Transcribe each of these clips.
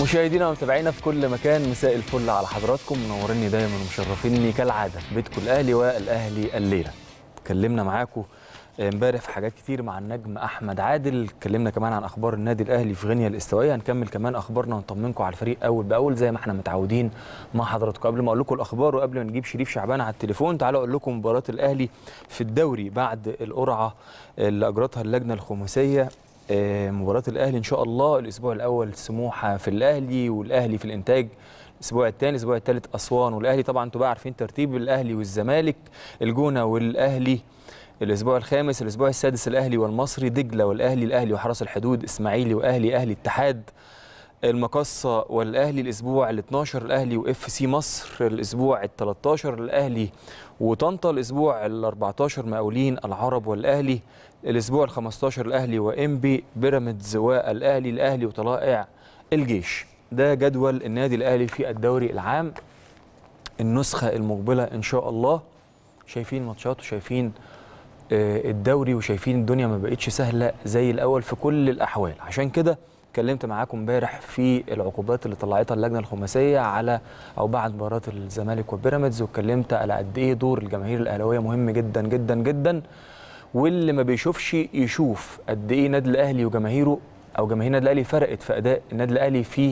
مشاهدينا ومتابعينا في كل مكان مساء الفل على حضراتكم منوريني دايما ومشرفيني كالعاده في بيتكم الاهلي والاهلي الليله اتكلمنا معاكم امبارح في حاجات كتير مع النجم احمد عادل اتكلمنا كمان عن اخبار النادي الاهلي في غينيا الاستوائيه هنكمل كمان اخبارنا ونطمنكم على الفريق اول باول زي ما احنا متعودين مع حضراتكم قبل ما اقول لكم الاخبار وقبل ما نجيب شريف شعبان على التليفون تعالوا اقول لكم مباراه الاهلي في الدوري بعد القرعه اللي اجرتها اللجنه الخماسيه مباراه الاهلي ان شاء الله الاسبوع الاول سموحه في الاهلي والاهلي في الانتاج الاسبوع الثاني الاسبوع الثالث اسوان والاهلي طبعا انتوا بقى عارفين ترتيب الاهلي والزمالك الجونه والاهلي الاسبوع الخامس الاسبوع السادس الاهلي والمصري دجله والاهلي الاهلي وحرس الحدود اسماعيلي واهلي اهلي اتحاد المقصه والاهلي الاسبوع ال 12 الاهلي واف سي مصر الاسبوع ال 13 الاهلي وطنطا الاسبوع ال 14 مقاولين العرب والاهلي الاسبوع ال 15 الاهلي وانبي بيراميدز والاهلي الاهلي وطلائع الجيش ده جدول النادي الاهلي في الدوري العام النسخه المقبله ان شاء الله شايفين ماتشات وشايفين الدوري وشايفين الدنيا ما بقتش سهله زي الاول في كل الاحوال عشان كده اتكلمت معاكم امبارح في العقوبات اللي طلعتها اللجنه الخماسيه على او بعد مباراه الزمالك وبيراميدز واتكلمت على قد ايه دور الجماهير الاهلاويه مهم جدا جدا جدا واللي ما بيشوفش يشوف قد ايه النادي الاهلي وجماهيره او جماهير النادي الاهلي فرقت في اداء النادي الاهلي في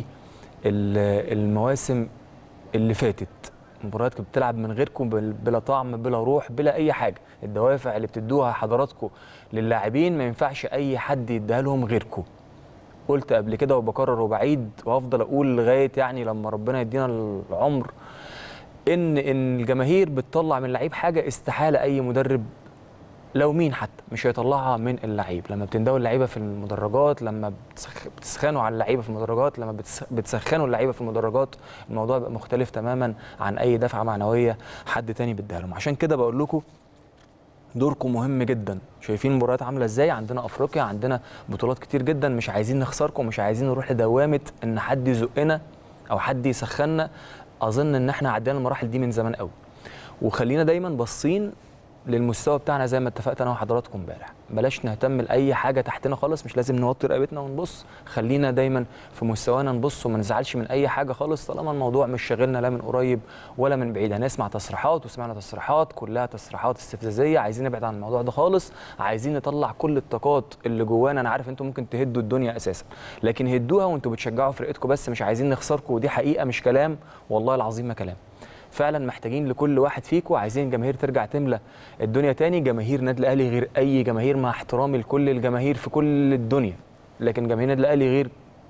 المواسم اللي فاتت مباريات كنت بتلعب من غيركم بلا طعم بلا روح بلا اي حاجه الدوافع اللي بتدوها حضراتكم للاعبين ما ينفعش اي حد يديها لهم غيركم قلت قبل كده وبكرر وبعيد وهفضل اقول لغايه يعني لما ربنا يدينا العمر ان ان الجماهير بتطلع من اللعيب حاجه استحاله اي مدرب لو مين حتى مش هيطلعها من اللعيب لما بتندوا اللعيبه في المدرجات لما بتسخنوا على اللعيبه في المدرجات لما بتسخنوا اللعيبه في المدرجات الموضوع بيبقى مختلف تماما عن اي دفعه معنويه حد تاني بيديها لهم عشان كده بقول لكم دوركم مهم جدا شايفين المباريات عامله ازاي عندنا افريقيا عندنا بطولات كتير جدا مش عايزين نخسركم مش عايزين نروح لدوامه ان حد يزقنا او حد يسخننا اظن ان احنا عدينا المراحل دي من زمان قوي وخلينا دايما باصين للمستوى بتاعنا زي ما اتفقت انا وحضراتكم امبارح بلاش نهتم لاي حاجه تحتنا خالص مش لازم نوطي رقبتنا ونبص خلينا دايما في مستوانا نبص وما نزعلش من اي حاجه خالص طالما الموضوع مش شاغلنا لا من قريب ولا من بعيد هنسمع تصريحات وسمعنا تصريحات كلها تصريحات استفزازيه عايزين نبعد عن الموضوع ده خالص عايزين نطلع كل الطاقات اللي جوانا انا عارف انتم ممكن تهدوا الدنيا اساسا لكن هدوها وانتم بتشجعوا فرقتكم بس مش عايزين نخسركم ودي حقيقه مش كلام والله العظيم ما كلام فعلا محتاجين لكل واحد فيكم عايزين الجماهير ترجع تملى الدنيا تاني جماهير نادي الاهلي غير اي جماهير مع احترامي لكل الجماهير في كل الدنيا لكن جماهير نادي الاهلي غير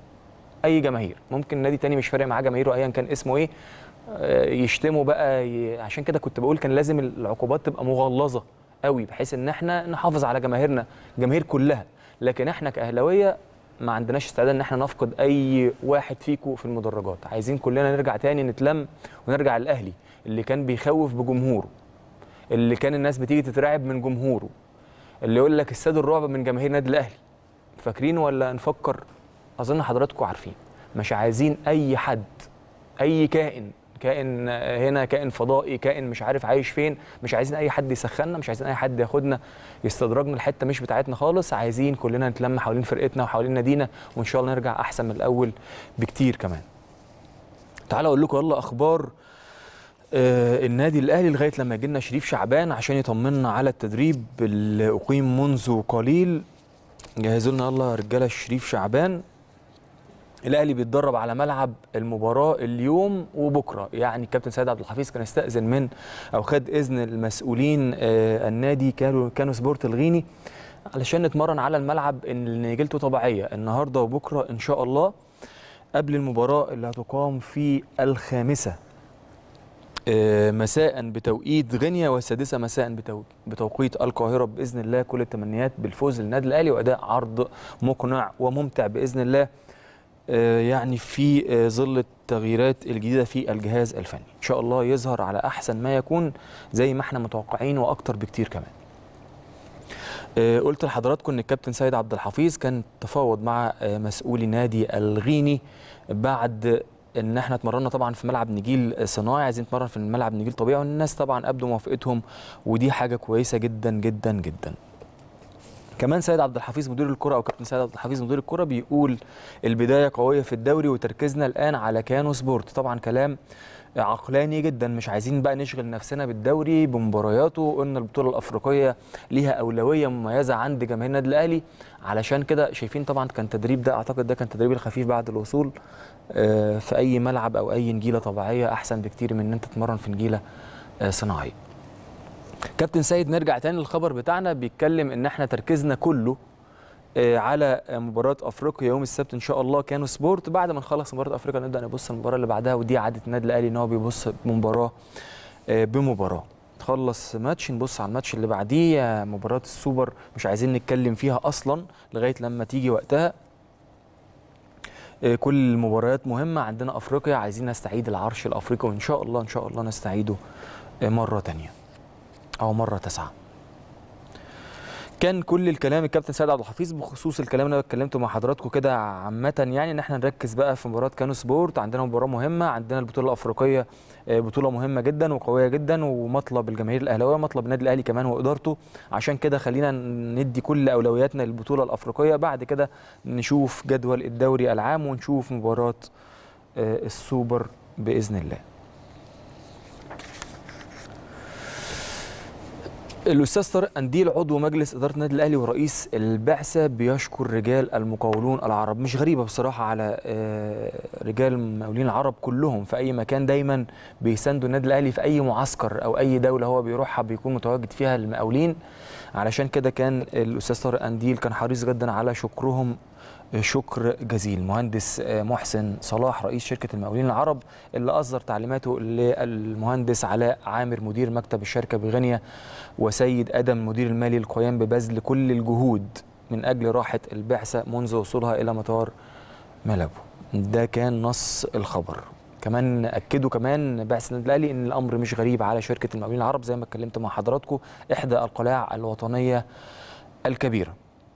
اي جماهير ممكن نادي تاني مش فارق معاه جماهيره ايا كان اسمه ايه يشتموا بقى ي... عشان كده كنت بقول كان لازم العقوبات تبقى مغلظه قوي بحيث ان احنا نحافظ على جماهيرنا الجماهير كلها لكن احنا كاهلاويه ما عندناش استعداد ان احنا نفقد اي واحد فيكم في المدرجات عايزين كلنا نرجع تاني نتلم ونرجع الاهلي اللي كان بيخوف بجمهوره اللي كان الناس بتيجي تترعب من جمهوره اللي يقول لك استاد الرعب من جماهير نادي الاهلي فاكرين ولا نفكر اظن حضراتكم عارفين مش عايزين اي حد اي كائن كائن هنا كائن فضائي كائن مش عارف عايش فين مش عايزين اي حد يسخننا مش عايزين اي حد ياخدنا يستدرجنا الحته مش بتاعتنا خالص عايزين كلنا نتلم حوالين فرقتنا وحوالين نادينا وان شاء الله نرجع احسن من الاول بكتير كمان تعالوا اقول لكم يلا اخبار آه النادي الاهلي لغايه لما يجي لنا شريف شعبان عشان يطمنا على التدريب اللي اقيم منذ قليل جهزوا لنا يلا رجاله شريف شعبان الاهلي بيتدرب على ملعب المباراه اليوم وبكره يعني الكابتن سيد عبد الحفيظ كان استاذن من او خد اذن المسؤولين آه النادي كانوا كانوا سبورت الغيني علشان نتمرن على الملعب اللي نجيلته طبيعيه النهارده وبكره ان شاء الله قبل المباراه اللي هتقام في الخامسه آه مساء بتوقيت غينيا والسادسه مساء بتوقيت القاهره باذن الله كل التمنيات بالفوز للنادي الاهلي واداء عرض مقنع وممتع باذن الله يعني في ظل التغييرات الجديده في الجهاز الفني ان شاء الله يظهر على احسن ما يكون زي ما احنا متوقعين واكتر بكتير كمان قلت لحضراتكم ان الكابتن سيد عبد الحفيظ كان تفاوض مع مسؤولي نادي الغيني بعد ان احنا اتمرنا طبعا في ملعب نجيل صناعي عايزين نتمرن في الملعب نجيل طبيعي والناس طبعا ابدوا موافقتهم ودي حاجه كويسه جدا جدا جدا كمان سيد عبد الحفيظ مدير الكره او كابتن سيد عبد الحفيظ مدير الكره بيقول البدايه قويه في الدوري وتركيزنا الان على كانو سبورت طبعا كلام عقلاني جدا مش عايزين بقى نشغل نفسنا بالدوري بمبارياته قلنا البطوله الافريقيه ليها اولويه مميزه عند جماهير النادي الاهلي علشان كده شايفين طبعا كان تدريب ده اعتقد ده كان تدريب الخفيف بعد الوصول آه، في اي ملعب او اي نجيله طبيعيه احسن بكتير من ان انت تتمرن في نجيله آه، صناعيه كابتن سيد نرجع تاني للخبر بتاعنا بيتكلم ان احنا تركيزنا كله آه، على مباراة افريقيا يوم السبت ان شاء الله كانوا سبورت بعد ما نخلص مباراة افريقيا نبدا نبص المباراة اللي بعدها ودي عادة النادي الاهلي ان هو بيبص بمباراة آه، بمباراة تخلص ماتش نبص على الماتش اللي بعديه آه، مباراة السوبر مش عايزين نتكلم فيها اصلا لغاية لما تيجي وقتها آه، كل المباريات مهمة عندنا افريقيا عايزين نستعيد العرش الافريقي وان شاء الله ان شاء الله نستعيده آه، مرة تانية او مرة تسعة كان كل الكلام الكابتن سيد عبد الحفيظ بخصوص الكلام اللي انا اتكلمته مع حضراتكم كده عامه يعني ان احنا نركز بقى في مباراه كانو سبورت عندنا مباراه مهمه عندنا البطوله الافريقيه آه، بطوله مهمه جدا وقويه جدا ومطلب الجماهير الاهلاويه مطلب النادي الاهلي كمان وادارته عشان كده خلينا ندي كل اولوياتنا للبطوله الافريقيه بعد كده نشوف جدول الدوري العام ونشوف مباراه آه، السوبر باذن الله الاستاذ طارق قنديل عضو مجلس اداره النادي الاهلي ورئيس البعثه بيشكر رجال المقاولون العرب مش غريبه بصراحه على آه، رجال المقاولين العرب كلهم في اي مكان دايما بيساندوا النادي الاهلي في اي معسكر او اي دوله هو بيروحها بيكون متواجد فيها المقاولين علشان كده كان الاستاذ طارق قنديل كان حريص جدا على شكرهم شكر جزيل مهندس محسن صلاح رئيس شركة المقاولين العرب اللي أصدر تعليماته للمهندس علاء عامر مدير مكتب الشركة بغينيا وسيد أدم المدير المالي للقيام ببذل كل الجهود من أجل راحة البعثة منذ وصولها إلى مطار ملابو ده كان نص الخبر كمان اكدوا كمان بعثه النادي الاهلي ان الامر مش غريب على شركه المقاولين العرب زي ما اتكلمت مع حضراتكم احدى القلاع الوطنيه الكبيره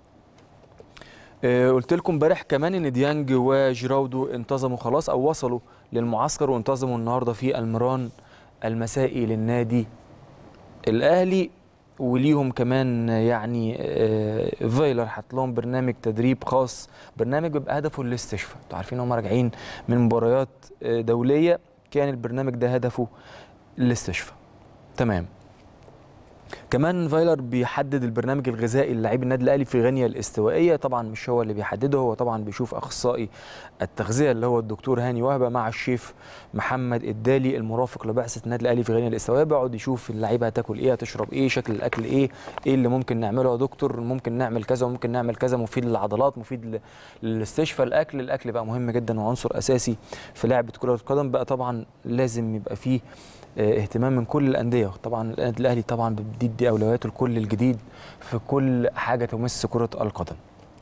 آه، قلت لكم امبارح كمان ان ديانج وجيراودو انتظموا خلاص او وصلوا للمعسكر وانتظموا النهارده في المران المسائي للنادي الاهلي وليهم كمان يعني آه، فايلر حط لهم برنامج تدريب خاص برنامج بيبقى هدفه الاستشفاء انتوا عارفين هم راجعين من مباريات آه، دوليه كان البرنامج ده هدفه الاستشفاء تمام كمان فايلر بيحدد البرنامج الغذائي للاعبي النادي الاهلي في غينيا الاستوائيه طبعا مش هو اللي بيحدده هو طبعا بيشوف اخصائي التغذيه اللي هو الدكتور هاني وهبه مع الشيف محمد الدالي المرافق لبعثه النادي الاهلي في غينيا الاستوائيه بيقعد يشوف اللعيبه هتاكل ايه هتشرب ايه شكل الاكل ايه ايه اللي ممكن نعمله يا دكتور ممكن نعمل كذا وممكن نعمل كذا مفيد للعضلات مفيد ل- للاستشفاء الاكل الاكل بقى مهم جدا وعنصر اساسي في لعبه كره القدم بقى طبعا لازم يبقى فيه آه، اهتمام من كل الانديه طبعا النادي الاهلي طبعا بيدي اولوياته لكل الجديد في كل حاجه تمس كره القدم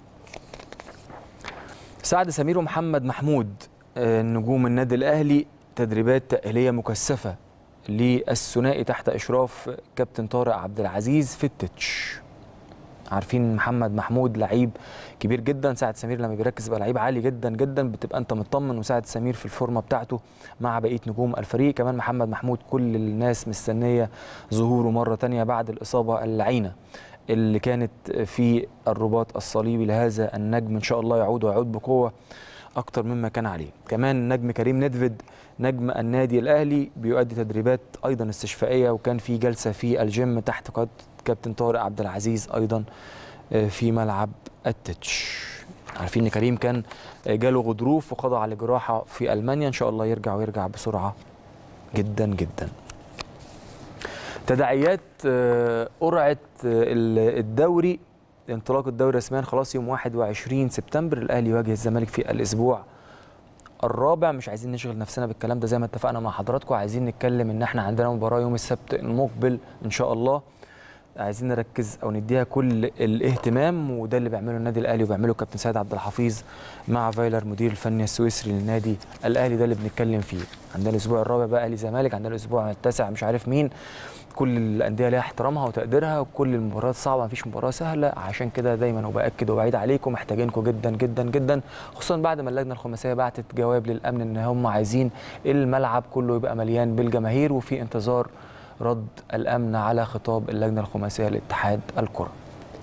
سعد سمير ومحمد محمود آه، نجوم النادي الاهلي تدريبات تاهيليه مكثفه للثنائي تحت اشراف كابتن طارق عبد العزيز في التتش عارفين محمد محمود لعيب كبير جدا سعد سمير لما بيركز يبقى لعيب عالي جدا جدا بتبقى انت مطمن وسعد سمير في الفورمه بتاعته مع بقيه نجوم الفريق كمان محمد محمود كل الناس مستنيه ظهوره مره تانية بعد الاصابه اللعينه اللي كانت في الرباط الصليبي لهذا النجم ان شاء الله يعود ويعود بقوه اكتر مما كان عليه كمان نجم كريم ندفد نجم النادي الاهلي بيؤدي تدريبات ايضا استشفائيه وكان في جلسه في الجيم تحت قياده كابتن طارق عبد العزيز ايضا آه، في ملعب التتش عارفين ان كريم كان آه، جاله غضروف وخضع لجراحه في المانيا ان شاء الله يرجع ويرجع بسرعه جدا جدا تداعيات آه، قرعه آه، ال- الدوري انطلاق الدوري رسميا خلاص يوم 21 سبتمبر الاهلي يواجه الزمالك في الاسبوع الرابع مش عايزين نشغل نفسنا بالكلام ده زي ما اتفقنا مع حضراتكم عايزين نتكلم ان احنا عندنا مباراه يوم السبت المقبل ان شاء الله عايزين نركز او نديها كل الاهتمام وده اللي بيعمله النادي الاهلي وبيعمله كابتن سيد عبد الحفيظ مع فايلر مدير الفني السويسري للنادي الاهلي ده اللي بنتكلم فيه عندنا الاسبوع الرابع بقى اهلي زمالك عندنا الاسبوع التاسع مش عارف مين كل الانديه ليها احترامها وتقديرها وكل المباريات صعبه مفيش مباراه سهله عشان كده دايما وباكد وبعيد عليكم محتاجينكم جدا جدا جدا خصوصا بعد ما اللجنه الخماسيه بعتت جواب للامن ان هم عايزين الملعب كله يبقى مليان بالجماهير وفي انتظار رد الامن على خطاب اللجنه الخماسيه لاتحاد الكره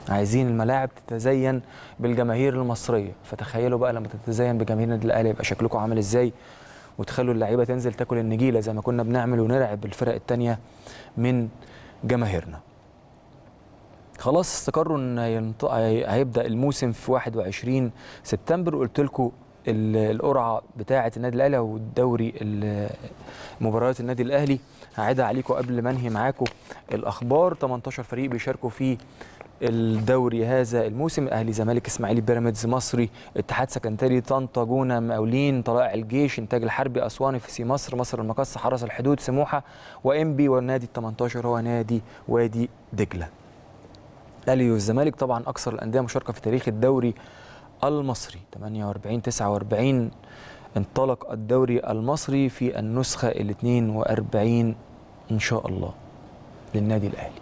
عايزين الملاعب تتزين بالجماهير المصريه فتخيلوا بقى لما تتزين بجماهير النادي الاهلي يبقى شكلكم عامل ازاي وتخلوا اللعيبه تنزل تاكل النجيله زي ما كنا بنعمل ونرعب الفرق الثانيه من جماهيرنا خلاص استقروا ان ينط... هي- هيبدا الموسم في 21 سبتمبر قلت لكم ال- القرعه بتاعه النادي الاهلي او الدوري ال- مباريات النادي الاهلي هعيدها عليكم قبل ما انهي معاكم الاخبار 18 فريق بيشاركوا في الدوري هذا الموسم اهلي زمالك اسماعيلي بيراميدز مصري اتحاد سكندري طنطا جونه مقاولين طلائع الجيش انتاج الحربي اسوان في سي مصر مصر المقص حرس الحدود سموحه وانبي والنادي ال 18 هو نادي وادي دجله الاهلي والزمالك طبعا اكثر الانديه مشاركه في تاريخ الدوري المصري 48 49 انطلق الدوري المصري في النسخه ال 42 ان شاء الله للنادي الاهلي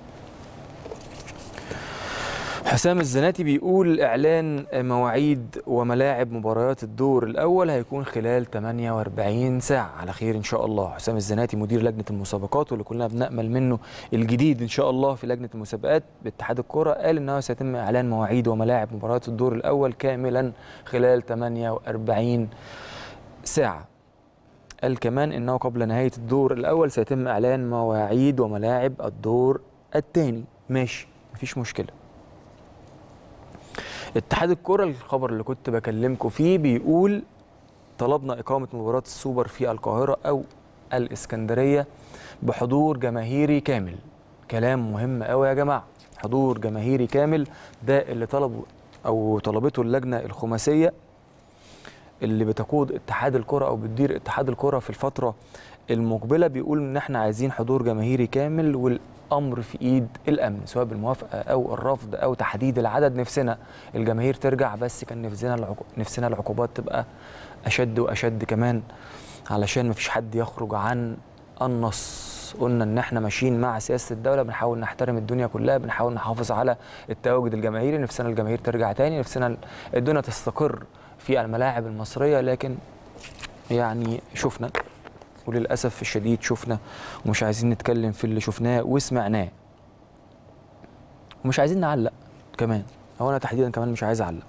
حسام الزناتي بيقول اعلان مواعيد وملاعب مباريات الدور الاول هيكون خلال 48 ساعه على خير ان شاء الله حسام الزناتي مدير لجنه المسابقات واللي كلنا بنامل منه الجديد ان شاء الله في لجنه المسابقات باتحاد الكره قال انه سيتم اعلان مواعيد وملاعب مباريات الدور الاول كاملا خلال 48 ساعه قال كمان انه قبل نهايه الدور الاول سيتم اعلان مواعيد وملاعب الدور الثاني ماشي مفيش مشكله اتحاد الكرة الخبر اللي كنت بكلمكم فيه بيقول طلبنا إقامة مباراة السوبر في القاهرة أو الإسكندرية بحضور جماهيري كامل كلام مهم قوي يا جماعة حضور جماهيري كامل ده اللي طلبه أو طلبته اللجنة الخماسية اللي بتقود اتحاد الكرة أو بتدير اتحاد الكرة في الفترة المقبلة بيقول إن إحنا عايزين حضور جماهيري كامل والأمر في إيد الأمن سواء بالموافقة أو الرفض أو تحديد العدد نفسنا الجماهير ترجع بس كان نفسنا العقو... نفسنا العقوبات تبقى أشد وأشد كمان علشان مفيش حد يخرج عن النص قلنا ان احنا ماشيين مع سياسه الدوله بنحاول نحترم الدنيا كلها بنحاول نحافظ على التواجد الجماهيري نفسنا الجماهير ترجع تاني نفسنا الدنيا تستقر في الملاعب المصريه لكن يعني شفنا وللاسف الشديد شفنا ومش عايزين نتكلم في اللي شفناه وسمعناه ومش عايزين نعلق كمان هو انا تحديدا كمان مش عايز اعلق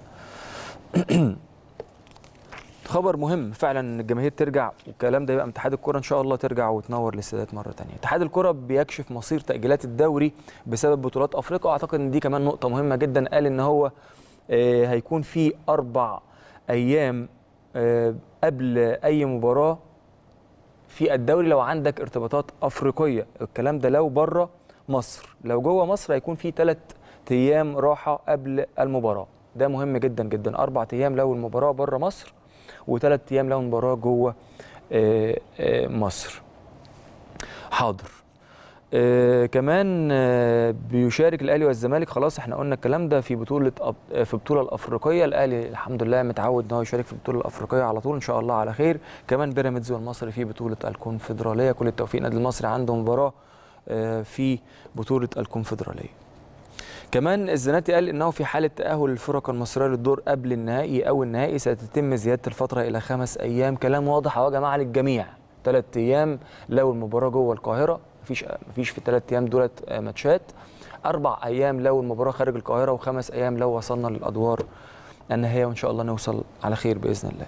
خبر مهم فعلا ان الجماهير ترجع والكلام ده يبقى من اتحاد الكره ان شاء الله ترجع وتنور الاستادات مره ثانيه اتحاد الكره بيكشف مصير تاجيلات الدوري بسبب بطولات افريقيا واعتقد ان دي كمان نقطه مهمه جدا قال ان هو آه، هيكون في اربع ايام آه، قبل اي مباراه في الدوري لو عندك ارتباطات افريقيه الكلام ده لو بره مصر لو جوه مصر هيكون في ثلاث ايام راحه قبل المباراه ده مهم جدا جدا اربع ايام لو المباراه بره مصر وثلاث ايام لو المباراه جوه آه، آه، مصر حاضر آه كمان آه بيشارك الاهلي والزمالك خلاص احنا قلنا الكلام ده في بطوله أب- في البطوله الافريقيه الاهلي الحمد لله متعود ان هو يشارك في البطوله الافريقيه على طول ان شاء الله على خير كمان بيراميدز والمصري في بطوله الكونفدراليه كل التوفيق النادي المصري عنده مباراه آه في بطوله الكونفدراليه كمان الزناتي قال انه في حاله تاهل الفرق المصريه للدور قبل النهائي او النهائي ستتم زياده الفتره الى خمس ايام كلام واضح اهو يا جماعه للجميع ثلاث ايام لو المباراه جوه القاهره مفيش مفيش في الثلاث ايام دولت آه، ماتشات اربع ايام لو المباراه خارج القاهره وخمس ايام لو وصلنا للادوار النهائيه وان شاء الله نوصل على خير باذن الله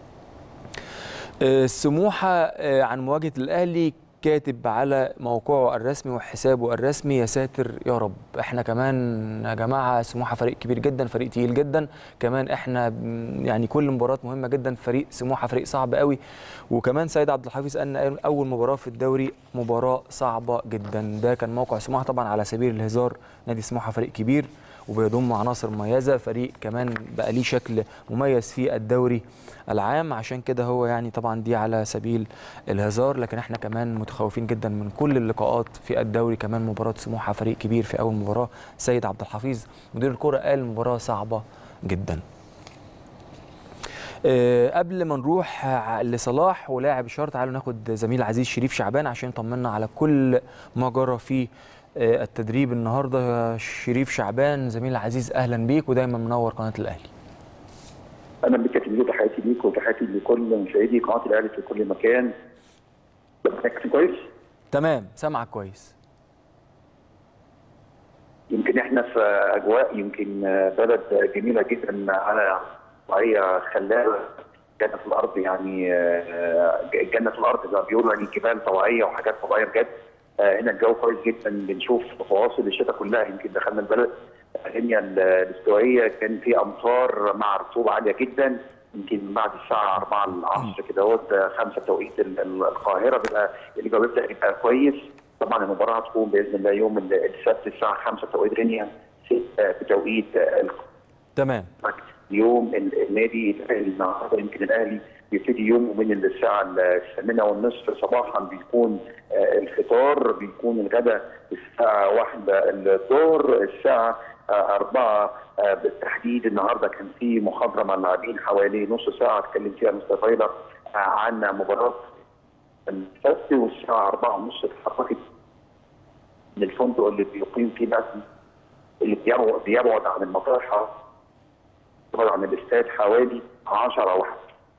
آه، السموحه آه، عن مواجهه الاهلي كاتب على موقعه الرسمي وحسابه الرسمي يا ساتر يا رب احنا كمان يا جماعه سموحه فريق كبير جدا فريق تقيل جدا كمان احنا م- يعني كل مباراه مهمه جدا فريق سموحه فريق صعب قوي وكمان سيد عبد الحفيظ ان اول مباراه في الدوري مباراه صعبه جدا ده كان موقع سموحه طبعا على سبيل الهزار نادي سموحه فريق كبير وبيضم عناصر مميزه فريق كمان بقى ليه شكل مميز في الدوري العام عشان كده هو يعني طبعا دي على سبيل الهزار لكن احنا كمان متخوفين جدا من كل اللقاءات في الدوري كمان مباراه سموحه فريق كبير في اول مباراه سيد عبد الحفيظ مدير الكره قال مباراه صعبه جدا آه، قبل ما نروح ع- لصلاح ولاعب الشهر تعالوا ناخد زميل عزيز شريف شعبان عشان يطمنا على كل ما جرى في آه، التدريب النهارده شريف شعبان زميل عزيز اهلا بيك ودايما منور قناه الاهلي اهلا بك يا كبير تحياتي ليك وتحياتي لكل مشاهدي قناه الاهلي في كل مكان سامعك كويس تمام سامعك كويس يمكن يمكن احنا في اجواء يمكن بلد جميله جدا على طبيعيه خلابه جنه الارض يعني آه، جنه الارض زي ما بيقولوا يعني جبال طبيعيه وحاجات طبيعيه بجد آه، هنا الجو كويس جدا بنشوف فواصل الشتاء كلها يمكن دخلنا البلد الدنيا الاستوائيه كان في امطار مع رطوبه عاليه جدا يمكن بعد الساعه 4 العصر كده اهوت 5 توقيت ال- ال- القاهره بيبقى الجو بيبدا يبقى كويس طبعا المباراه هتكون باذن الله يوم ال- السبت الساعه 5 توقيت غينيا 6 بتوقيت القاهره تمام يوم ال- النادي الاهلي النهارده يمكن الاهلي بيبتدي يومه من الساعه الثامنه والنصف صباحا بيكون آه، الفطار بيكون الغداء الساعه واحدة الظهر الساعه آه، أربعة آه، بالتحديد النهارده كان في محاضره مع اللاعبين حوالي نص ساعه اتكلم فيها مستر فايلر آه، عن مباراه السبت والساعه أربعة ونص اتحركت من الفندق اللي بيقيم فيه الناس اللي بيبعد بيبعد عن المطار طبعا عن الاستاد حوالي 10 واحد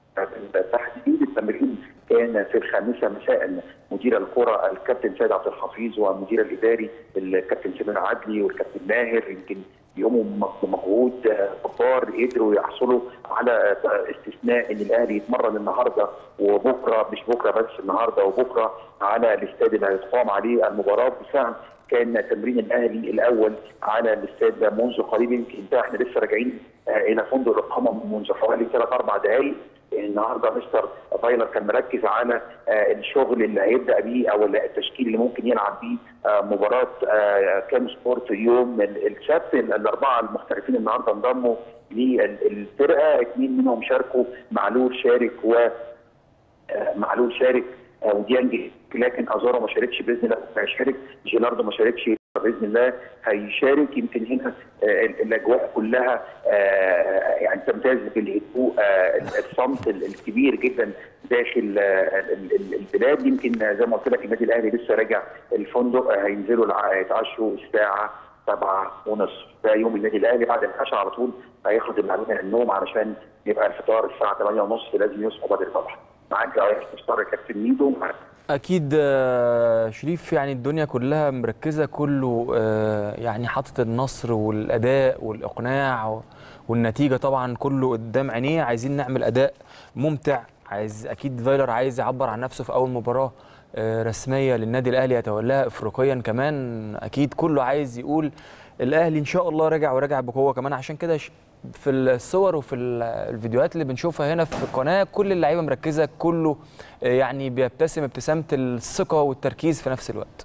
تحديد التمرين كان في الخامسه مساء مدير الكره الكابتن سيد عبد الحفيظ والمدير الاداري الكابتن سمير عدلي والكابتن ماهر يمكن يقوموا بمجهود جبار قدروا يحصلوا على استثناء ان الاهلي يتمرن النهارده وبكره مش بكره بس النهارده وبكره على الاستاد اللي هيتقام عليه المباراه بالفعل كان تمرين الاهلي الاول على الاستاد ده منذ قريب يمكن ده احنا لسه راجعين آه، الى فندق الاقامه منذ حوالي ثلاث اربع دقائق النهارده مستر فايلر كان مركز على آه، الشغل اللي هيبدا بيه او التشكيل اللي ممكن يلعب بيه آه، مباراه آه، كام سبورت يوم ال- السبت الاربعه المحترفين النهارده انضموا للفرقه اثنين منهم شاركوا معلول شارك و آه، معلول شارك آه، وديانج لكن ازارو ما شاركش باذن الله هيشارك جيلاردو ما شاركش باذن الله هيشارك يمكن هنا آه، الاجواء كلها آه، يعني تمتاز بالهدوء آه، الصمت ال- الكبير جدا داخل آه، ال- ال- البلاد يمكن زي ما قلت لك النادي الاهلي لسه راجع الفندق آه، هينزلوا الع- يتعشوا الساعه سبعة ونصف ده يوم النادي الاهلي بعد العشاء على طول هياخد اللاعبين النوم علشان يبقى الفطار الساعه 8 ونصف لازم يصحوا بدري طبعا معاك يا مستر كابتن ميدو معاك اكيد آه، شريف يعني الدنيا كلها مركزه كله آه، يعني حاطط النصر والاداء والاقناع و- والنتيجه طبعا كله قدام عينيه عايزين نعمل اداء ممتع عايز اكيد فايلر عايز يعبر عن نفسه في اول مباراه آه، رسميه للنادي الاهلي يتولاها افريقيا كمان اكيد كله عايز يقول الاهلي ان شاء الله راجع وراجع بقوه كمان عشان كده ش- في الصور وفي ال- الفيديوهات اللي بنشوفها هنا في القناه كل اللعيبه مركزه كله آه، يعني بيبتسم ابتسامه الثقه والتركيز في نفس الوقت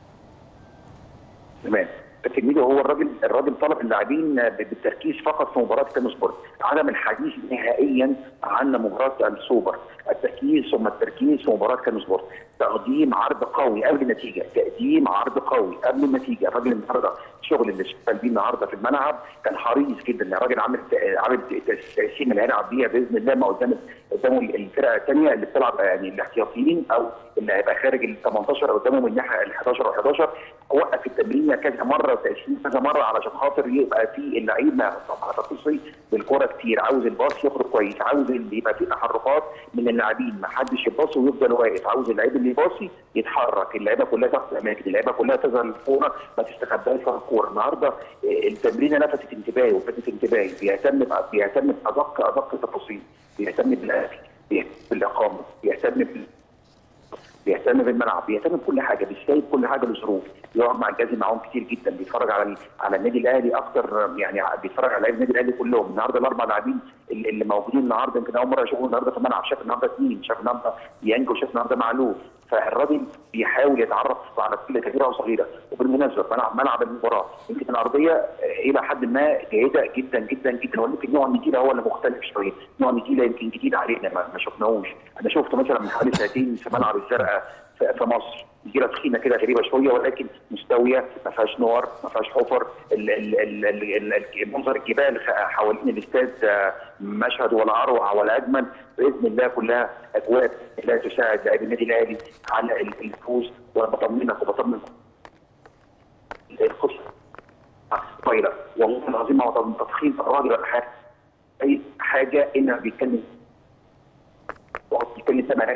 تمام لكن ميدو هو الراجل الراجل طلب اللاعبين بالتركيز فقط في مباراه كام سبورت عدم الحديث نهائيا عن مباراه السوبر التركيز ثم التركيز في مباراه كام سبورت تقديم عرض قوي قبل النتيجه تقديم عرض قوي قبل النتيجه الراجل النهارده الشغل اللي اشتغل بيه النهارده في الملعب كان حريص جدا الراجل عامل عامل تقسيم اللي هيلعب بيها باذن الله ما قدام قدامه الفرقه الثانيه اللي بتلعب يعني الاحتياطيين او اللي هيبقى خارج ال 18 قدامهم من الناحيه ال 11 و 11 وقف التمرين كذا مره وتقسيم كذا مره علشان خاطر يبقى في اللعيب ما تتصي بالكوره كتير عاوز الباص يخرج كويس عاوز اللي يبقى في تحركات من اللاعبين ما حدش يباصي ويفضل واقف عاوز اللعيب اللي يباصي يتحرك اللعيبه كلها تاخد اماكن اللعيبه كلها تظهر الكوره ما تستخباش ورا الكوره النهارده التمرينه لفتت انتباهي وفتت انتباهي بيهتم بيهتم بادق ادق التفاصيل بيهتم بالاكل بيهتم بالاقامه بيهتم بال بيهتم بالملعب بيهتم بكل حاجه بيسايب كل حاجه لظروف بيقعد مع الجهاز معاهم كتير جدا بيتفرج على على النادي الاهلي اكتر يعني بيتفرج على النادي الاهلي كلهم النهارده الاربع لاعبين اللي اللي موجودين النهارده يمكن اول مره اشوفهم النهارده في الملعب شاف النهارده اثنين شاف النهارده يانجو شاف النهارده معلول فالراجل بيحاول يتعرف على كل كبيره وصغيره وبالمناسبه ملعب ملعب المباراه يمكن الارضيه الى حد ما جيده جدا جدا جدا ولكن نوع النجيله هو اللي مختلف شويه نوع النجيله يمكن جديد علينا ما, ما شفناهوش انا شفته مثلا من حوالي سنتين في ملعب الزرقاء في مصر نجيله تخينه كده غريبه شويه ولكن مستويه ما فيهاش نار ما فيهاش حفر منظر الجبال حوالين الاستاد مشهد ولا اروع ولا اجمل باذن الله كلها اجواء لا تساعد لاعبي النادي الاهلي على الفوز وانا بطمنك وبطمن القصه طايله والله العظيم ما هو تضخيم الراجل ولا حاجه اي حاجه انها بيتكلم بيتكلم سمع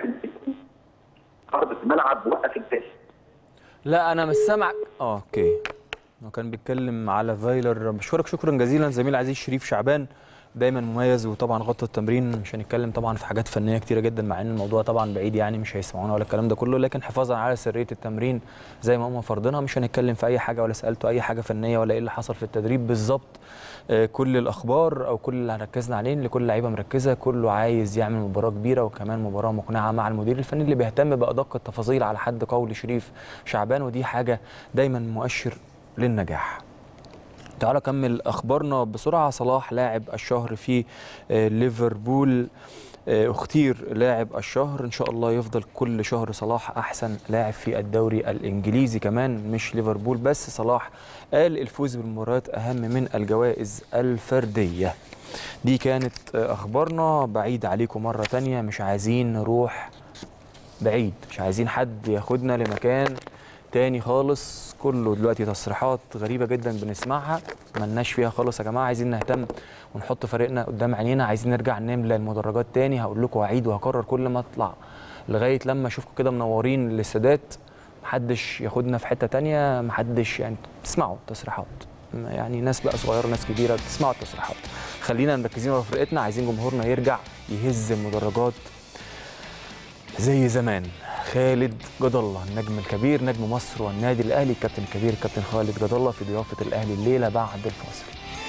ارض الملعب وقف الباس لا انا مش سامعك اه اوكي وكان بيتكلم على فايلر بشكرك شكرا جزيلا زميل عزيز شريف شعبان دايما مميز وطبعا غطى التمرين مش هنتكلم طبعا في حاجات فنيه كتيره جدا مع ان الموضوع طبعا بعيد يعني مش هيسمعونا ولا الكلام ده كله لكن حفاظا على سريه التمرين زي ما هم فرضينها مش هنتكلم في اي حاجه ولا سالته اي حاجه فنيه ولا ايه اللي حصل في التدريب بالظبط آه، كل الاخبار او كل اللي ركزنا عليه اللي كل لعيبه مركزه كله عايز يعمل مباراه كبيره وكمان مباراه مقنعه مع المدير الفني اللي بيهتم بادق التفاصيل على حد قول شريف شعبان ودي حاجه دايما مؤشر للنجاح تعالى كمل اخبارنا بسرعه صلاح لاعب الشهر في آه، ليفربول آه، اختير لاعب الشهر ان شاء الله يفضل كل شهر صلاح احسن لاعب في الدوري الانجليزي كمان مش ليفربول بس صلاح قال الفوز بالمباريات اهم من الجوائز الفرديه دي كانت آه، اخبارنا بعيد عليكم مره تانية مش عايزين نروح بعيد مش عايزين حد ياخدنا لمكان تاني خالص كله دلوقتي تصريحات غريبه جدا بنسمعها ملناش فيها خالص يا جماعه عايزين نهتم ونحط فريقنا قدام عينينا عايزين نرجع نملى المدرجات تاني هقول لكم واعيد وهكرر كل ما اطلع لغايه لما اشوفكم كده منورين للسادات محدش ياخدنا في حته تانية محدش يعني تسمعوا تصريحات يعني ناس بقى صغيره ناس كبيره بتسمعوا التصريحات خلينا مركزين ورا فرقتنا عايزين جمهورنا يرجع يهز المدرجات زي زمان خالد جد الله النجم الكبير نجم مصر والنادي الاهلي الكابتن الكبير الكابتن خالد جد الله في ضيافه الاهلي الليله بعد الفاصل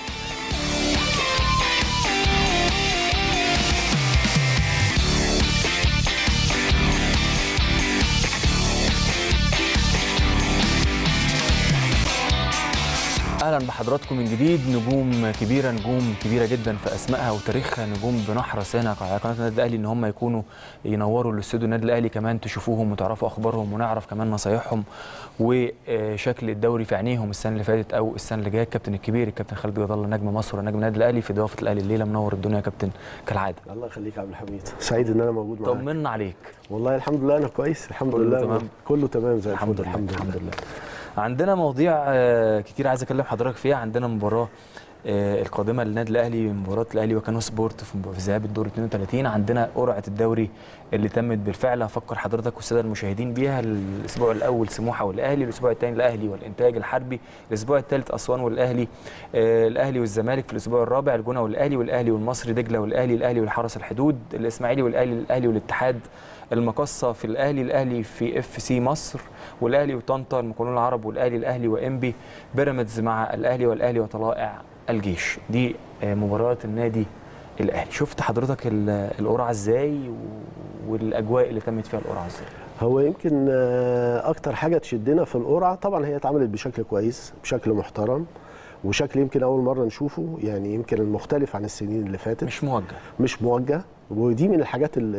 اهلا بحضراتكم من جديد نجوم كبيره نجوم كبيره جدا في اسمائها وتاريخها نجوم بنحرص هنا على قناه النادي الاهلي ان هم يكونوا ينوروا الاستوديو النادي الاهلي كمان تشوفوهم وتعرفوا اخبارهم ونعرف كمان نصايحهم وشكل الدوري في عينيهم السنه اللي فاتت او السنه اللي جايه الكابتن الكبير الكابتن خالد جد الله نجم مصر ونجم النادي الاهلي في ضيافه الاهلي الليله منور الدنيا يا كابتن كالعاده الله يخليك يا عبد الحميد سعيد ان انا موجود معاك طمنا عليك والله الحمد لله انا كويس الحمد كله لله تمام؟ كله تمام زي الحمد الفل لله الحمد لله عندنا مواضيع آه، كتير عايز اكلم حضرتك فيها عندنا مباراه آه، القادمه للنادي الاهلي مباراه الاهلي وكانو سبورت في في ذهاب الدور 32 عندنا قرعه الدوري اللي تمت بالفعل هفكر حضرتك والساده المشاهدين بيها الاسبوع الاول سموحه والاهلي الاسبوع الثاني الاهلي والانتاج الحربي الاسبوع الثالث اسوان والاهلي آه، الاهلي والزمالك في الاسبوع الرابع الجونه والاهلي والاهلي والمصري دجله والاهلي الاهلي والحرس الحدود الاسماعيلي والاهلي الاهلي والاتحاد المقصه في الاهلي الاهلي في اف سي مصر والاهلي وطنطا المقاولون العرب والاهلي الاهلي وانبي بيراميدز مع الاهلي والاهلي وطلائع الجيش دي آه، مباريات النادي الاهلي شفت حضرتك ال- القرعه ازاي و- والاجواء اللي تمت فيها القرعه ازاي هو يمكن آه، اكتر حاجه تشدنا في القرعه طبعا هي اتعملت بشكل كويس بشكل محترم وشكل يمكن اول مره نشوفه يعني يمكن المختلف عن السنين اللي فاتت مش موجه مش موجه ودي من الحاجات اللي,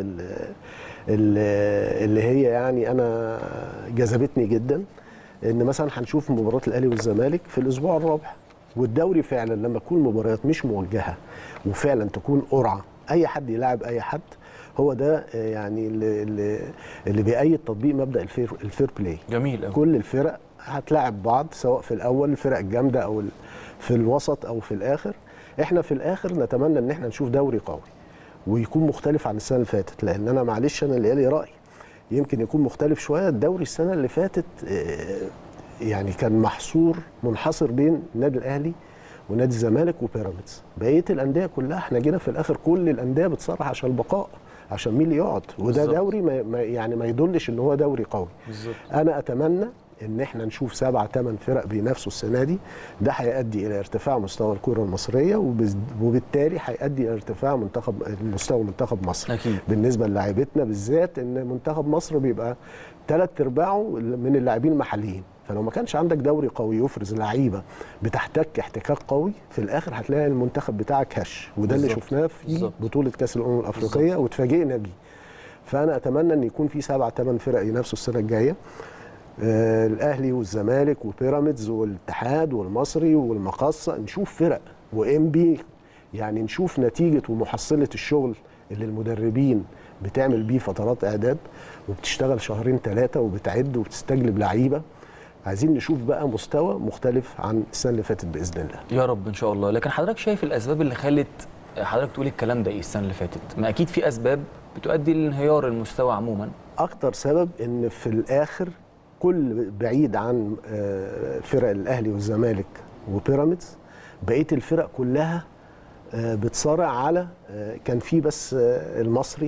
اللي هي يعني انا جذبتني جدا ان مثلا هنشوف مباراه الاهلي والزمالك في الاسبوع الرابع والدوري فعلا لما تكون مباريات مش موجهه وفعلا تكون قرعه اي حد يلاعب اي حد هو ده آه، يعني اللي, اللي- اللي بيأيد تطبيق مبدا الفير, الفير بلاي جميل قوي كل الفرق هتلاعب بعض سواء في الاول الفرق الجامده او ال- في الوسط او في الاخر احنا في الاخر نتمنى ان احنا نشوف دوري قوي ويكون مختلف عن السنه اللي فاتت لان انا معلش انا اللي لي راي يمكن يكون مختلف شويه الدوري السنه اللي فاتت آه، يعني كان محصور منحصر بين النادي الاهلي ونادي الزمالك وبيراميدز بقيه الانديه كلها احنا جينا في الاخر كل الانديه بتصرح عشان البقاء عشان مين اللي يقعد وده بالظبط. دوري ما ما- يعني ما يدلش ان هو دوري قوي بالظبط انا اتمنى ان احنا نشوف سبعة ثمان فرق بينافسوا السنه دي ده هيؤدي الى ارتفاع مستوى الكره المصريه وبز- وبالتالي هيؤدي الى ارتفاع منتخب مستوى منتخب مصر اكيد بالنسبه للاعيبتنا بالذات ان منتخب مصر بيبقى ثلاث ارباعه من اللاعبين المحليين فلو ما كانش عندك دوري قوي يفرز لعيبه بتحتك احتكاك قوي في الاخر هتلاقي المنتخب بتاعك هش وده اللي بالظبط. شفناه في بالظبط. بطوله كاس الامم الافريقيه واتفاجئنا بيه فانا اتمنى ان يكون في سبعة ثمان فرق ينافسوا السنه الجايه آه، الاهلي والزمالك وبيراميدز والاتحاد والمصري والمقصه نشوف فرق وانبي يعني نشوف نتيجه ومحصله الشغل اللي المدربين بتعمل بيه فترات اعداد وبتشتغل شهرين ثلاثه وبتعد وبتستجلب لعيبه عايزين نشوف بقى مستوى مختلف عن السنه اللي فاتت باذن الله يا رب ان شاء الله لكن حضرتك شايف الاسباب اللي خلت حضرتك تقول الكلام ده ايه السنه اللي فاتت ما اكيد في اسباب بتؤدي لانهيار المستوى عموما اكتر سبب ان في الاخر كل بعيد عن آه، فرق الاهلي والزمالك وبيراميدز بقيه الفرق كلها آه، بتصارع على آه، كان في بس آه، المصري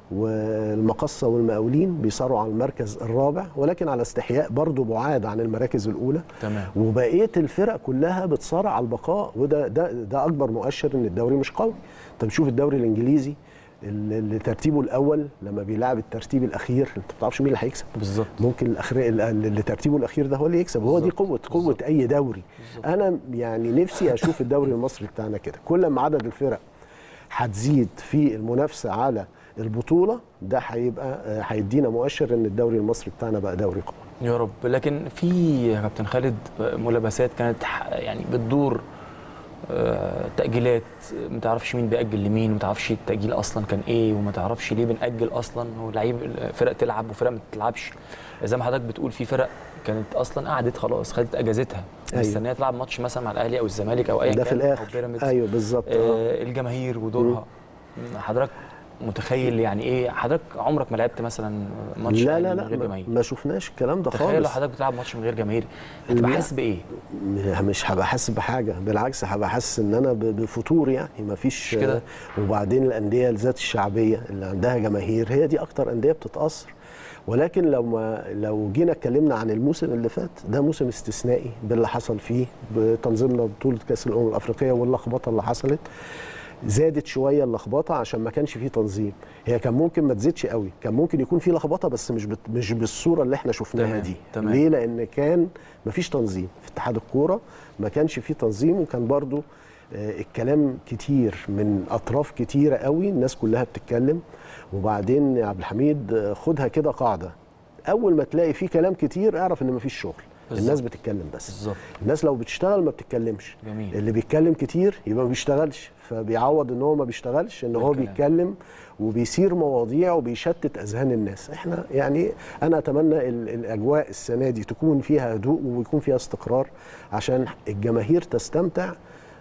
والمقصه والمقاولين بيصارعوا على المركز الرابع ولكن على استحياء برضه بعاد عن المراكز الاولى تمام وبقيه الفرق كلها بتصارع على البقاء وده ده ده اكبر مؤشر ان الدوري مش قوي انت بتشوف الدوري الانجليزي اللي اللي ترتيبه الاول لما بيلعب الترتيب الاخير انت ما بتعرفش مين اللي هيكسب بالظبط ممكن الاخير اللي ترتيبه الاخير ده هو اللي يكسب هو دي بالظبط. قوه قوه بالظبط. اي دوري بالظبط. انا يعني نفسي اشوف الدوري المصري بتاعنا كده كل ما عدد الفرق هتزيد في المنافسه على البطوله ده هيبقى آه، هيدينا مؤشر ان الدوري المصري بتاعنا بقى دوري قوي يا رب لكن في يا كابتن خالد ملابسات كانت ح- يعني بتدور آه، تأجيلات ما تعرفش مين بيأجل لمين وما تعرفش التأجيل أصلا كان إيه وما تعرفش ليه بنأجل أصلا ولعيب فرق تلعب وفرق ما تلعبش زي ما حضرتك بتقول في فرق كانت أصلا قعدت خلاص خدت أجازتها أيوة. مستنية تلعب ماتش مثلا مع الأهلي أو الزمالك أو أي ده في أو الاخر بيراميدز ايوه بالظبط آه. آه الجماهير ودورها حضرتك متخيل يعني ايه حضرتك عمرك ما لعبت مثلا ماتش لا أهلي لا من لا غير ما, جماهير ما شفناش الكلام ده تخيل لو خالص حضرتك بتلعب ماتش من غير جماهير هتبقى لا. حاسس بايه؟ م- مش هبقى حاسس بحاجه بالعكس هبقى حاسس ان انا ب- بفتور يعني ما فيش مش كده؟ آه، وبعدين الانديه ذات الشعبيه اللي عندها جماهير هي دي اكتر انديه بتتاثر ولكن لو ما لو جينا اتكلمنا عن الموسم اللي فات ده موسم استثنائي باللي حصل فيه بتنظيمنا بطوله كاس الامم الافريقيه واللخبطه اللي حصلت زادت شويه اللخبطه عشان ما كانش فيه تنظيم هي كان ممكن ما تزيدش قوي كان ممكن يكون فيه لخبطه بس مش بت... مش بالصوره اللي احنا شفناها تمام، دي تمام. ليه لان كان ما فيش تنظيم في اتحاد الكوره ما كانش فيه تنظيم وكان برضو آه، الكلام كتير من اطراف كتيره قوي الناس كلها بتتكلم وبعدين يا عبد الحميد آه، خدها كده قاعده اول ما تلاقي فيه كلام كتير اعرف ان ما فيش شغل بالظبط. الناس بتتكلم بس بالظبط الناس لو بتشتغل ما بتتكلمش جميل اللي بيتكلم كتير يبقى ما بيشتغلش فبيعوض ان هو ما بيشتغلش ان هو بالكلام. بيتكلم وبيثير مواضيع وبيشتت اذهان الناس احنا يعني انا اتمنى ال- الاجواء السنه دي تكون فيها هدوء ويكون فيها استقرار عشان الجماهير تستمتع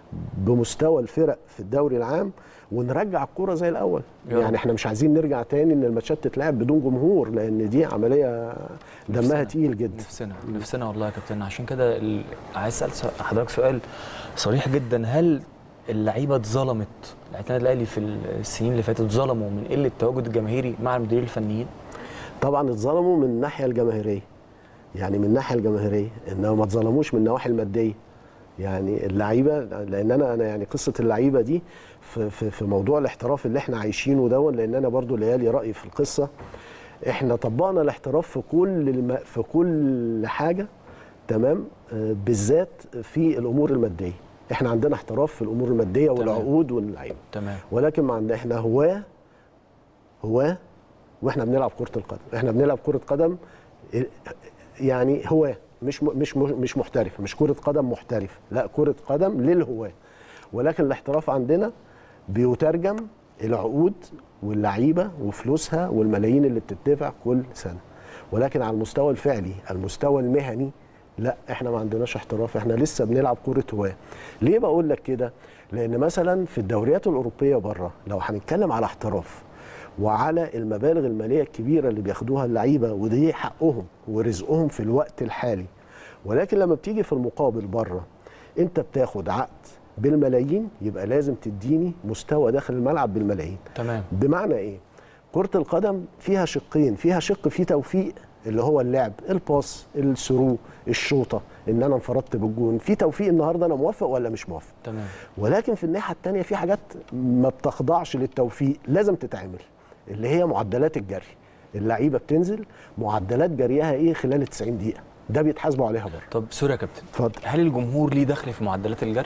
بمستوى الفرق في الدوري العام ونرجع الكوره زي الاول يا رب. يعني احنا مش عايزين نرجع تاني ان الماتشات تتلعب بدون جمهور لان دي عمليه دمها نفسنا. تقيل جدا نفسنا نفسنا والله يا كابتن عشان كده ال... عايز اسال س- حضرتك سؤال صريح جدا هل اللعيبه اتظلمت لعيبه النادي الاهلي في السنين اللي فاتت ظلموا من قله التواجد الجماهيري مع المديرين الفنيين طبعا اتظلموا من الناحيه الجماهيريه يعني من الناحيه الجماهيريه انما ما اتظلموش من النواحي الماديه يعني اللعيبه لان انا انا يعني قصه اللعيبه دي في في, في موضوع الاحتراف اللي احنا عايشينه دون لان انا برضو ليالي رايي في القصه احنا طبقنا الاحتراف في كل الم... في كل حاجه تمام آه، بالذات في الامور الماديه احنا عندنا احتراف في الامور الماديه والعقود واللعيبه تمام ولكن ما عندنا احنا هواه هواه واحنا بنلعب كره القدم احنا بنلعب كره قدم يعني هواه مش م- مش م- مش محترفه مش كره قدم محترفه لا كره قدم للهواه ولكن الاحتراف عندنا بيترجم العقود واللعيبه وفلوسها والملايين اللي بتدفع كل سنه ولكن على المستوى الفعلي المستوى المهني لا احنا ما عندناش احتراف احنا لسه بنلعب كره هواه ليه بقول لك كده لان مثلا في الدوريات الاوروبيه بره لو هنتكلم على احتراف وعلى المبالغ الماليه الكبيره اللي بياخدوها اللعيبه ودي حقهم ورزقهم في الوقت الحالي ولكن لما بتيجي في المقابل بره انت بتاخد عقد بالملايين يبقى لازم تديني مستوى داخل الملعب بالملايين تمام بمعنى ايه كرة القدم فيها شقين فيها شق فيه توفيق اللي هو اللعب الباص الثرو الشوطه ان انا انفردت بالجون في توفيق النهارده انا موفق ولا مش موفق تمام ولكن في الناحيه الثانيه في حاجات ما بتخضعش للتوفيق لازم تتعمل اللي هي معدلات الجري اللعيبه بتنزل معدلات جريها ايه خلال 90 دقيقه ده بيتحاسبوا عليها بره طب سوري يا كابتن اتفضل هل الجمهور ليه دخل في معدلات الجري؟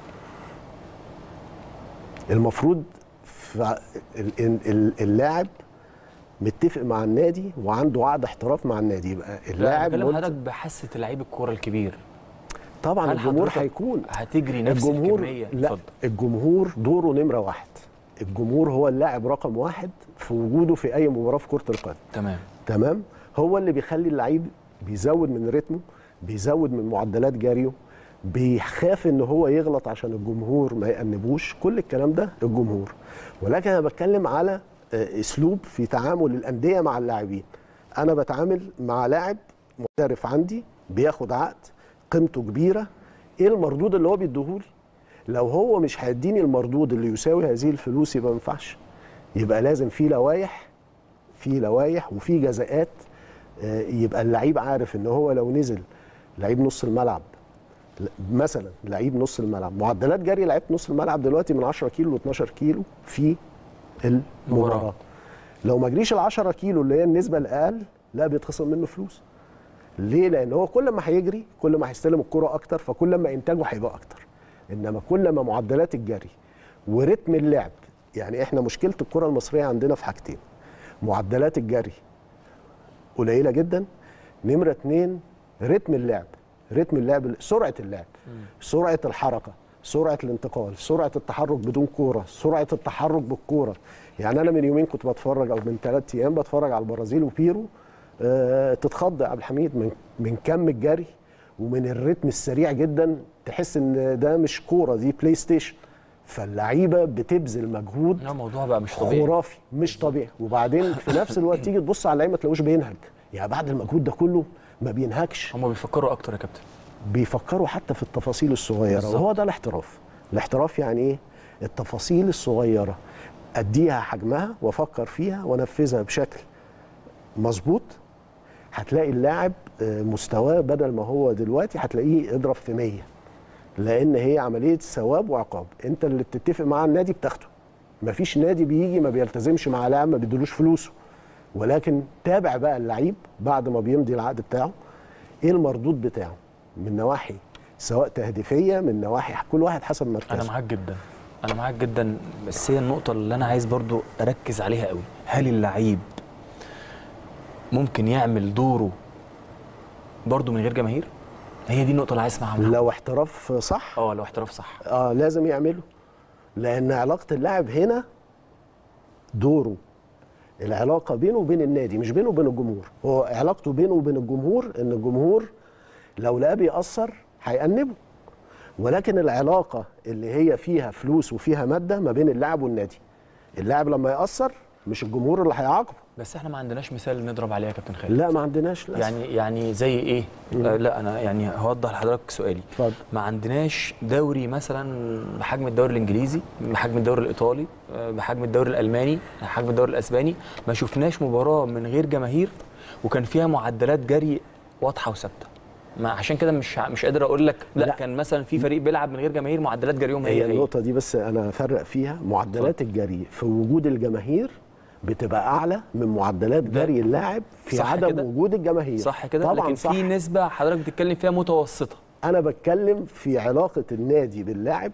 المفروض ف- ال- ال- ال- اللاعب متفق مع النادي وعنده عقد احتراف مع النادي يبقى اللاعب بكلم ملت- حضرتك بحاسه لعيب الكوره الكبير طبعا هل الجمهور حضرتك هيكون هتجري نفس الجمهور الكميه لا اتفضل. الجمهور دوره نمره واحد الجمهور هو اللاعب رقم واحد في وجوده في اي مباراه في كره القدم تمام تمام هو اللي بيخلي اللعيب بيزود من رتمه بيزود من معدلات جريه بيخاف ان هو يغلط عشان الجمهور ما يأنبوش كل الكلام ده الجمهور ولكن انا بتكلم على آه، اسلوب في تعامل الانديه مع اللاعبين انا بتعامل مع لاعب محترف عندي بياخد عقد قيمته كبيره ايه المردود اللي هو بيديهولي لو هو مش هيديني المردود اللي يساوي هذه الفلوس يبقى ما ينفعش يبقى لازم في لوائح في لوائح وفي جزاءات آه، يبقى اللعيب عارف ان هو لو نزل لعيب نص الملعب ل- مثلا لعيب نص الملعب معدلات جري لعيب نص الملعب دلوقتي من 10 كيلو ل 12 كيلو في مباراة. المباراه لو ما جريش ال 10 كيلو اللي هي النسبه الاقل لا بيتخصم منه فلوس ليه لان هو كل ما هيجري كل ما هيستلم الكره اكتر فكل ما انتاجه هيبقى اكتر انما كل ما معدلات الجري ورتم اللعب يعني احنا مشكله الكره المصريه عندنا في حاجتين معدلات الجري قليله جدا نمره اتنين رتم اللعب رتم اللعب سرعه اللعب سرعه الحركه سرعه الانتقال سرعه التحرك بدون كوره سرعه التحرك بالكوره يعني انا من يومين كنت بتفرج او من ثلاث ايام بتفرج على البرازيل وبيرو أه تتخض يا عبد الحميد من من كم الجري ومن الريتم السريع جدا تحس ان ده مش كوره دي بلاي ستيشن فاللعيبه بتبذل مجهود لا الموضوع بقى مش طبيعي خرافي مش طبيعي وبعدين في نفس الوقت تيجي تبص على اللعيب ما تلاقوش بينهج يعني بعد المجهود ده كله ما بينهكش هم بيفكروا اكتر يا كابتن بيفكروا حتى في التفاصيل الصغيره بالظبط. وهو ده الاحتراف الاحتراف يعني ايه التفاصيل الصغيره اديها حجمها وافكر فيها وانفذها بشكل مظبوط هتلاقي اللاعب آه، مستواه بدل ما هو دلوقتي هتلاقيه اضرب في 100 لان هي عمليه ثواب وعقاب انت اللي بتتفق مع النادي بتاخده مفيش نادي بيجي ما بيلتزمش مع لاعب ما بيدلوش فلوسه ولكن تابع بقى اللعيب بعد ما بيمضي العقد بتاعه ايه المردود بتاعه من نواحي سواء تهديفيه من نواحي كل واحد حسب مركزه انا معاك جدا انا معاك جدا بس هي النقطه اللي انا عايز برضو اركز عليها قوي هل اللعيب ممكن يعمل دوره برضو من غير جماهير هي دي النقطه اللي عايز اسمعها منها. لو احتراف صح اه لو احتراف صح اه لازم يعمله لان علاقه اللاعب هنا دوره العلاقه بينه وبين النادي مش بينه وبين الجمهور هو علاقته بينه وبين الجمهور ان الجمهور لو لقاه بيأثر هيأنبه ولكن العلاقه اللي هي فيها فلوس وفيها ماده ما بين اللاعب والنادي اللاعب لما يأثر مش الجمهور اللي هيعاقبه بس احنا ما عندناش مثال نضرب عليه يا كابتن خالد لا ما عندناش للأسف. يعني يعني زي ايه آه لا انا يعني هوضح لحضرتك سؤالي اتفضل. ما عندناش دوري مثلا بحجم الدوري الانجليزي بحجم الدوري الايطالي آه، بحجم الدوري الالماني بحجم الدوري الاسباني ما شفناش مباراه من غير جماهير وكان فيها معدلات جري واضحه وثابته ما عشان كده مش ع- مش قادر اقول لك لا, لا. لا كان مثلا في فريق بيلعب من غير جماهير معدلات جريهم هي هي هي النقطة دي بس أنا أفرق فيها معدلات الجري في وجود الجماهير بتبقى أعلى من معدلات ده جري اللاعب في صح عدم كده؟ وجود الجماهير صح كده طبعا لكن صح في نسبه حضرتك بتتكلم فيها متوسطه أنا بتكلم في علاقة النادي باللاعب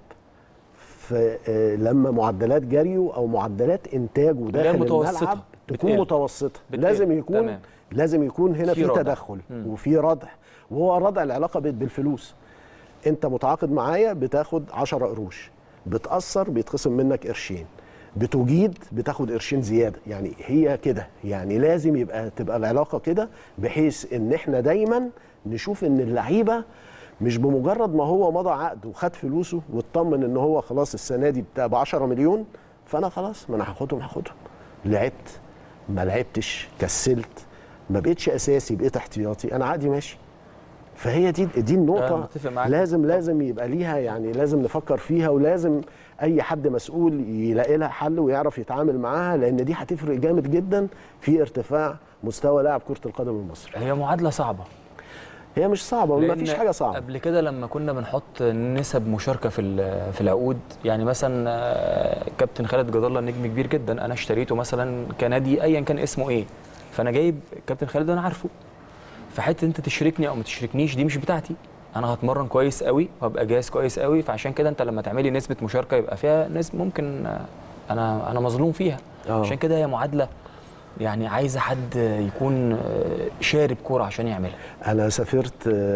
في آه، لما معدلات جريه أو معدلات إنتاجه هي داخل متوسطة. الملعب تكون بتقل. متوسطة بتقل. لازم يكون تمام. لازم يكون هنا في في, ردع. تدخل مم. وفي ردع وهو ردع العلاقة بت- بالفلوس انت متعاقد معايا بتاخد 10 قروش بتأثر بيتخصم منك قرشين بتجيد بتاخد قرشين زياده يعني هي كده يعني لازم يبقى تبقى العلاقه كده بحيث ان احنا دايما نشوف ان اللعيبه مش بمجرد ما هو مضى عقد وخد فلوسه واطمن ان هو خلاص السنه دي بتاع ب 10 مليون فانا خلاص ما انا هاخدهم هاخدهم لعبت ما لعبتش كسلت ما بقتش اساسي بقيت احتياطي انا عادي ماشي فهي دي دي أنا النقطة متفق معاك. لازم لازم يبقى ليها يعني لازم نفكر فيها ولازم أي حد مسؤول يلاقي لها حل ويعرف يتعامل معاها لأن دي هتفرق جامد جدا في ارتفاع مستوى لاعب كرة القدم المصري. هي معادله صعبه هي مش صعبة ما لأن فيش حاجة صعبة. قبل كده لما كنا بنحط نسب مشاركه في ال- في العقود يعني مثلا آه، كابتن خالد جد الله نجم كبير جدا انا اشتريته مثلا كنادي ايا كان اسمه ايه فانا جايب كابتن خالد انا عارفه فحته انت تشركني او ما تشركنيش دي مش بتاعتي انا هتمرن كويس قوي وهبقى جاهز كويس قوي فعشان كده انت لما تعملي نسبه مشاركه يبقى فيها نسبه ممكن آه، انا انا مظلوم فيها آه. عشان كده هي معادله يعني عايزه حد يكون آه، شارب كوره عشان يعملها أنا سافرت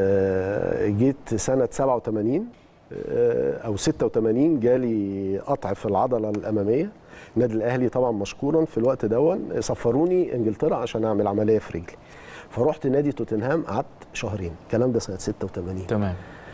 آه، جيت سنة 87 آه، أو 86 جالي قطع في العضلة الأمامية النادي الأهلي طبعا مشكورا في الوقت دون سفروني إنجلترا عشان أعمل عملية في رجلي فرحت نادي توتنهام قعدت شهرين الكلام ده سنة 86 تمام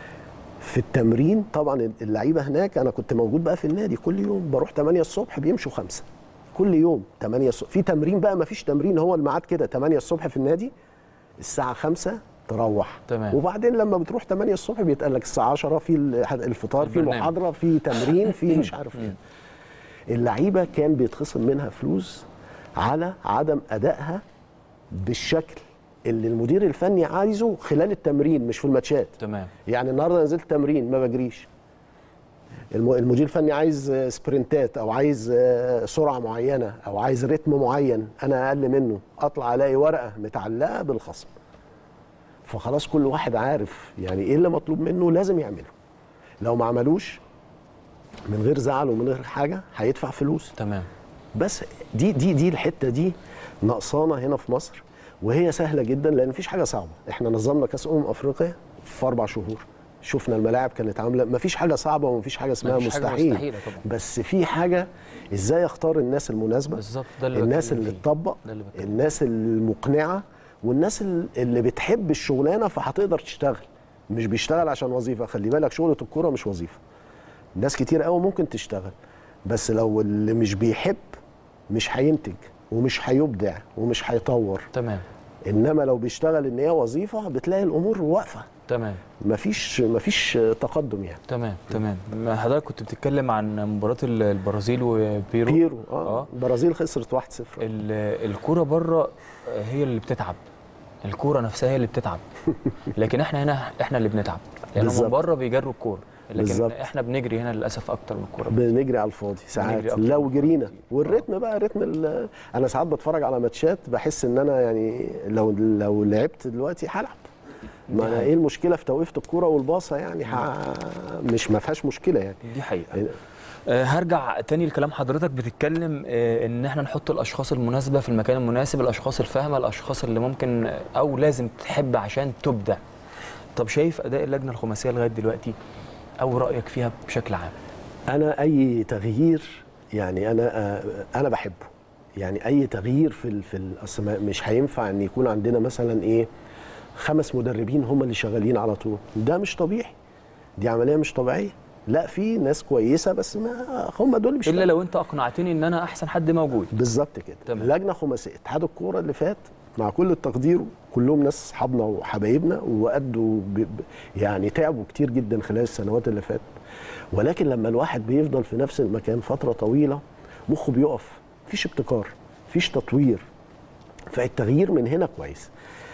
في التمرين طبعا اللعيبه هناك انا كنت موجود بقى في النادي كل يوم بروح 8 الصبح بيمشوا 5 كل يوم 8 الصبح في تمرين بقى ما فيش تمرين هو الميعاد كده 8 الصبح في النادي الساعه 5 تروح تمام. وبعدين لما بتروح 8 الصبح بيتقال لك الساعه 10 في ال- الفطار في البرنامج. محاضره في تمرين في مش عارف ايه اللعيبه كان بيتخصم منها فلوس على عدم ادائها بالشكل اللي المدير الفني عايزه خلال التمرين مش في الماتشات تمام يعني النهارده نزلت تمرين ما بجريش الم- المدير الفني عايز آه، سبرنتات او عايز آه، سرعه معينه او عايز رتم معين انا اقل منه اطلع الاقي ورقه متعلقه بالخصم فخلاص كل واحد عارف يعني ايه اللي مطلوب منه لازم يعمله لو ما عملوش من غير زعل ومن غير حاجه هيدفع فلوس تمام بس دي دي دي الحته دي ناقصانا هنا في مصر وهي سهله جدا لان مفيش حاجه صعبه احنا نظمنا كاس امم افريقيا في اربع شهور شفنا الملاعب كانت عامله مفيش حاجه صعبه ومفيش حاجه اسمها مفيش حاجة مستحيل مستحيلة طبعا. بس في حاجه ازاي اختار الناس المناسبه بالظبط ده اللي الناس بتكلم اللي فيه. تطبق ده اللي بتكلم الناس المقنعه والناس ال- اللي بتحب الشغلانه فهتقدر تشتغل مش بيشتغل عشان وظيفه خلي بالك شغله الكوره مش وظيفه ناس كتير قوي ممكن تشتغل بس لو اللي مش بيحب مش هينتج ومش هيبدع ومش هيطور تمام انما لو بيشتغل ان هي وظيفه بتلاقي الامور واقفه تمام مفيش مفيش تقدم يعني تمام تمام ما حضرتك كنت بتتكلم عن مباراه ال- البرازيل وبيرو بيرو اه, آه. آه. البرازيل خسرت 1-0 ال- الكوره بره هي اللي بتتعب الكوره نفسها هي اللي بتتعب لكن احنا هنا احنا اللي بنتعب لان هم بالظبط. بره بيجروا الكوره لكن بالظبط. احنا بنجري هنا للاسف اكتر من الكوره بنجري على الفاضي ساعات بنجري أكتر. لو جرينا والريتم بقى رتم ال- انا ساعات بتفرج على ماتشات بحس ان انا يعني لو لو لعبت دلوقتي هلعب ما أنا ايه المشكله في توقيفه الكوره والباصه يعني ح... مش ما فيهاش مشكله يعني دي حقيقه آه، هرجع تاني لكلام حضرتك بتتكلم آه، ان احنا نحط الاشخاص المناسبه في المكان المناسب الاشخاص الفاهمه الاشخاص اللي ممكن آه، او لازم تحب عشان تبدع طب شايف اداء اللجنه الخماسيه لغايه دلوقتي او رايك فيها بشكل عام انا اي تغيير يعني انا آه، انا بحبه يعني اي تغيير في ال- في ال- أصل ما- مش هينفع ان يكون عندنا مثلا ايه خمس مدربين هم اللي شغالين على طول ده مش طبيعي دي عمليه مش طبيعيه لا في ناس كويسه بس ما هم دول مش الا لو انت اقنعتني ان انا احسن حد موجود بالظبط كده تمام. لجنه خماسيه اتحاد الكوره اللي فات مع كل التقدير كلهم ناس اصحابنا وحبايبنا وادوا ب... ب- يعني تعبوا كتير جدا خلال السنوات اللي فاتت ولكن لما الواحد بيفضل في نفس المكان فتره طويله مخه بيقف مفيش ابتكار مفيش تطوير فالتغيير من هنا كويس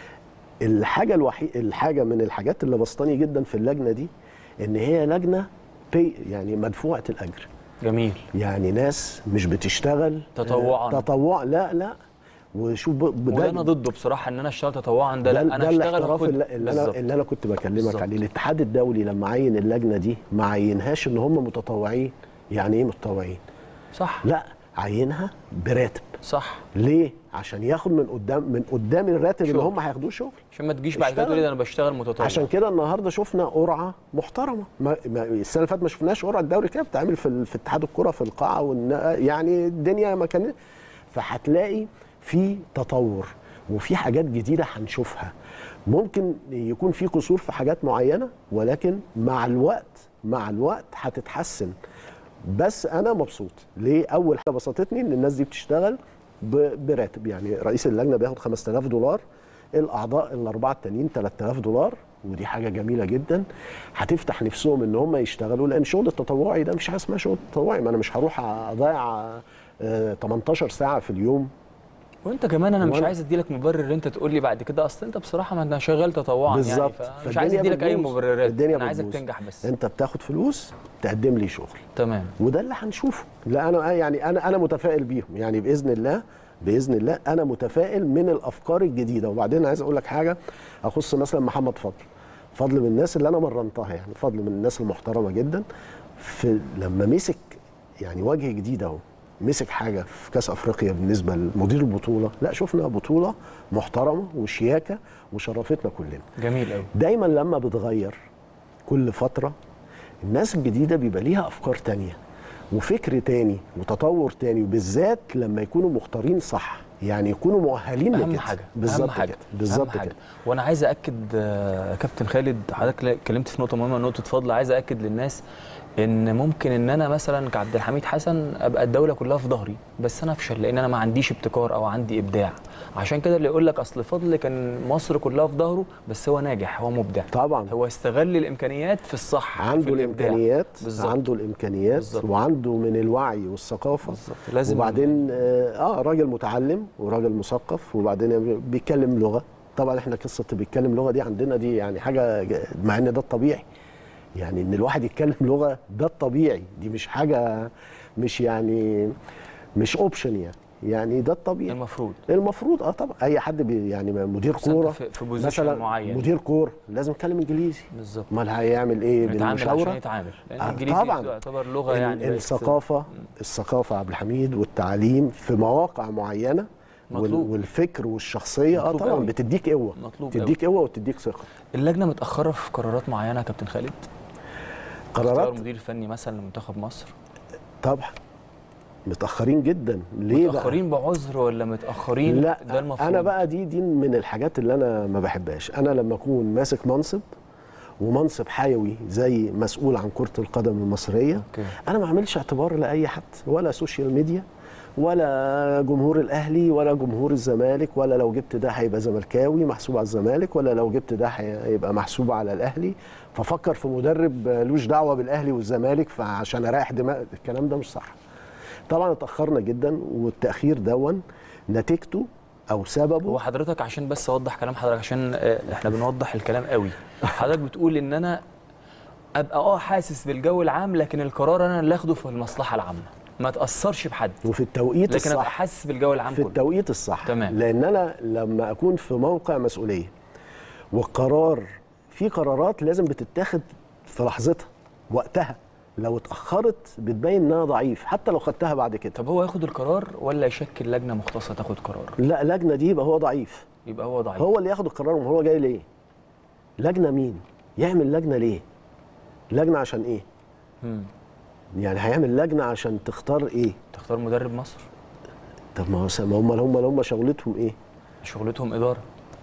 الحاجه الوحيد الحاجه من الحاجات اللي بسطاني جدا في اللجنه دي ان هي لجنه بي يعني مدفوعه الاجر جميل يعني ناس مش بتشتغل تطوعاً. آه، تطوع لا لا وشوف ب- ب- وده انا ضده بصراحه ان انا اشتغل تطوعا ده, ده, لا انا ده اشتغل الاحتراف وأخد- اللي, اللي انا بالظبط. اللي انا كنت بكلمك بالظبط. عليه الاتحاد الدولي لما عين اللجنه دي ما عينهاش ان هم متطوعين يعني ايه متطوعين صح لا عينها براتب صح ليه عشان ياخد من قدام من قدام الراتب اللي شغل. هم هياخدوه شغل عشان ما تجيش بعد كده اشتغل. تقول لي ده انا بشتغل متطوع عشان كده النهارده شفنا قرعه محترمه ما ما السنه اللي فاتت ما شفناش قرعه الدوري كده بتتعمل في ال- في اتحاد الكره في القاعه والن- يعني الدنيا ما كان فهتلاقي في تطور وفي حاجات جديده هنشوفها ممكن يكون في قصور في حاجات معينه ولكن مع الوقت مع الوقت هتتحسن بس انا مبسوط ليه اول حاجه بسطتني ان الناس دي بتشتغل ب- براتب يعني رئيس اللجنه بياخد 5000 دولار الاعضاء الاربعه التانيين 3000 دولار ودي حاجه جميله جدا هتفتح نفسهم ان هم يشتغلوا لان شغل التطوعي ده مش حاجه اسمها شغل تطوعي ما انا مش هروح اضيع آه، 18 ساعه في اليوم وانت كمان انا مش وأنا- عايز اديلك مبرر انت تقول لي بعد كده اصل انت بصراحه ما انا شغال تطوعا بالظبط يعني فمش عايز فالدنيا اديلك اي بتبوظ. مبررات الدنيا انا عايزك بتبوظ. تنجح بس انت بتاخد فلوس تقدم لي شغل تمام وده اللي هنشوفه لا انا يعني انا انا متفائل بيهم يعني باذن الله باذن الله انا متفائل من الافكار الجديده وبعدين عايز اقول لك حاجه اخص مثلا محمد فضل فضل من الناس اللي انا مرنتها يعني فضل من الناس المحترمه جدا في لما مسك يعني وجه جديد اهو مسك حاجه في كاس افريقيا بالنسبه لمدير البطوله لا شفنا بطوله محترمه وشياكه وشرفتنا كلنا جميل قوي دايما لما بتغير كل فترة الناس الجديدة بيبقى ليها أفكار تانية وفكر تاني وتطور تاني وبالذات لما يكونوا مختارين صح يعني يكونوا مؤهلين اهم لكده. حاجه اهم بالظبط حاجه كده أهم بالظبط حاجة. كده وانا عايز اكد آه، كابتن خالد حضرتك اتكلمت في نقطه مهمه نقطه فضل عايز اكد للناس ان ممكن ان انا مثلا كعبد الحميد حسن ابقى الدوله كلها في ظهري بس انا افشل لان انا ما عنديش ابتكار او عندي ابداع عشان كده اللي يقول لك اصل فضل كان مصر كلها في ظهره بس هو ناجح هو مبدع طبعا هو استغل الامكانيات في الصح عنده في الإبداع. الامكانيات بالظبط. عنده الامكانيات بالظبط. وعنده من الوعي والثقافه بالظبط لازم وبعدين اه آه، راجل متعلم وراجل مثقف وبعدين بيتكلم لغه طبعا احنا قصه بيتكلم لغه دي عندنا دي يعني حاجه ج- مع ان ده الطبيعي يعني ان الواحد يتكلم لغه ده الطبيعي دي مش حاجه مش يعني مش اوبشن يعني يعني ده الطبيعي المفروض المفروض اه طبعا اي حد بي يعني مدير بس أنت كوره في- في بوزيشن مثلا معين. مدير كوره لازم يتكلم انجليزي بالظبط امال هيعمل ايه يتعامل عشان بالمشاوره يتعامل لان آه، الانجليزي طبعاً. تعتبر لغه ال- يعني بقت- الثقافه الثقافه عبد الحميد والتعليم في مواقع معينه وال- مطلوب. والفكر والشخصيه اه مطلوب طبعا أوي. بتديك قوه مطلوب تديك قوه وتديك ثقه اللجنه متاخره في قرارات معينه يا كابتن خالد اختيار قرارات مدير فني مثلا لمنتخب مصر طبعا متاخرين جدا ليه بقى؟ متاخرين بعذر ولا متاخرين لا ده المفروض انا بقى دي دي من الحاجات اللي انا ما بحبهاش انا لما اكون ماسك منصب ومنصب حيوي زي مسؤول عن كره القدم المصريه اوكي انا ما اعملش اعتبار لاي حد ولا سوشيال ميديا ولا جمهور الاهلي ولا جمهور الزمالك ولا لو جبت ده هيبقى زملكاوي محسوب على الزمالك ولا لو جبت ده هيبقى محسوب على الاهلي ففكر في مدرب لوش دعوه بالاهلي والزمالك فعشان اريح دماغ الكلام ده مش صح طبعا اتاخرنا جدا والتاخير دون نتيجته او سببه هو حضرتك عشان بس اوضح كلام حضرتك عشان آه، احنا بنوضح الكلام قوي حضرتك بتقول ان انا ابقى اه حاسس بالجو العام لكن القرار انا اللي اخده في المصلحه العامه ما تاثرش بحد وفي التوقيت لكن ابقى الصح حاسس بالجو العام في كله التوقيت الصح تمام. لان انا لما اكون في موقع مسؤوليه والقرار في قرارات لازم بتتاخد في لحظتها وقتها لو اتاخرت بتبين انها ضعيف حتى لو خدتها بعد كده طب هو ياخد القرار ولا يشكل لجنه مختصه تاخد قرار لا لجنه دي يبقى هو ضعيف يبقى هو ضعيف هو اللي ياخد القرار وهو جاي ليه لجنه مين يعمل لجنه ليه لجنه عشان ايه مم. يعني هيعمل لجنه عشان تختار ايه تختار مدرب مصر طب ما هو س- ما هم هم هم شغلتهم ايه شغلتهم اداره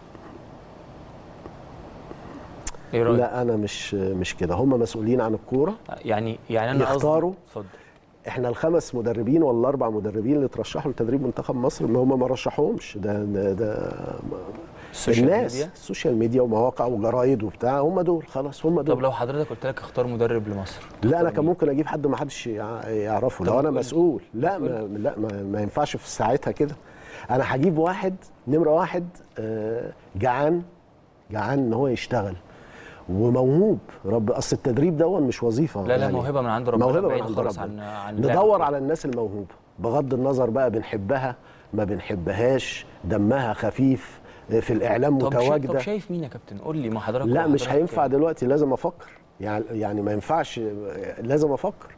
ايه رايك لا انا مش مش كده هم مسؤولين عن الكوره يعني يعني انا قصدي- يختاروا. اتفضل احنا الخمس مدربين ولا الاربع مدربين اللي ترشحوا لتدريب منتخب مصر ما هم ما رشحوهمش ده ده, ده السوشيال الناس ميديا السوشيال ميديا ومواقع وجرايد وبتاع هم دول خلاص هم طب دول لو حضرتك قلت لك اختار مدرب لمصر لا انا تختار كان مين؟ ممكن اجيب حد ما حدش يع- يعرفه طب لو انا قول لي. مسؤول لا قول ما لا ما, ما ينفعش في ساعتها كده انا هجيب واحد نمره واحد آه، جعان جعان ان هو يشتغل وموهوب رب اصل التدريب ده مش وظيفه لا لا موهبه من عند ربنا موهبه من بعيد عند خالص ربنا عن عن لعب ندور الكورة. على الناس الموهوبه بغض النظر بقى بنحبها ما بنحبهاش دمها خفيف في الاعلام طب شايف, طب متواجده شايف مين يا كابتن قول لي ما حضرتك لا مش حضرتك- هينفع دلوقتي لازم افكر يعني يعني ما ينفعش لازم افكر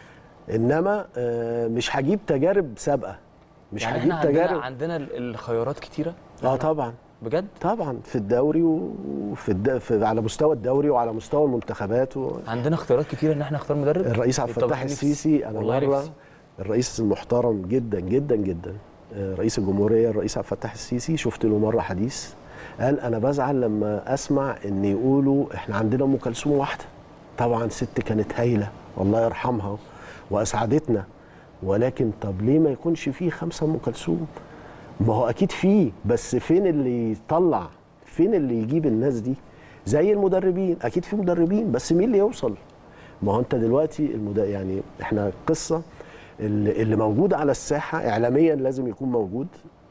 انما آه، مش هجيب تجارب سابقه مش يعني هجيب احنا عندنا تجارب عندنا ال- الخيارات كتيره اه طبعا بجد طبعا في الدوري وفي, الد... في على مستوى الدوري وعلى مستوى المنتخبات و... عندنا اختيارات كتيره ان احنا نختار مدرب الرئيس عبد طب الفتاح نفسي- السيسي انا والله مره نفسي. الرئيس المحترم جدا جدا جدا آه، رئيس الجمهوريه الرئيس عبد الفتاح السيسي شفت له مره حديث قال انا بزعل لما اسمع ان يقولوا احنا عندنا ام كلثوم واحده طبعا ست كانت هايله والله يرحمها واسعدتنا ولكن طب ليه ما يكونش فيه خمسه ام كلثوم ما هو اكيد فيه بس فين اللي يطلع فين اللي يجيب الناس دي زي المدربين اكيد في مدربين بس مين اللي يوصل ما هو انت دلوقتي المد... يعني احنا قصه اللي, اللي موجود على الساحه اعلاميا لازم يكون موجود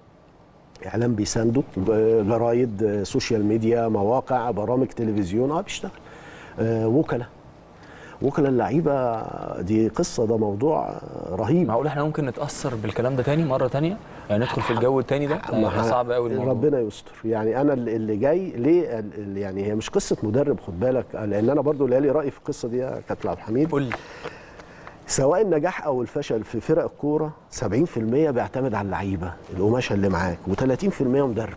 اعلام بيسانده ب- جرايد آه، سوشيال ميديا مواقع برامج تلفزيون اه بيشتغل آه وكلاء وكلاء اللعيبه دي قصه ده موضوع آه، رهيب معقول احنا ممكن نتاثر بالكلام ده تاني مره تانية يعني ندخل في الجو التاني ده لا، ما يبقى ه- صعب قوي الموضوع ربنا يستر يعني انا اللي اللي جاي ليه ال- ال- يعني هي مش قصه مدرب خد بالك لان انا برضو اللي لي راي في القصه دي يا كابتن عبد الحميد قول لي سواء النجاح او الفشل في فرق الكوره 70% بيعتمد على اللعيبه القماشه اللي معاك و30% مدرب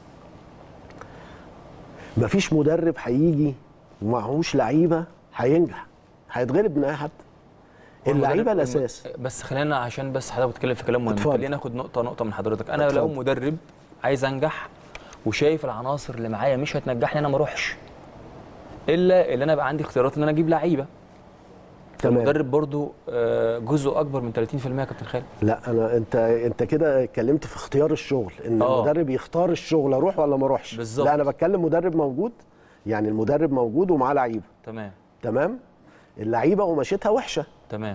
مفيش مدرب هيجي ومعهوش لعيبه هينجح هيتغلب من اي حد اللعيبه المدرب- الاساس بس خلينا عشان بس حضرتك بتتكلم في كلام مهم اتفضل. خلينا ناخد نقطه نقطه من حضرتك انا لو اتفضل. مدرب عايز انجح وشايف العناصر اللي معايا مش هتنجحني انا ما اروحش الا اللي انا بقى عندي اختيارات ان انا اجيب لعيبه تمام. المدرب برضو آه، جزء اكبر من 30% يا كابتن خالد لا انا انت انت كده اتكلمت في اختيار الشغل ان آه. المدرب يختار الشغل اروح ولا ما اروحش بالظبط. لا انا بتكلم مدرب موجود يعني المدرب موجود ومعاه لعيبه تمام تمام اللعيبه قماشتها وحشه تمام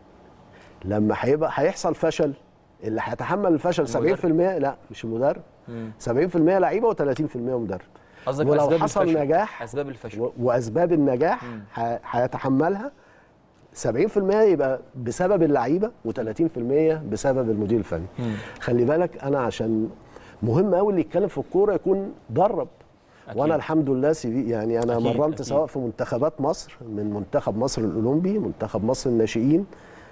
لما هيبقى هيحصل فشل اللي هيتحمل الفشل 70% المدرب. لا مش المدرب مم. 70% لعيبه و30% مدرب قصدك ولو اسباب حصل الفشل نجاح اسباب الفشل و- واسباب النجاح مم. ه- هيتحملها 70% يبقى بسبب اللعيبه و30% بسبب المدير الفني مم. خلي بالك انا عشان مهم قوي اللي يتكلم في الكوره يكون درب أكيد. وانا الحمد لله سي في يعني انا أكيد، مرنت أكيد. سواء في منتخبات مصر من منتخب مصر الاولمبي منتخب مصر الناشئين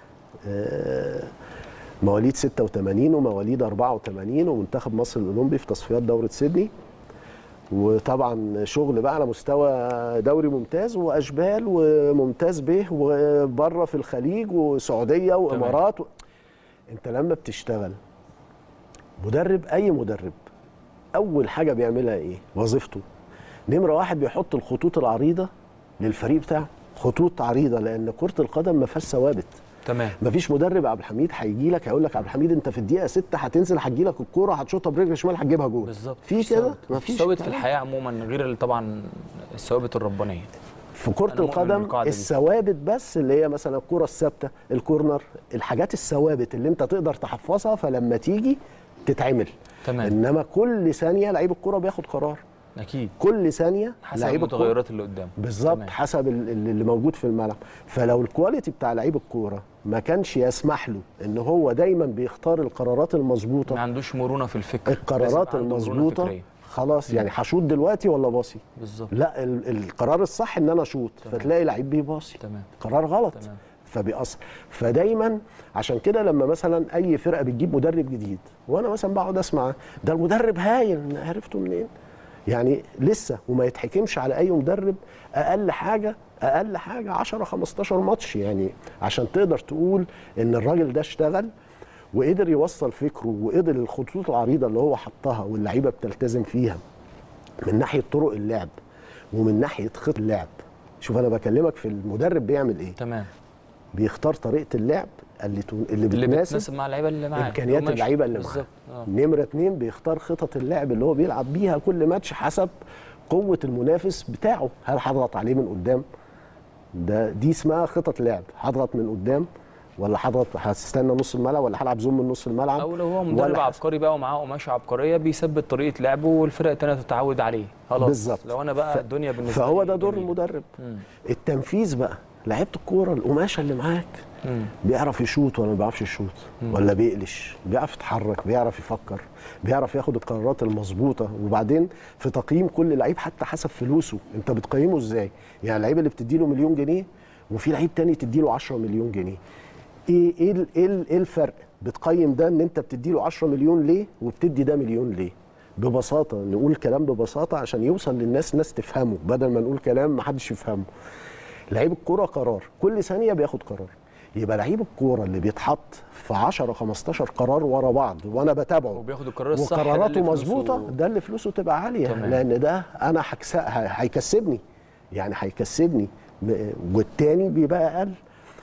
آه، مواليد 86 ومواليد 84 ومنتخب مصر الاولمبي في تصفيات دوره سيدني وطبعا شغل بقى على مستوى دوري ممتاز واشبال وممتاز به وبره في الخليج وسعوديه وامارات و... انت لما بتشتغل مدرب اي مدرب اول حاجه بيعملها ايه وظيفته نمره واحد بيحط الخطوط العريضه للفريق بتاعه خطوط عريضه لان كره القدم ما فيهاش ثوابت تمام مفيش مدرب عبد الحميد هيجي لك هيقول لك عبد الحميد انت في الدقيقه 6 هتنزل هتجي لك الكوره هتشوطها برجل شمال هتجيبها جول بالظبط في كده مفيش مفيش ثوابت في كلام. الحياه عموما غير ال- طبعا الثوابت الربانيه في كره أنا مؤمن القدم بالقاعدة دي. الثوابت بس اللي هي مثلا الكره الثابته الكورنر الحاجات الثوابت اللي انت تقدر تحفظها فلما تيجي تتعمل تمام انما كل ثانيه لعيب الكوره بياخد قرار اكيد كل ثانيه حسب لعيب الكورة المتغيرات اللي قدامه بالظبط تمام. حسب ال- ال- اللي موجود في الملعب فلو الكواليتي بتاع لعيب الكوره ما كانش يسمح له ان هو دايما بيختار القرارات المظبوطه ما عندوش مرونه في الفكر القرارات لازم عنده مرونة المظبوطه فكرية. خلاص يعني هشوط دلوقتي ولا باصي بالظبط لا ال- القرار الصح ان انا اشوط تمام. فتلاقي لعيب بيباصي تمام قرار غلط تمام. فبيأثر فدايما عشان كده لما مثلا اي فرقه بتجيب مدرب جديد وانا مثلا بقعد اسمع ده المدرب هايل عرفته منين يعني لسه وما يتحكمش على اي مدرب اقل حاجه اقل حاجه 10 15 ماتش يعني عشان تقدر تقول ان الراجل ده اشتغل وقدر يوصل فكره وقدر الخطوط العريضه اللي هو حطها واللعيبه بتلتزم فيها من ناحيه طرق اللعب ومن ناحيه خط اللعب شوف انا بكلمك في المدرب بيعمل ايه تمام بيختار طريقه اللعب اللي تو- اللي اللي بتناسب بتناسب مع اللعيبه اللي معاه امكانيات اللي هو ماشي. اللعيبه اللي معاه بالظبط آه. نمره اتنين بيختار خطط اللعب اللي هو بيلعب بيها كل ماتش حسب قوه المنافس بتاعه هل هضغط عليه من قدام ده دي اسمها خطط لعب هضغط من قدام ولا هضغط هستنى نص الملعب ولا هلعب زوم من نص الملعب او لو هو مدرب ولا عبقري بقى ومعاه قماشه عبقريه بيثبت طريقه لعبه والفرق التانيه تتعود عليه خلاص بالظبط. لو انا بقى ف- الدنيا بالنسبه فهو لي ده دور جميلة. المدرب مم. التنفيذ بقى لعيبه الكوره القماشه اللي معاك مم. بيعرف يشوط ولا ما بيعرفش يشوط ولا بيقلش بيعرف يتحرك بيعرف يفكر بيعرف ياخد القرارات المظبوطه وبعدين في تقييم كل لعيب حتى حسب فلوسه انت بتقيمه ازاي يعني اللعيب اللي بتديله مليون جنيه وفي لعيب تاني تديله 10 مليون جنيه ايه ايه ال- ايه ال- ايه الفرق بتقيم ده ان انت بتديله 10 مليون ليه وبتدي ده مليون ليه ببساطه نقول كلام ببساطه عشان يوصل للناس ناس تفهمه بدل ما نقول كلام ما حدش يفهمه لعيب الكوره قرار كل ثانيه بياخد قرار يبقى لعيب الكوره اللي بيتحط في 10 15 قرار ورا بعض وانا بتابعه وبياخد القرار الصح ده وقراراته اللي فلوسه- مظبوطه ده اللي فلوسه تبقى عاليه تمام. لان ده انا هكس- ه- هيكسبني يعني هيكسبني م- والتاني بيبقى اقل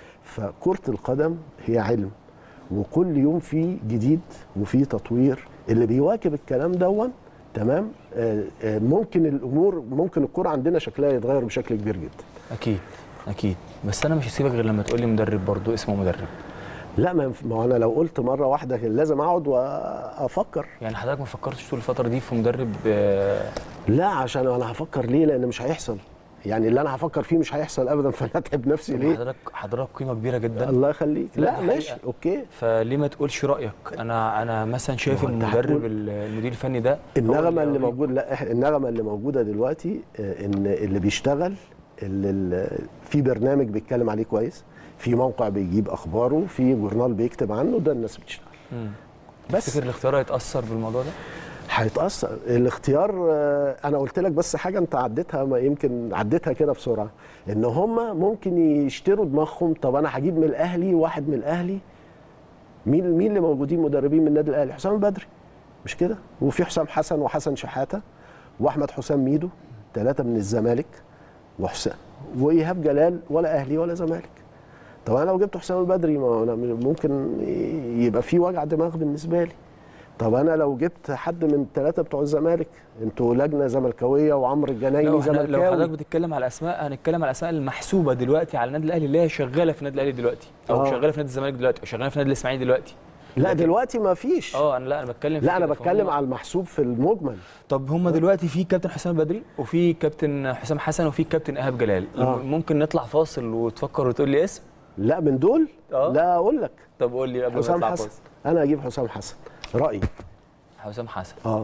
فكره القدم هي علم وكل يوم في جديد وفي تطوير اللي بيواكب الكلام دون تمام آه، آه، ممكن الامور ممكن الكره عندنا شكلها يتغير بشكل كبير جدا اكيد اكيد بس انا مش هسيبك غير لما تقول لي مدرب برضه اسمه مدرب لا ما ينف- ما هو انا لو قلت مره واحده كان لازم اقعد وافكر يعني حضرتك ما فكرتش طول الفتره دي في مدرب آه، لا عشان انا هفكر ليه لان مش هيحصل يعني اللي انا هفكر فيه مش هيحصل ابدا فانا اتعب نفسي ليه حضرتك حضرتك قيمه كبيره جدا الله يخليك لا، لا دي ماشي حقيقة. اوكي فليه ما تقولش رايك انا انا مثلا شايف ما هو أنت المدرب هتقول- المدير الفني ده هو النغمه اللي يوريك. موجوده لا إح- النغمه اللي موجوده دلوقتي آه، ان اللي بيشتغل اللي اللي في برنامج بيتكلم عليه كويس في موقع بيجيب اخباره في جورنال بيكتب عنه ده الناس بتشتغل مم. بس تفتكر الاختيار هيتاثر بالموضوع ده هيتاثر الاختيار آه، انا قلت لك بس حاجه انت عديتها ما يمكن عديتها كده بسرعه ان هم ممكن يشتروا دماغهم طب انا هجيب من الاهلي واحد من الاهلي مين مين اللي موجودين مدربين من النادي الاهلي حسام البدري مش كده وفي حسام حسن وحسن شحاته واحمد حسام ميدو ثلاثه من الزمالك وحسام وايهاب جلال ولا اهلي ولا زمالك طب انا لو جبت حسام البدري ما هو أنا ممكن يبقى في وجع دماغ بالنسبه لي طب انا لو جبت حد من الثلاثه بتوع الزمالك انتوا لجنه زملكاويه وعمرو لو, الجنايني إحنا لو حضرتك زملكاوي بتتكلم على اسماء هنتكلم على الاسماء المحسوبه دلوقتي على النادي الاهلي اللي هي شغاله في النادي الاهلي دلوقتي او آه. شغاله في نادي الزمالك دلوقتي او شغاله في نادي الاسماعيلي دلوقتي لا لكن- دلوقتي ما فيش اه انا لا انا بتكلم في لا انا كده، بتكلم فهم- على المحسوب في المجمل طب هم دلوقتي في كابتن حسام البدري وفي كابتن حسام حسن وفي كابتن ايهاب جلال آه. ممكن نطلع فاصل وتفكر وتقول لي اسم لا من دول آه. لا اقول لك طب قول لي قبل ما حسام نطلع حسن فاصل انا اجيب حسام حسن رايي حسام حسن اه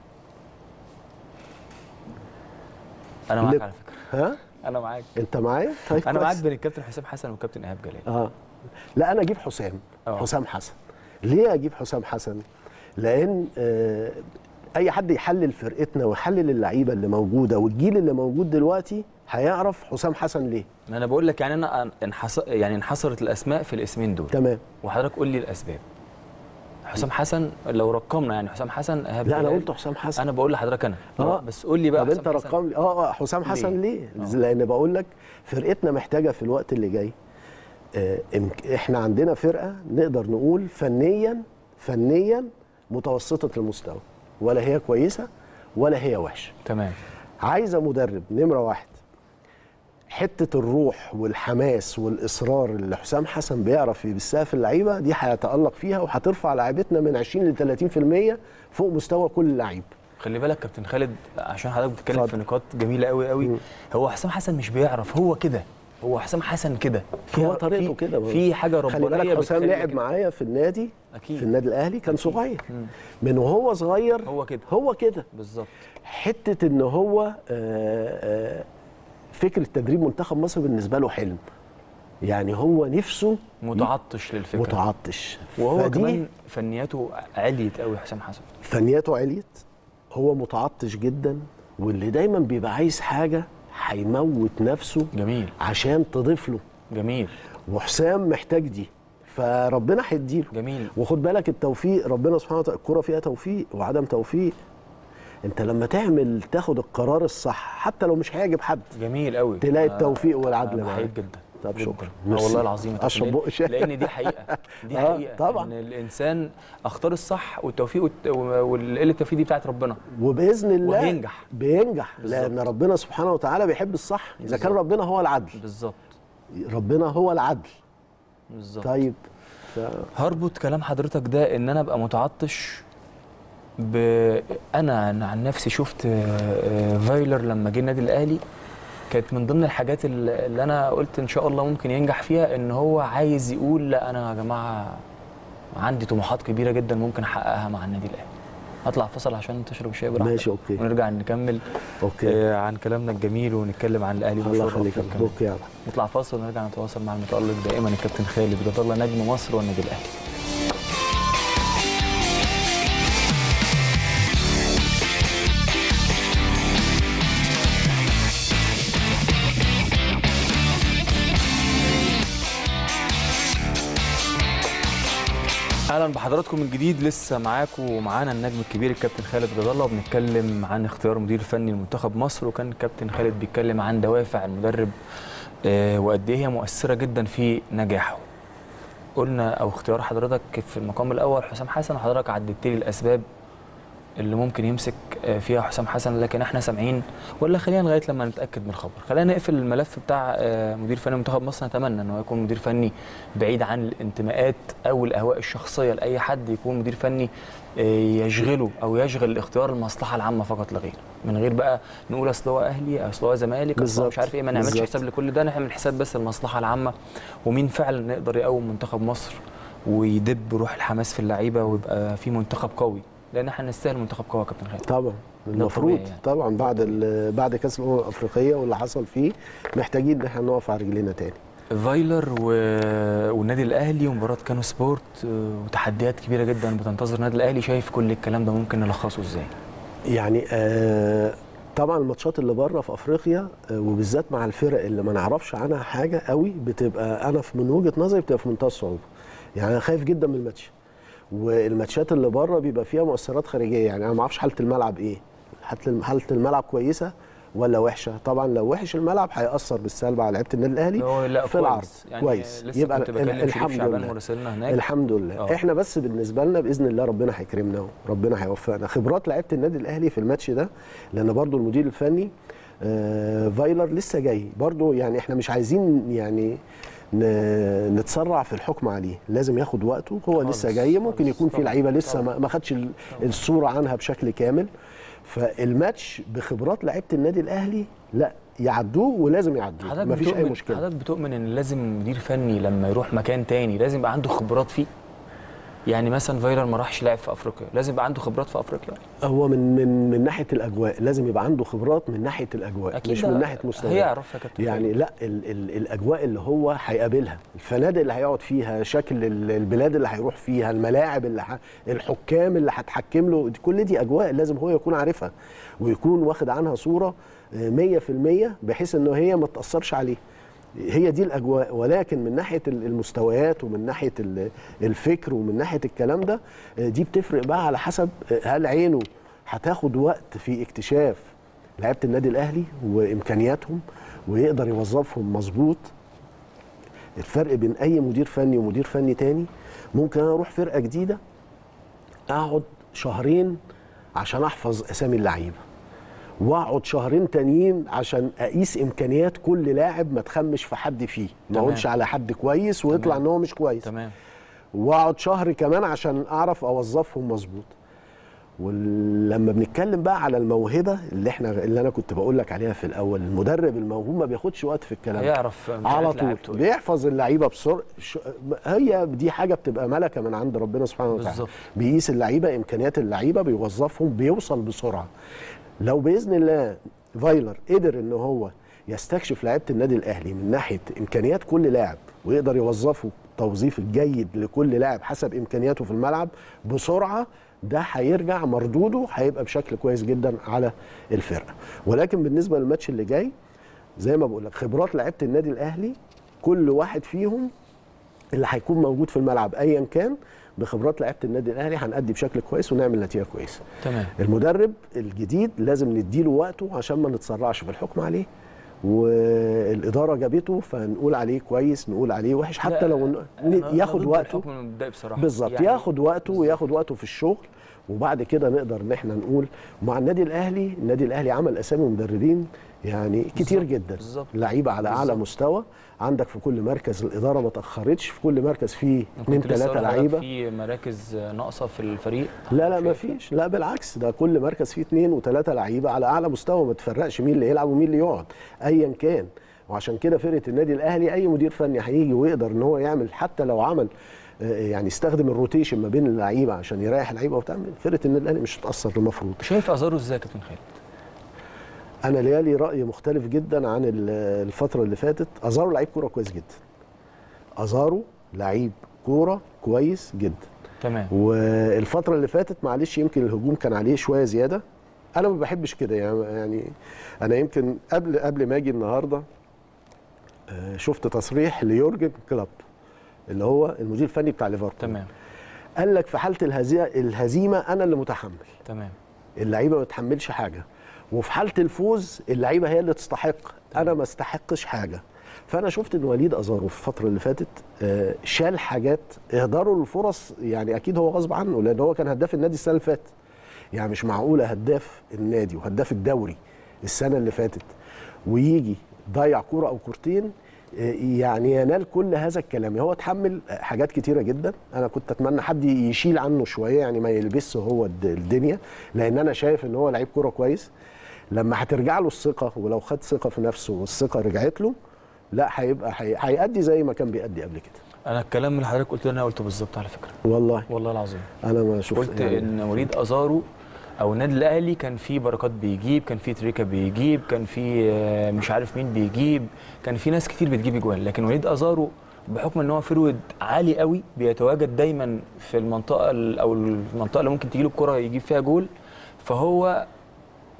انا معاك لب- على فكره ها انا معاك انت معايا طيب انا كويس. معاك بين الكابتن حسام حسن والكابتن ايهاب جلال اه لا انا اجيب حسام آه. حسام حسن ليه اجيب حسام حسن لان آه اي حد يحلل فرقتنا ويحلل اللعيبه اللي موجوده والجيل اللي موجود دلوقتي هيعرف حسام حسن ليه ما انا بقول لك يعني انا انحص... يعني انحصرت الاسماء في الاسمين دول تمام وحضرتك قول لي الاسباب حسام حسن لو رقمنا يعني حسام حسن ايهاب لا انا جلال. قلت حسام حسن انا بقول لحضرتك انا آه. بس قول لي بقى طب حسام انت حسن. رقم لي اه اه حسام حسن ليه؟ آه. لان بقول لك فرقتنا محتاجه في الوقت اللي جاي آه إمك- احنا عندنا فرقه نقدر نقول فنيا فنيا متوسطه المستوى ولا هي كويسه ولا هي وحشه تمام عايزه مدرب نمره واحد حته الروح والحماس والاصرار اللي حسام حسن بيعرف يبثها في اللعيبه دي هيتالق فيها وهترفع لعيبتنا من 20 ل 30% فوق مستوى كل لعيب خلي بالك كابتن خالد عشان حضرتك بتتكلم اتفضل. في نقاط جميله قوي قوي مم. هو حسام حسن مش بيعرف هو كده هو حسام حسن كده هو طريقته في- كده برضه. في حاجه خلي ربانيه بالك حسام بتخلي لعب كده. معايا في النادي أكيد. في النادي الاهلي كان صغير مم. من وهو صغير هو كده. هو كده بالظبط حته ان هو آه، آه، فكره تدريب منتخب مصر بالنسبه له حلم يعني هو نفسه متعطش للفكره متعطش وهو فدي كمان فنياته عليت قوي حسام حسن فنياته عليت هو متعطش جدا واللي دايما بيبقى عايز حاجه هيموت نفسه جميل عشان تضيف له جميل وحسام محتاج دي فربنا هيديله جميل وخد بالك التوفيق ربنا سبحانه وتعالى الكوره فيها توفيق وعدم توفيق انت لما تعمل تاخد القرار الصح حتى لو مش هيعجب حد جميل قوي تلاقي أنا- التوفيق والعدل أنا معاك. بحييك جدا طب جداً. شكرا. آه ميرسي. والله العظيم يا أشرب كابتن، بق شاي. لان دي حقيقه دي آه، حقيقه طبعاً. ان الانسان اختار الصح والتوفيق والت- والقله التوفيق دي بتاعت ربنا وباذن الله وهينجح. بينجح بالظبط. لان ربنا سبحانه وتعالى بيحب الصح اذا كان بالظبط. ربنا هو العدل بالظبط ربنا هو العدل بالظبط طيب ف... هربط كلام حضرتك ده ان انا ابقى متعطش ب... انا عن عن نفسي شفت آه، آه، فايلر لما جه النادي الاهلي كانت من ضمن الحاجات اللي اللي انا قلت ان شاء الله ممكن ينجح فيها ان هو عايز يقول لا انا يا جماعه عندي طموحات كبيره جدا ممكن احققها مع النادي الاهلي هطلع فصل عشان تشرب شاي براحتك ماشي، أوكي. ونرجع نكمل اوكي آه، عن كلامنا الجميل ونتكلم عن الاهلي الله ومشوار يخليك أفريقيا كمان. اوكي يلا نطلع فاصل ونرجع نتواصل مع المتألق دائما الكابتن خالد جد الله نجم مصر والنادي الاهلي اهلا بحضراتكم من جديد لسه معاكم ومعانا النجم الكبير الكابتن خالد جد الله وبنتكلم عن اختيار مدير فني لمنتخب مصر وكان الكابتن خالد بيتكلم عن دوافع المدرب آه، وقد ايه هي مؤثره جدا في نجاحه قلنا او اختيار حضرتك في المقام الاول حسام حسن وحضرتك عددت لي الاسباب اللي ممكن يمسك آه، فيها حسام حسن لكن احنا سامعين ولا خلينا لغايه لما نتاكد من الخبر خلينا نقفل الملف بتاع آه، مدير فني منتخب مصر نتمنى انه يكون مدير فني بعيد عن الانتماءات او الاهواء الشخصيه لاي حد يكون مدير فني آه، يشغله او يشغل اختيار المصلحه العامه فقط لا غير من غير بقى نقول اصل هو اهلي اصل هو زمالك اصل هو بالظبط. مش عارف ايه ما نعملش بالظبط. حساب لكل ده نعمل حساب بس المصلحه العامه ومين فعلا يقدر يقوم منتخب مصر ويدب روح الحماس في اللعيبه ويبقى في منتخب قوي لان احنا نستاهل منتخب قوي يا كابتن خالد طبعا المفروض طبيعي يعني. طبعا بعد ال- بعد كاس الامم الافريقيه واللي حصل فيه محتاجين ان احنا نقف على رجلينا تاني فايلر و... والنادي الاهلي ومباراه كانو سبورت آه، وتحديات كبيره جدا بتنتظر النادي الاهلي شايف كل الكلام ده ممكن نلخصه ازاي يعني آه طبعا الماتشات اللي بره في افريقيا آه وبالذات مع الفرق اللي ما نعرفش عنها حاجه قوي بتبقى انا في من وجهه نظري بتبقى في منتهى الصعوبه يعني انا خايف جدا من الماتش والماتشات اللي بره بيبقى فيها مؤثرات خارجيه يعني انا ما اعرفش حاله الملعب ايه حاله حاله الملعب كويسه ولا وحشه طبعا لو وحش الملعب هياثر بالسلب على لعيبه النادي الاهلي هو لا في العرض كويس يعني كويس لسه يبقى كنت بكلم ال- شريف الحمد شعبان لله مراسلنا هناك الحمد لله آه. احنا بس بالنسبه لنا باذن الله ربنا هيكرمنا وربنا هيوفقنا خبرات لعيبه النادي الاهلي في الماتش ده لان برضو المدير الفني آه فايلر لسه جاي برضو يعني احنا مش عايزين يعني ن- نتسرع في الحكم عليه لازم ياخد وقته هو خالص، لسه جاي ممكن خالص. يكون في طبعاً، لعيبه لسه طبعاً. ما ما خدش ال- الصوره عنها بشكل كامل فالماتش بخبرات لعيبه النادي الاهلي لا يعدوه ولازم يعدوه حضرتك مفيش اي بتؤمن مشكله حضرتك بتؤمن ان لازم مدير فني لما يروح مكان تاني لازم يبقى عنده خبرات فيه يعني مثلا فايلر ما راحش لعب في افريقيا لازم يبقى عنده خبرات في افريقيا هو من من من ناحيه الاجواء لازم يبقى عنده خبرات من ناحيه الاجواء اكيد مش ده من ناحيه مستوى هيعرف يا كابتن يعني خالد. لا ال ال الاجواء اللي هو هيقابلها الفنادق اللي هيقعد فيها شكل ال- البلاد اللي هيروح فيها الملاعب اللي ح... الحكام اللي هتحكم له دي- كل دي اجواء لازم هو يكون عارفها ويكون واخد عنها صوره آه، 100% بحيث انه هي ما تاثرش عليه هي دي الاجواء ولكن من ناحيه ال- المستويات ومن ناحيه ال- الفكر ومن ناحيه الكلام ده آه، دي بتفرق بقى على حسب آه، هل عينه هتاخد وقت في اكتشاف لعيبه النادي الاهلي وامكانياتهم ويقدر يوظفهم مظبوط الفرق بين اي مدير فني ومدير فني تاني ممكن انا اروح فرقه جديده اقعد شهرين عشان احفظ اسامي اللعيبه واقعد شهرين تانيين عشان اقيس امكانيات كل لاعب ما تخمش في حد فيه ما تمام. اقولش على حد كويس ويطلع تمام. ان هو مش كويس تمام واقعد شهر كمان عشان اعرف اوظفهم مظبوط ولما بنتكلم بقى على الموهبه اللي احنا اللي انا كنت بقول لك عليها في الاول المدرب الموهوب ما بياخدش وقت في الكلام ده. هيعرف إمكانيات على طول لعيبته إيه. بيحفظ اللعيبه بسرعه ش- هي دي حاجه بتبقى ملكه من عند ربنا سبحانه وتعالى بالظبط. بيقيس اللعيبه امكانيات اللعيبه بيوظفهم بيوصل بسرعه لو باذن الله فايلر قدر ان هو يستكشف لعيبه النادي الاهلي من ناحيه امكانيات كل لاعب ويقدر يوظفه توظيف الجيد لكل لاعب حسب امكانياته في الملعب بسرعه ده هيرجع مردوده هيبقى بشكل كويس جدا على الفرقه ولكن بالنسبه للماتش اللي جاي زي ما بقول لك خبرات لعيبه النادي الاهلي كل واحد فيهم اللي هيكون موجود في الملعب ايا كان بخبرات لعيبه النادي الاهلي هنأدي بشكل كويس ونعمل نتيجه كويسه تمام المدرب الجديد لازم نديله وقته عشان ما نتسرعش في الحكم عليه والاداره جابته فنقول عليه كويس نقول عليه وحش حتى لا، لو ن- أنا ياخد ضد وقته الحكم المبدئي بصراحه بالظبط يعني ياخد وقته وياخد وقته في الشغل وبعد كده نقدر ان احنا نقول مع النادي الاهلي النادي الاهلي عمل اسامي مدربين يعني كتير بالظبط، جدا بالظبط. لعيبه على اعلى بالظبط. مستوى عندك في كل مركز الاداره ما تاخرتش في كل مركز فيه أنا اثنين كنت لسه ثلاثه أقول لحضرتك لعيبه في مراكز ناقصه في الفريق لا لا ما شايف؟ فيش لا بالعكس ده كل مركز فيه اثنين وثلاثه لعيبه على اعلى مستوى ما تفرقش مين اللي يلعب ومين اللي يقعد ايا كان وعشان كده فرقه النادي الاهلي اي مدير فني هيجي ويقدر ان هو يعمل حتى لو عمل آه، يعني يستخدم الروتيشن ما بين اللعيبه عشان يريح اللعيبه وبتاع فرقه النادي الاهلي مش هتاثر المفروض شايف ازارو ازاي يا كابتن خالد انا ليالي راي مختلف جدا عن ال- الفتره اللي فاتت ازارو لعيب كوره كويس جدا ازارو لعيب كوره كويس جدا تمام والفتره اللي فاتت معلش يمكن الهجوم كان عليه شويه زياده انا ما بحبش كده يعني يعني انا يمكن قبل قبل ما اجي النهارده آه، شفت تصريح ليورجن كلوب اللي هو المدير الفني بتاع ليفربول تمام قال لك في حاله الهزي- الهزيمه انا اللي متحمل تمام اللعيبه ما تحملش حاجه وفي حاله الفوز اللعيبه هي اللي تستحق انا ما استحقش حاجه فانا شفت ان وليد ازارو في الفتره اللي فاتت آه، شال حاجات اهداره للفرص يعني اكيد هو غصب عنه لان هو كان هداف النادي السنه اللي فاتت يعني مش معقوله هداف النادي وهداف الدوري السنه اللي فاتت ويجي ضيع كوره او كورتين آه، يعني ينال كل هذا الكلام هو اتحمل حاجات كتيره جدا انا كنت اتمنى حد يشيل عنه شويه يعني ما يلبسه هو الد- الدنيا لان انا شايف ان هو لعيب كوره كويس لما هترجع له الثقه ولو خد ثقه في نفسه والثقه رجعت له لا هيبقى هي- هيأدي زي ما كان بيأدي قبل كده انا الكلام اللي حضرتك قلته انا قلته بالظبط على فكره والله والله العظيم انا ما شفت قلت يعني ان وليد ازارو او النادي الاهلي كان في بركات بيجيب كان في تريكا بيجيب كان في آه، مش عارف مين بيجيب كان في ناس كتير بتجيب اجوان لكن وليد ازارو بحكم ان هو فرود عالي قوي بيتواجد دايما في المنطقه ال- او المنطقه اللي ممكن تجيله الكره يجيب فيها جول فهو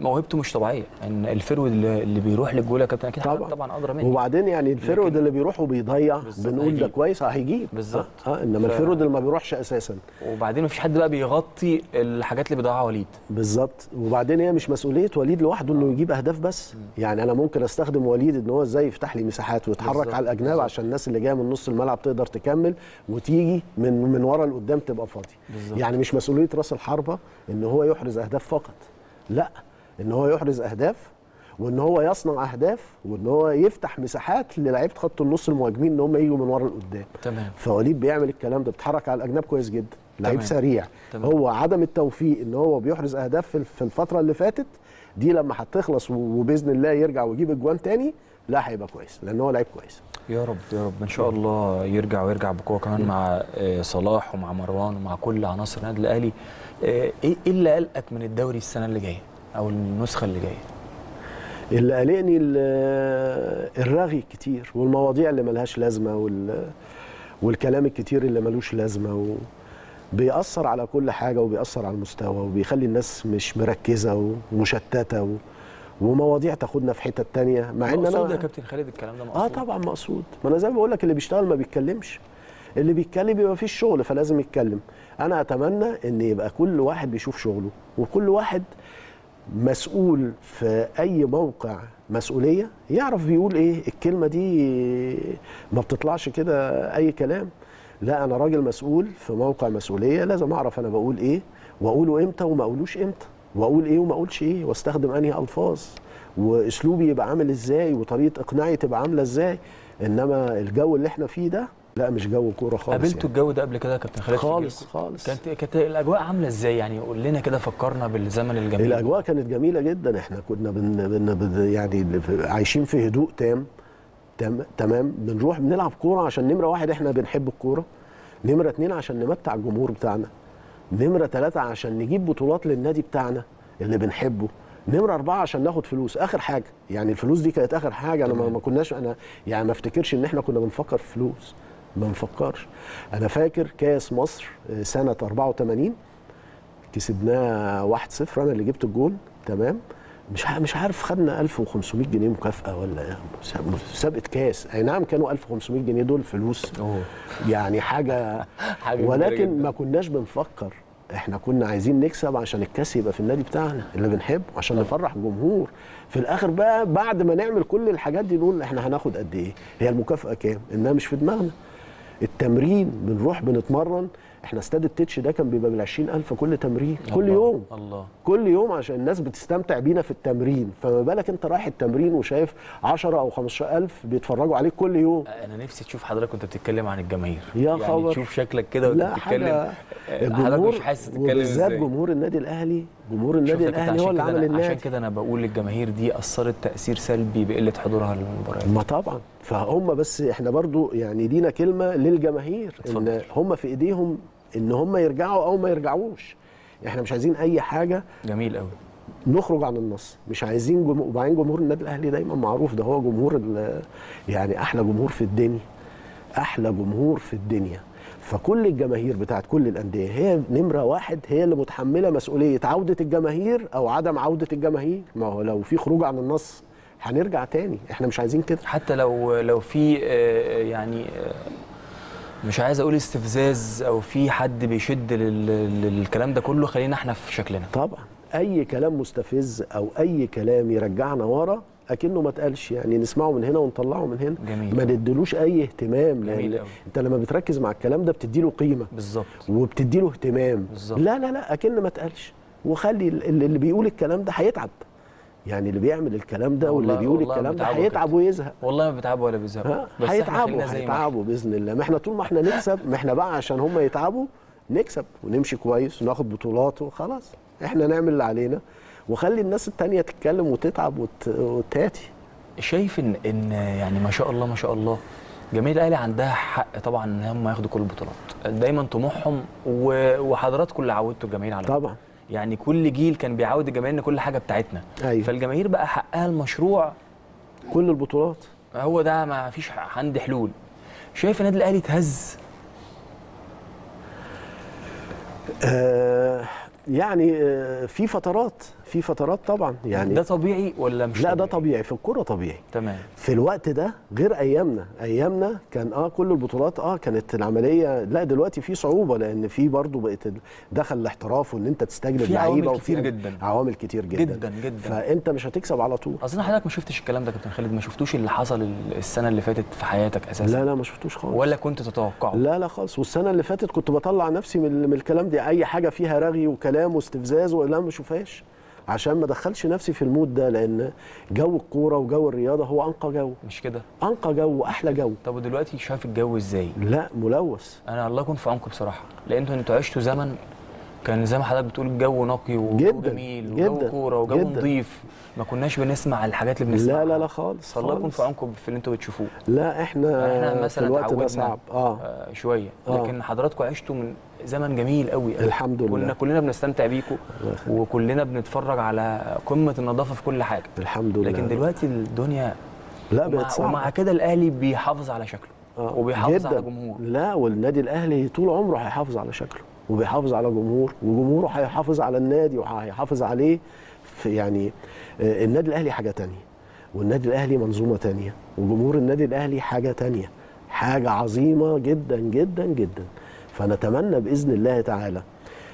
موهبته مش طبيعيه ان الفرود اللي اللي بيروح للجول يا كابتن اكيد طبعا. طبعا طبعا ادرى مني وبعدين يعني الفيرود لكن- اللي بيروح وبيضيع بالظبط، بنقول ده هيجيب. كويس اه هيجيب بالظبط. اه, آه انما ف- الفيرود اللي ما بيروحش اساسا وبعدين مفيش حد بقى بيغطي الحاجات اللي بيضيعها وليد بالظبط وبعدين هي مش مسؤوليه وليد لوحده انه يجيب اهداف بس يعني انا ممكن استخدم وليد ان هو ازاي يفتح لي مساحات ويتحرك بالظبط، على الاجناب بالظبط. عشان الناس اللي جايه من نص الملعب تقدر تكمل وتيجي من من ورا لقدام تبقى فاضي بالظبط. يعني مش مسؤوليه راس الحربه ان هو يحرز اهداف فقط لا ان هو يحرز اهداف وان هو يصنع اهداف وان هو يفتح مساحات للاعيبه خط النص المهاجمين ان هم يجوا من ورا لقدام تمام فوليد بيعمل الكلام ده بيتحرك على الاجناب كويس جدا لعيب تمام. سريع تمام. هو عدم التوفيق ان هو بيحرز اهداف في في الفتره اللي فاتت دي لما هتخلص و- وباذن الله يرجع ويجيب اجوان تاني لا هيبقى كويس لان هو لعيب كويس يا رب يا رب ان شاء الله يرجع ويرجع بقوه كمان مع آه، صلاح ومع مروان ومع كل عناصر النادي الاهلي آه، ايه إيه اللي قلقك من الدوري السنه اللي جايه او النسخه اللي جايه اللي قلقني ال- الرغي الكتير والمواضيع اللي ملهاش لازمه وال والكلام الكتير اللي ملوش لازمه و بيأثر على كل حاجه وبيأثر على المستوى وبيخلي الناس مش مركزه ومشتته و ومواضيع تاخدنا في حتت تانية مع ان مقصود انا يا كابتن خالد الكلام ده اه مقصود طبعا مقصود ما انا زي ما بقول لك اللي بيشتغل ما بيتكلمش اللي بيتكلم يبقى فيه شغل فلازم يتكلم انا اتمنى ان يبقى كل واحد بيشوف شغله وكل واحد مسؤول في اي موقع مسؤوليه يعرف بيقول ايه الكلمه دي ما بتطلعش كده اي كلام لا انا راجل مسؤول في موقع مسؤوليه لازم اعرف انا بقول ايه واقوله امتى وما اقولوش امتى واقول ايه وما اقولش ايه واستخدم انهي الفاظ واسلوبي يبقى عامل ازاي وطريقه اقناعي تبقى عامله ازاي انما الجو اللي احنا فيه ده لا مش جو كوره خالص قابلتوا يعني. الجو ده قبل كده يا كابتن خالد في خالص جيلكم؟ خالص كانت كانت الاجواء عامله ازاي يعني قول لنا كده فكرنا بالزمن الجميل الاجواء كانت جميله جدا احنا كنا بن بن بن يعني عايشين في هدوء تام تم تمام بنروح بنلعب كوره عشان نمره واحد احنا بنحب الكوره نمره اتنين عشان نمتع الجمهور بتاعنا نمره ثلاثة عشان نجيب بطولات للنادي بتاعنا اللي بنحبه نمره أربعة عشان ناخد فلوس آخر حاجة يعني الفلوس دي كانت آخر حاجة أنا ما تمام. ما كناش أنا يعني ما افتكرش إن إحنا كنا بنفكر في فلوس ما نفكرش أنا فاكر كاس مصر آه، سنة 84 كسبناه 1-0 انا اللي جبت الجول تمام مش ع- مش عارف خدنا 1500 جنيه مكافاه ولا إيه؟ مسابقه كاس اي نعم كانوا 1500 جنيه دول فلوس أوه. يعني حاجه حاجة كبيرة ولكن جداً. ما كناش بنفكر احنا كنا عايزين نكسب عشان الكاس يبقى في النادي بتاعنا اللي بنحبه عشان نفرح الجمهور في الاخر بقى بعد ما نعمل كل الحاجات دي نقول احنا هناخد قد ايه هي المكافاه كام انها مش في دماغنا التمرين بنروح بنتمرن احنا استاد التتش ده كان بيبقى بال 20000 كل تمرين كل الله، يوم الله كل يوم عشان الناس بتستمتع بينا في التمرين فما بالك انت رايح التمرين وشايف 10 او 15000 بيتفرجوا عليك كل يوم انا نفسي تشوف حضرتك وانت بتتكلم عن الجماهير يا يعني خبر. تشوف شكلك كده وانت لا بتتكلم حاجه آه، حضرتك مش حاسس تتكلم وبالذات ازاي جمهور النادي الاهلي جمهور شوف النادي يا كابتن، الاهلي هو عشان اللي كده عمل أنا- عشان النادي كده انا بقول الجماهير دي اثرت تاثير سلبي بقله حضورها للمباريات ما طبعا فهم بس احنا برضو يعني لينا كلمه للجماهير اتفضل. ان هم في ايديهم ان هم يرجعوا او ما يرجعوش احنا مش عايزين اي حاجه جميل قوي نخرج عن النص مش عايزين جمهور وبعدين جمهور النادي الاهلي دايما معروف ده هو جمهور ال- يعني احلى جمهور في الدنيا احلى جمهور في الدنيا فكل الجماهير بتاعت كل الانديه هي نمره واحد هي اللي متحمله مسؤوليه عوده الجماهير او عدم عوده الجماهير ما هو لو في خروج عن النص هنرجع تاني احنا مش عايزين كده حتى لو لو في آه، يعني آه، مش عايز اقول استفزاز او في حد بيشد لل- للكلام ده كله خلينا احنا في شكلنا طبعا اي كلام مستفز او اي كلام يرجعنا ورا اكنه ما اتقالش يعني نسمعه من هنا ونطلعه من هنا جميل. ما نديلوش اي اهتمام جميل لان أوي. انت لما بتركز مع الكلام ده بتديله قيمه بالظبط وبتديله اهتمام بالظبط. لا لا لا اكن ما اتقالش وخلي ال- اللي اللي بيقول الكلام ده هيتعب يعني اللي بيعمل الكلام ده واللي والله- بيقول والله الكلام ده بتعبوا يا هيتعب كابتن. ويزهق والله ما بيتعبوا ولا بيزهقوا ها بس احنا هيتعبوا خلينا زي ما احنا. هيتعبوا باذن الله ما احنا طول ما احنا نكسب ما احنا بقى عشان هم يتعبوا نكسب ونمشي كويس وناخد بطولات وخلاص احنا نعمل اللي علينا وخلي الناس التانية تتكلم وتتعب وت... وتاتي شايف ان ان يعني ما شاء الله ما شاء الله جماهير الاهلي عندها حق طبعا ان هم ياخدوا كل البطولات دايما طموحهم و- وحضراتكم اللي عودتوا الجماهير على كده. طبعا يعني كل جيل كان بيعود الجماهير ان كل حاجه بتاعتنا أيوة. فالجماهير بقى حقها المشروع كل البطولات هو ده ما فيش عندي حلول شايف النادي الاهلي اتهز آه يعني آه، في فترات في فترات طبعا يعني ده طبيعي ولا مش لا ده طبيعي في الكوره طبيعي تمام في الوقت ده غير ايامنا ايامنا كان اه كل البطولات اه كانت العمليه لا دلوقتي في صعوبه لان في برضه بقت ال- دخل الاحتراف وان انت تستجلب في عوامل لعيبه كتير وفي جدا. عوامل كتير جدا جدا جدا فانت مش هتكسب على طول اظن حضرتك ما شفتش الكلام ده يا كابتن خالد ما شفتوش اللي حصل ال- السنه اللي فاتت في حياتك اساسا لا لا ما شفتوش خالص ولا كنت تتوقعه لا لا خالص والسنه اللي فاتت كنت بطلع نفسي من, من الكلام دي اي حاجه فيها رغي وكلام واستفزاز ولا ما اشوفهاش عشان ما ادخلش نفسي في المود ده لان جو الكوره وجو الرياضه هو انقى جو مش كده انقى جو واحلى جو طب ودلوقتي شايف الجو ازاي لا ملوث انا الله يكون في عمقكم بصراحه لان انتوا انتوا عشتوا زمن كان زي ما حضرتك بتقول الجو نقي وجو جداً، جميل وجو جداً، كوره وجو جداً. نظيف ما كناش بنسمع الحاجات اللي بنسمعها لا لا لا خالص فالله يكون خالص. في عمقكم في اللي انتوا بتشوفوه لا احنا, احنا في مثلا الوقت ده اتعودنا صعب اه آه شويه آه. لكن حضراتكم عشتوا من زمن جميل قوي قوي. الحمد لله. كنا كلنا بنستمتع بيكم الله يخليك. وكلنا بنتفرج على قمه النظافه في كل حاجه الحمد لله لكن دلوقتي الدنيا لا ومع, بقت صعبه ومع كده الاهلي بيحافظ على شكله آه، وبيحافظ على جداً. جمهوره لا والنادي الاهلي طول عمره هيحافظ على شكله وبيحافظ على جمهور وجمهوره هيحافظ على النادي وهيحافظ عليه في يعني آه، النادي الاهلي حاجه تانية والنادي الاهلي منظومه تانية وجمهور النادي الاهلي حاجه تانية حاجه عظيمه جدا جدا جدا فنتمنى باذن الله تعالى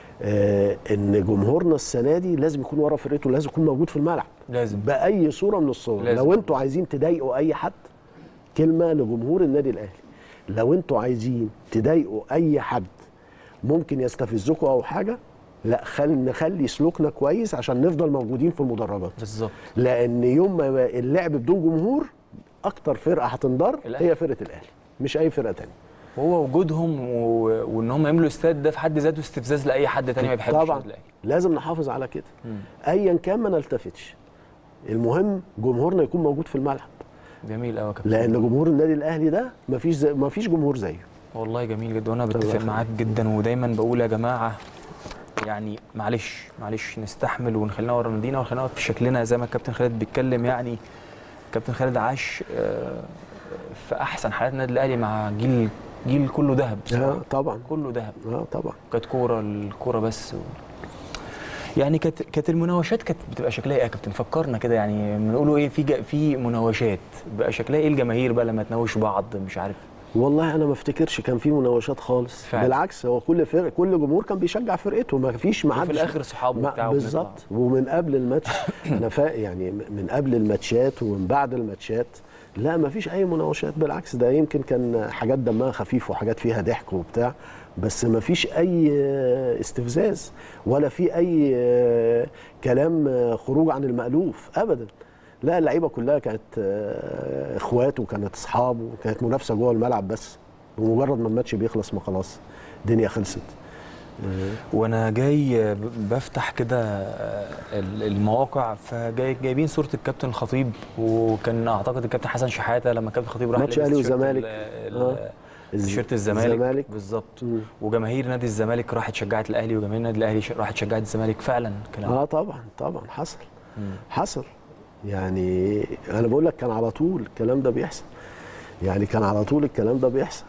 آه، ان جمهورنا السنه دي لازم يكون ورا فرقته لازم يكون موجود في الملعب لازم باي صوره من الصور لازم. لو انتوا عايزين تضايقوا اي حد كلمه لجمهور النادي الاهلي لو انتوا عايزين تضايقوا اي حد ممكن يستفزكوا او حاجه لا خل نخلي سلوكنا كويس عشان نفضل موجودين في المدرجات بالظبط لان يوم ما اللعب بدون جمهور اكتر فرقه هتنضر الأهلي. هي فرقه الاهلي مش اي فرقه تانية هو وجودهم و... وان هم يعملوا استاد ده في حد ذاته استفزاز لاي حد تاني ما بيحبش طبعا النادي الأهلي. لازم نحافظ على كده مم. ايا كان ما نلتفتش المهم جمهورنا يكون موجود في الملعب جميل قوي يا كابتن لان جمهور النادي الاهلي ده مفيش زي مفيش جمهور زيه والله جميل جدا وانا الله بتفق يخليك. معاك جدا ودايما بقول يا جماعه يعني معلش معلش نستحمل ونخلينا ورا نادينا ونخلينا في شكلنا زي ما الكابتن خالد بيتكلم يعني كابتن خالد عاش آه، في احسن حالات النادي الاهلي مع جيل جيل كله ذهب اه بصراحه طبعا كله ذهب اه طبعا كانت كوره الكوره بس و... يعني كانت كانت المناوشات كانت بتبقى شكلها ايه يا كابتن فكرنا كده يعني بنقولوا ايه في جا- في مناوشات بقى شكلها ايه الجماهير بقى لما تناوش بعض مش عارف والله انا ما افتكرش كان في مناوشات خالص فعلا. بالعكس هو كل فرق كل جمهور كان بيشجع فرقته ما فيش ما وفي حدش الاخر صحابه ما- وبتاع بالظبط ومن قبل الماتش انا فا يعني من قبل الماتشات ومن بعد الماتشات لا ما فيش اي مناوشات بالعكس ده يمكن كان حاجات دمها خفيف وحاجات فيها ضحك وبتاع بس ما فيش اي استفزاز ولا في اي كلام خروج عن المألوف ابدا لا اللعيبه كلها كانت آه، اخوات وكانت اصحاب وكانت منافسه جوه الملعب بس ومجرد ما الماتش بيخلص ما خلاص الدنيا خلصت وانا جاي ب- بفتح كده ال- المواقع فجاي جايبين صوره الكابتن الخطيب وكان اعتقد الكابتن حسن شحاته لما الكابتن الخطيب راح ماتش لابس أهلي تيشيرت وزمالك. ال- ال- آه. تيشيرت الزمالك الزمالك. بالظبط مم. وجماهير نادي الزمالك راحت شجعت الاهلي وجماهير نادي الاهلي ش- راحت شجعت الزمالك فعلا كلام اه طبعا طبعا حصل مم. حصل يعني انا بقول لك كان على طول الكلام ده بيحصل يعني كان على طول الكلام ده بيحصل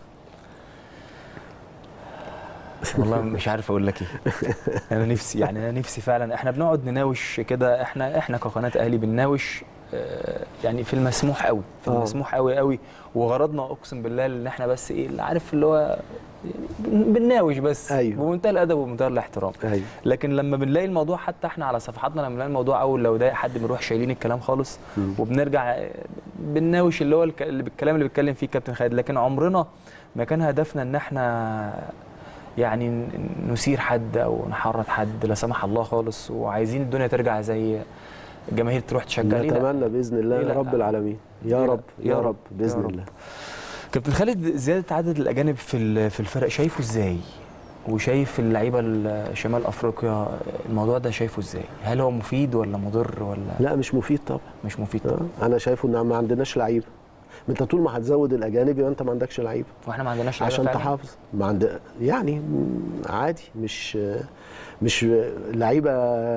والله مش عارف اقول لك ايه انا نفسي يعني انا نفسي فعلا احنا بنقعد نناوش كده احنا احنا كقناه اهلي بنناوش آه، يعني في المسموح قوي في آه. المسموح قوي قوي وغرضنا اقسم بالله ان احنا بس ايه اللي عارف اللي هو يعني بنناوش بس أيوه. بمنتهى الادب وبمنتهى الاحترام ايوه لكن لما بنلاقي الموضوع حتى احنا على صفحاتنا لما بنلاقي الموضوع اول لو ضايق حد بنروح شايلين الكلام خالص مم. وبنرجع آه، بنناوش اللي هو الك- اللي بالكلام اللي بيتكلم فيه كابتن خالد لكن عمرنا ما كان هدفنا ان احنا يعني ن- نثير حد او نحرض حد لا سمح الله خالص وعايزين الدنيا ترجع زي الجماهير تروح تشجع ليه لا؟ نتمنى باذن الله ليه يا لا؟ رب العالمين يا ليه لا؟ رب يا يا رب. رب باذن يا رب. الله كابتن خالد زياده عدد الاجانب في ال- في الفرق شايفه ازاي؟ وشايف اللعيبه ال- شمال افريقيا الموضوع ده شايفه ازاي؟ هل هو مفيد ولا مضر ولا لا مش مفيد طبعا مش مفيد؟ آه. انا شايفه ان ما عندناش لعيبه ما انت طول ما هتزود الاجانب يبقى انت ما عندكش لعيبه واحنا ما عندناش لعيبة عشان فعلاً؟ تحافظ ما عند يعني م- عادي مش مش لعيبه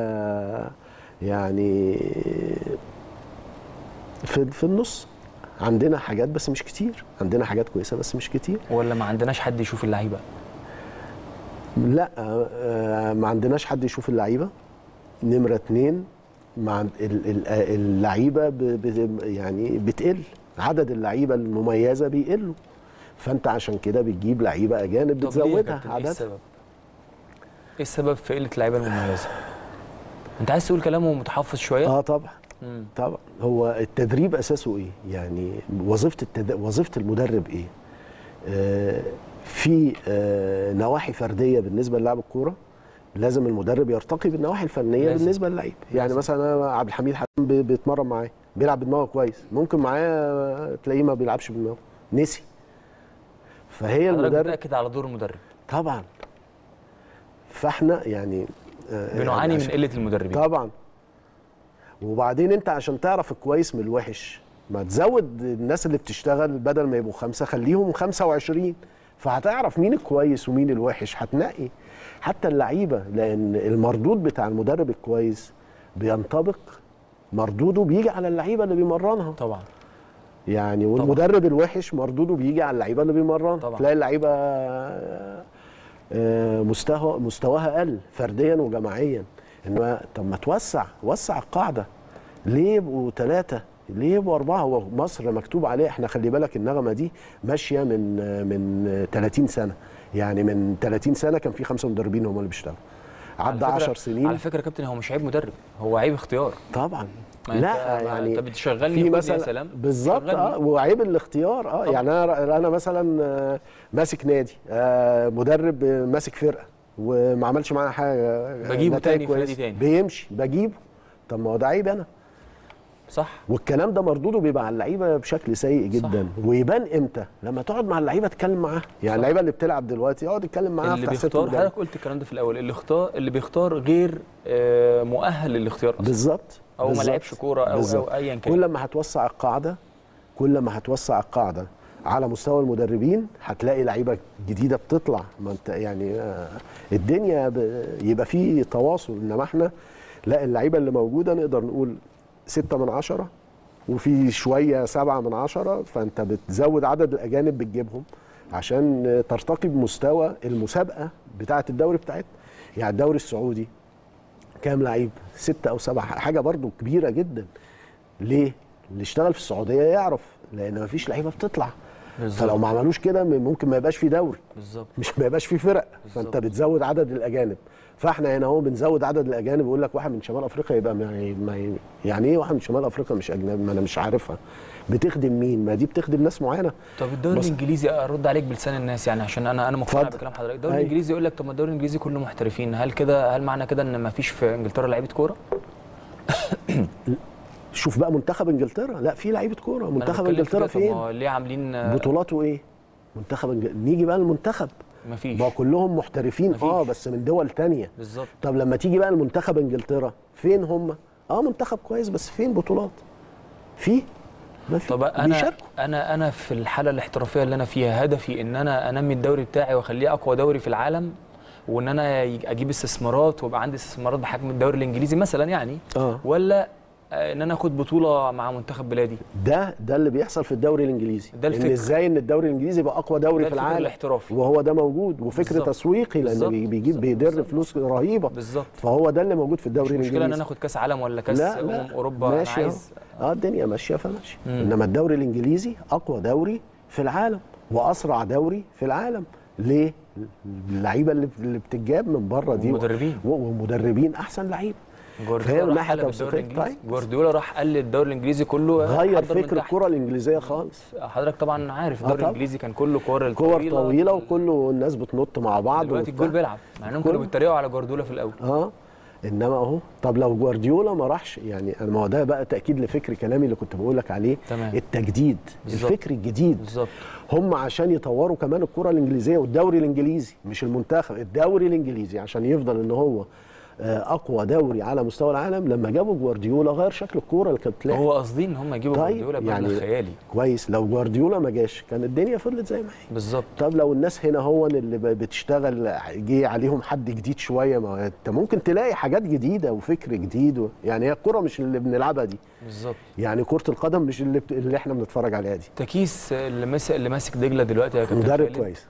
يعني في في النص عندنا حاجات بس مش كتير عندنا حاجات كويسه بس مش كتير ولا ما عندناش حد يشوف اللعيبه؟ لا آه، ما عندناش حد يشوف اللعيبه نمره اتنين مع ال- ال- اللعيبه ب- ب- يعني بتقل عدد اللعيبه المميزه بيقلوا فانت عشان كده بتجيب لعيبه اجانب طب ليه يا بتزودها كابتن؟ ايه عددها السبب؟ ايه السبب في قله اللعيبه المميزه؟ انت عايز تقول كلامه متحفظ شويه؟ اه طبعا مم. طبعا هو التدريب اساسه ايه يعني وظيفه التد... وظيفه المدرب ايه آه في آه نواحي فرديه بالنسبه للاعب الكوره لازم المدرب يرتقي بالنواحي الفنيه لازم. بالنسبه للعيب يعني لازم. مثلا أنا عبد الحميد حسن بي- بيتمرن معايا بيلعب بدماغه كويس ممكن معايا تلاقيه ما بيلعبش بدماغه نسي فهي حضرتك المدرب بتاكد على دور المدرب طبعا فاحنا يعني آه، بنعاني يعني من قله المدربين طبعا وبعدين انت عشان تعرف الكويس من الوحش ما تزود الناس اللي بتشتغل بدل ما يبقوا خمسة خليهم 25 فهتعرف مين الكويس ومين الوحش هتنقي حتى اللعيبة لأن المردود بتاع المدرب الكويس بينطبق مردوده بيجي على اللعيبة اللي بيمرنها طبعا يعني والمدرب الوحش مردوده بيجي على اللعيبه اللي بيمرنها طبعا. تلاقي اللعيبه آه، مستوى مستواها قل فرديا وجماعيا انما طب ما توسع وسع القاعده ليه يبقوا ثلاثه ليه يبقوا اربعه هو مصر مكتوب عليه احنا خلي بالك النغمه دي ماشيه من آه، من آه، 30 سنه يعني من 30 سنه كان في خمسه مدربين هم اللي بيشتغلوا عدى على فكرة- 10 سنين على فكره يا كابتن هو مش عيب مدرب هو عيب اختيار طبعا ما أنت- لا ما يعني انت بتشغلني في خدني يا مثلا سلام بالظبط شغلني. اه وعيب الاختيار اه طبعا. يعني انا انا مثلا آه، ماسك نادي آه، مدرب آه، ماسك فرقه وما عملش معاها حاجه آه، بجيبه نتائج تاني في نادي كويسة. تاني. بيمشي بجيبه طب ما هو ده عيب انا صح والكلام ده مردوده بيبقى على اللعيبه بشكل سيء جدا ويبان امتى لما تقعد مع اللعيبه تتكلم معاها يعني اللعيبه اللي بتلعب دلوقتي اقعد اتكلم معاها اللي افتح ست بيختار ودان. حضرتك قلت الكلام ده في الاول اللي اختار اللي بيختار غير آه، مؤهل للاختيار اصلا بالظبط او ما بالظبط. لعبش كوره او بالظبط. او ايا كان كل ما هتوسع القاعده كل ما هتوسع القاعده على مستوى المدربين هتلاقي لعيبه جديده بتطلع ما انت يعني آه، الدنيا ب- يبقى في تواصل انما احنا لا اللعيبه اللي موجوده نقدر نقول ستة من عشرة وفي شوية سبعة من عشرة فأنت بتزود عدد الأجانب بتجيبهم عشان آه، ترتقي بمستوى المسابقة بتاعة الدوري بتاعتنا يعني الدوري السعودي كام لعيب ستة أو سبعة حاجة برضو كبيرة جدا ليه؟ اللي اشتغل في السعودية يعرف لأن مفيش لعيبة بتطلع بالظبط. فلو ما عملوش كده ممكن ما يبقاش في دوري بالظبط مش ما يبقاش في فرق فانت بالظبط. بتزود عدد الاجانب فاحنا هنا اهو بنزود عدد الاجانب يقول لك واحد من شمال افريقيا يبقى ما ما يعني ايه واحد من شمال افريقيا مش اجنبي ما انا مش عارفها بتخدم مين ما دي بتخدم ناس معينه طب الدوري بص- الانجليزي ارد عليك بلسان الناس يعني عشان انا انا مقتنع اتفضل. بكلام حضرتك الدوري أيوة. الانجليزي يقول لك طب ما الدوري الانجليزي كله محترفين هل كده هل معنى كده ان ما فيش في انجلترا لعيبه كوره شوف بقى منتخب انجلترا لا في لعيبه كوره أنا منتخب بتكلم في انجلترا كده، طب فين ما هو ليه عاملين آه، بطولاته ايه منتخب انج... نيجي بقى المنتخب ما فيش ما هو كلهم محترفين مفيش. اه بس من دول تانية بالظبط طب لما تيجي بقى المنتخب انجلترا فين هم اه منتخب كويس بس فين بطولات في ما في طب انا بيشاركوا. انا انا في الحاله الاحترافيه اللي انا فيها هدفي ان انا انمي الدوري بتاعي واخليه اقوى دوري في العالم وان انا يج- اجيب استثمارات ويبقى عندي استثمارات بحجم الدوري الانجليزي مثلا يعني اه ولا آه، ان انا اخد بطوله مع منتخب بلادي ده ده اللي بيحصل في الدوري الانجليزي ده ان الفكر. ازاي ان الدوري الانجليزي يبقى اقوى دوري ده في الفكر العالم الاحترافي. وهو ده موجود وفكر بالظبط. تسويقي لان بالظبط. بي- بيجيب بالظبط. بيدر بالظبط. فلوس رهيبه بالظبط فهو ده اللي موجود في الدوري مش الانجليزي مشكله ان انا اخد كاس عالم ولا كاس لا امم لا اوروبا انا ماشي أهو. عايز اه الدنيا ماشيه فماشي مم. انما الدوري الانجليزي اقوى دوري في العالم واسرع دوري في العالم ليه اللعيبه اللي اللي بتتجاب من بره دي ومدربين. و- ومدربين احسن لعيبه فهي جوارديولا من راح ناحية قلب الدوري توثيقية. الانجليزي طيب. جوارديولا راح قلب الدوري الانجليزي كله غير حضر من فكر تحت. الكره الانجليزيه خالص حضرتك طبعا عارف آه الدوري طبعا. الانجليزي كان كله كور كور طويله وكله الناس بتنط مع بعض دلوقتي وبتاع. الجول بيلعب مع انهم كانوا كله. بيتريقوا على جوارديولا في الاول اه انما اهو طب لو جوارديولا ما راحش يعني انا ما هو ده بقى تاكيد لفكر كلامي اللي كنت بقول لك عليه تمام. التجديد بالظبط. الفكر الجديد بالظبط هم عشان يطوروا كمان الكره الانجليزيه والدوري الانجليزي مش المنتخب الدوري الانجليزي عشان يفضل ان هو آه، اقوى دوري على مستوى العالم لما جابوا جوارديولا غير شكل الكوره اللي كانت بتلعب هو قاصدين ان هم يجيبوا طيب، جوارديولا بمبلغ يعني- خيالي كويس لو جوارديولا ما جاش كان الدنيا فضلت زي ما هي بالظبط طب لو الناس هنا هو اللي ب- بتشتغل جه عليهم حد جديد شويه ما انت ممكن تلاقي حاجات جديده وفكر جديد و... يعني هي الكره مش اللي بنلعبها دي بالظبط يعني كره القدم مش اللي, بت... اللي احنا بنتفرج عليها دي تكيس اللي ماسك اللي ماسك دجله دلوقتي يا كابتن مدرب خالد، كويس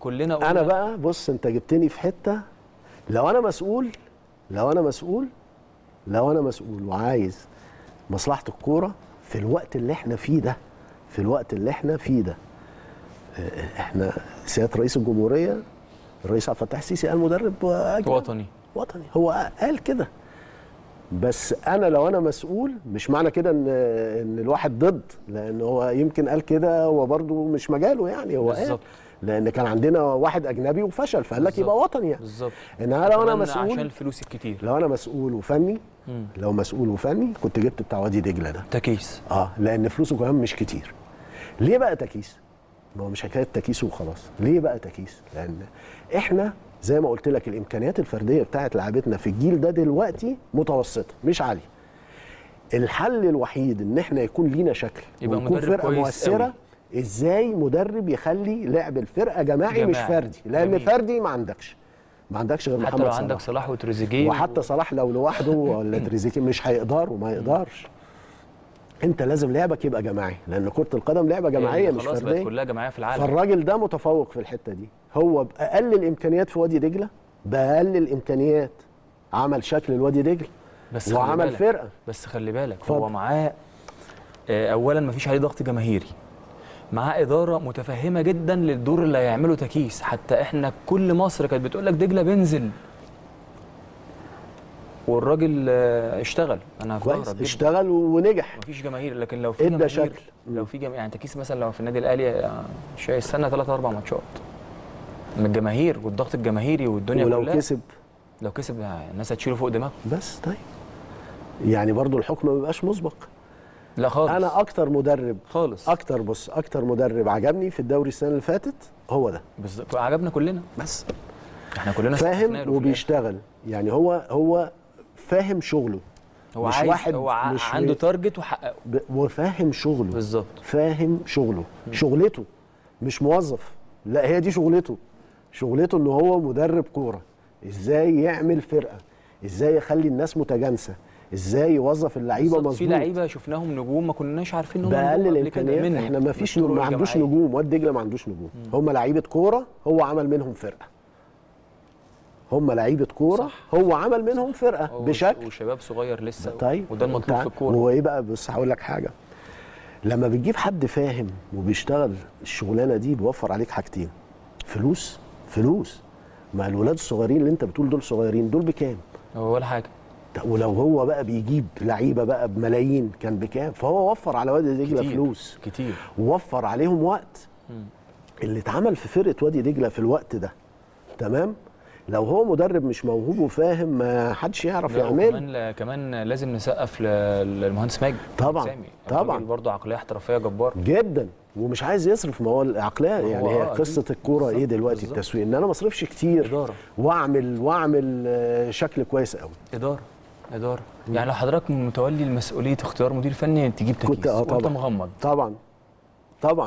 كلنا قلنا انا بقى بص انت جبتني في حته لو انا مسؤول لو انا مسؤول لو انا مسؤول وعايز مصلحه الكوره في الوقت اللي احنا فيه ده في الوقت اللي احنا فيه ده اه، احنا سياده رئيس الجمهوريه الرئيس عبد الفتاح السيسي قال مدرب أجنبي. وطني وطني هو قال كده بس انا لو انا مسؤول مش معنى كده ان ان الواحد ضد لان هو يمكن قال كده هو برضه مش مجاله يعني هو قال بالظبط. لان كان عندنا واحد اجنبي وفشل فقال لك بالظبط. يبقى وطني يعني بالظبط انما لو انا كمان عشان مسؤول الفلوس الكتير لو انا مسؤول وفني مم. لو مسؤول وفني كنت جبت بتاع وادي دجله ده تكيس اه لان فلوسه كمان مش كتير ليه بقى تكيس ما هو مش حكايه تكيس وخلاص ليه بقى تكيس لان احنا زي ما قلت لك الامكانيات الفرديه بتاعت لعبتنا في الجيل ده دلوقتي متوسطه مش عاليه الحل الوحيد ان احنا يكون لينا شكل يبقى ونكون مدرب فرقه كويس مؤثره قوي. ازاي مدرب يخلي لعب الفرقه جماعي, جماعي. مش فردي لان جميل. فردي ما عندكش ما عندكش غير حتى محمد لو صلاح عندك صلاح وتريزيجيه وحتى صلاح لو لوحده ولا تريزيجيه مش هيقدر وما يقدرش انت لازم لعبك يبقى جماعي لان كره القدم لعبه جماعيه مش خلاص بقت فرديه كلها جماعيه في العالم فالراجل ده متفوق في الحته دي هو باقل الامكانيات في وادي دجله باقل الامكانيات عمل شكل الوادي دجله بس خلي وعمل بالك. فرقه بس خلي بالك اتفضل. هو معاه آه، اولا ما فيش عليه ضغط جماهيري معاه اداره متفهمه جدا للدور اللي هيعمله تكيس حتى احنا كل مصر كانت بتقول لك دجله بينزل والراجل آه، اشتغل انا في كويس ظهرك جدا اشتغل ونجح مفيش جماهير لكن لو في ادى جماهير شكل. لو في جماهير يعني تكيس مثلا لو في النادي الاهلي آه، مش هيستنى ثلاث اربع ماتشات من الجماهير والضغط الجماهيري والدنيا ولو كلها كسب لو كسب آه، الناس هتشيله فوق دماغه بس طيب يعني برضو الحكم ما بيبقاش مسبق لا خالص انا اكتر مدرب خالص اكتر بص اكتر مدرب عجبني في الدوري السنه اللي فاتت هو ده بالظبط عجبنا كلنا بس احنا كلنا استفدنا له فاهم في الآخر. وبيشتغل يعني هو هو فاهم شغله هو مش عايز واحد هو ع- مش عنده تارجت وحققه ب- وفاهم شغله بالظبط فاهم شغله شغلته مش موظف لا هي دي شغلته شغلته ان هو مدرب كوره ازاي يعمل فرقه ازاي يخلي الناس متجانسه ازاي يوظف اللعيبه بالظبط. مظبوط في لعيبه شفناهم نجوم ما كناش عارفين ان هم باقل نجوم قبل كده الامكانيات منه احنا ما فيش بالطرق ما عندوش الجماعية. نجوم واد دجله ما عندوش نجوم هم لعيبه كوره هو عمل منهم فرقه هم لعيبه كوره صح. هو عمل منهم فرقه هو بشكل وشباب صغير لسه طيب وده المطلوب أنت- في الكوره هو ايه بقى بص هقول لك حاجه لما بتجيب حد فاهم وبيشتغل الشغلانه دي بيوفر عليك حاجتين فلوس فلوس ما الولاد الصغيرين اللي انت بتقول دول صغيرين دول بكام هو ولا حاجه طب ولو هو بقى بيجيب لعيبه بقى بملايين كان بكام فهو وفر على وادي دجله كتير فلوس كتير ووفر عليهم وقت اللي اتعمل في فرقه وادي دجله في الوقت ده تمام لو هو مدرب مش موهوب وفاهم ما حدش يعرف لا، يعمله وكمان كمان لازم نسقف ل- للمهندس ماجد طبعاً، سامي طبعاً. برضه عقليه احترافيه جبار جدا ومش عايز يصرف ما هو العقليه يعني هي آه، قصه أكيد. الكوره ايه بالظبط، دلوقتي بالظبط. التسويق ان انا ما اصرفش كتير إدارة. واعمل واعمل آه، شكل كويس قوي اداره اداره يعني لو حضرتك متولي مسؤوليه اختيار مدير فني تجيب تكييس كنت اه وانت طبعا مغمض طبعا طبعا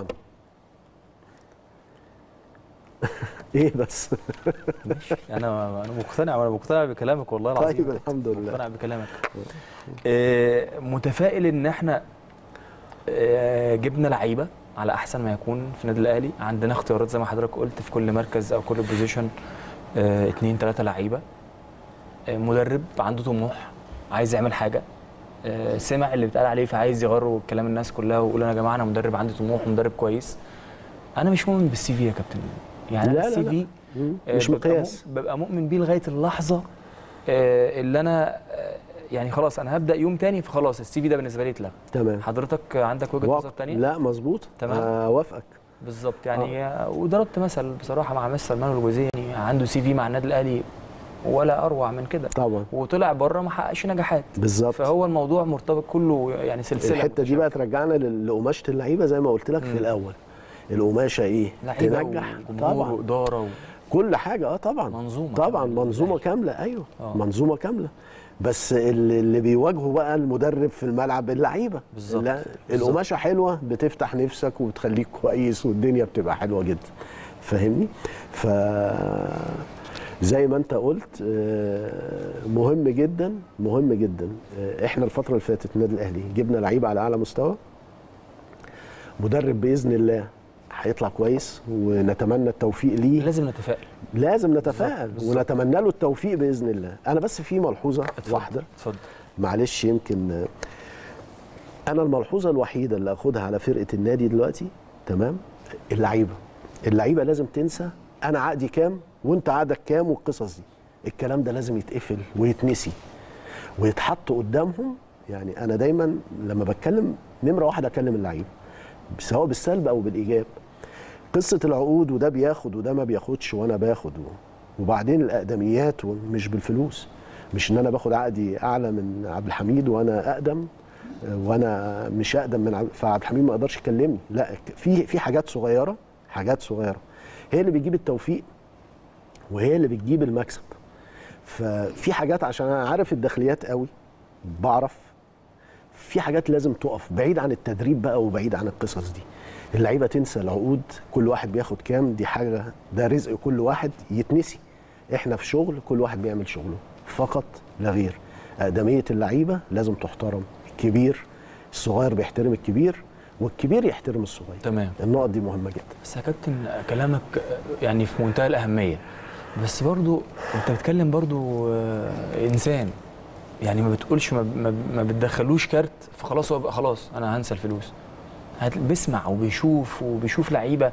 ايه بس انا انا مقتنع انا مقتنع بكلامك والله العظيم طيب الحمد لله مقتنع بكلامك آه، متفائل ان احنا آه، جبنا لعيبه على احسن ما يكون في النادي الاهلي عندنا اختيارات زي ما حضرتك قلت في كل مركز او كل بوزيشن آه، اتنين تلاته لعيبه آه، مدرب عنده طموح عايز يعمل حاجه آه، سمع اللي بيتقال عليه فعايز يغير كلام الناس كلها ويقول انا يا جماعه انا مدرب عندي طموح ومدرب كويس انا مش مؤمن بالسي في يا كابتن يعني لا، أنا لا، السي لا. في مم. آه، مش ببقى مقياس مؤ- ببقى مؤمن بيه لغايه اللحظه آه، اللي انا آه، يعني خلاص انا هبدا يوم تاني فخلاص السي في ده بالنسبه لي اتلغى تمام حضرتك عندك وجهه نظر وق- تانية لا مظبوط تمام. اوافقك بالظبط يعني آه. وضربت مثل بصراحه مع مستر مانويل الجوزيني عنده سي في مع النادي الاهلي ولا اروع من كده طبعا وطلع بره ما حققش نجاحات بالظبط فهو الموضوع مرتبط كله يعني سلسله الحته دي بقى ترجعنا لل- لقماشه اللعيبه زي ما قلت لك في الاول القماشه ايه لعيبه تنجح وجمهور طبعا واداره و... كل حاجه اه طبعا منظومة طبعا كاملة منظومه للأهلي. كامله ايوه آه. منظومه كامله بس اللي, اللي بيواجهه بقى المدرب في الملعب اللعيبه بالظبط. لا، بالظبط. القماشه حلوه بتفتح نفسك وبتخليك كويس والدنيا بتبقى حلوه جدا فاهمني ف زي ما انت قلت آه، مهم جدا مهم جدا آه، احنا الفتره اللي فاتت النادي الاهلي جبنا لعيبه على اعلى مستوى مدرب باذن الله هيطلع كويس ونتمنى التوفيق ليه لازم نتفائل لازم نتفائل بالظبط. ونتمنى له التوفيق باذن الله انا بس في ملحوظه اتفضل. واحده اتفضل معلش يمكن آه، انا الملحوظه الوحيده اللي اخدها على فرقه النادي دلوقتي تمام اللعيبه اللعيبه لازم تنسى انا عقدي كام وانت عقدك كام والقصص دي الكلام ده لازم يتقفل ويتنسي ويتحط قدامهم يعني انا دايما لما بتكلم نمره واحده اكلم اللعيبه سواء بالسلب او بالايجاب قصه العقود وده بياخد وده ما بياخدش وانا باخد وبعدين الاقدميات مش بالفلوس مش ان انا باخد عقدي اعلى من عبد الحميد وانا اقدم وانا مش اقدم من عبد فعبد الحميد ما يقدرش يكلمني لا في في حاجات صغيره حاجات صغيره هي اللي بتجيب التوفيق وهي اللي بتجيب المكسب ففي حاجات عشان انا عارف الداخليات قوي بعرف في حاجات لازم تقف بعيد عن التدريب بقى وبعيد عن القصص دي اللعيبه تنسى العقود كل واحد بياخد كام دي حاجه ده رزق كل واحد يتنسي احنا في شغل كل واحد بيعمل شغله فقط لا غير اقدميه اللعيبه لازم تحترم الكبير الصغير بيحترم الكبير والكبير يحترم الصغير تمام النقط دي مهمه جدا بس يا كابتن كلامك يعني في منتهى الأهمية بس برضو انت بتتكلم برضو آه، إنسان يعني ما بتقولش ما, ما, ما بتدخلوش كارت فخلاص هو بقى خلاص أنا هنسى الفلوس هت- بيسمع وبيشوف وبيشوف لعيبة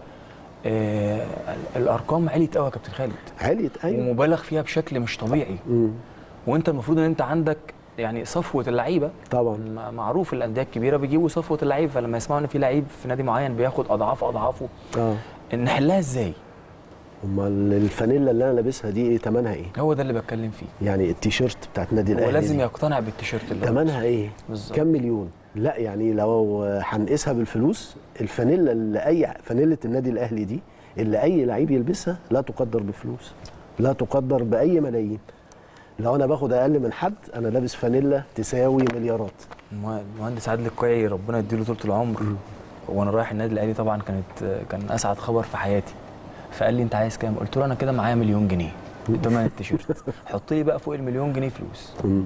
آه الأرقام عليت قوي يا كابتن خالد عليت ايوه ومبالغ فيها بشكل مش طبيعي مم. وانت المفروض ان انت عندك يعني صفوه اللعيبه طبعا م- معروف الانديه الكبيره بيجيبوا صفوه اللعيب فلما يسمعوا ان في لعيب في نادي معين بياخد اضعاف اضعافه اه نحلها ازاي؟ امال الفانيلا اللي انا لابسها دي ايه ثمنها ايه هو ده اللي بتكلم فيه يعني التيشيرت بتاعت نادي هو الاهلي لازم دي. يقتنع بالتيشيرت اللي هو ثمنها ايه بالظبط. كم مليون لا يعني لو هنقيسها بالفلوس الفانيلا اللي اي فانيله النادي الاهلي دي اللي اي لعيب يلبسها لا تقدر بفلوس لا تقدر باي ملايين لو انا باخد اقل من حد انا لابس فانيلا تساوي مليارات المه- المهندس عادل القيعي ربنا يديله طول العمر وانا رايح النادي الاهلي طبعا كانت كان اسعد خبر في حياتي فقال لي انت عايز كام؟ قلت له انا كده معايا مليون جنيه تمن التيشيرت حط لي بقى فوق المليون جنيه فلوس مم.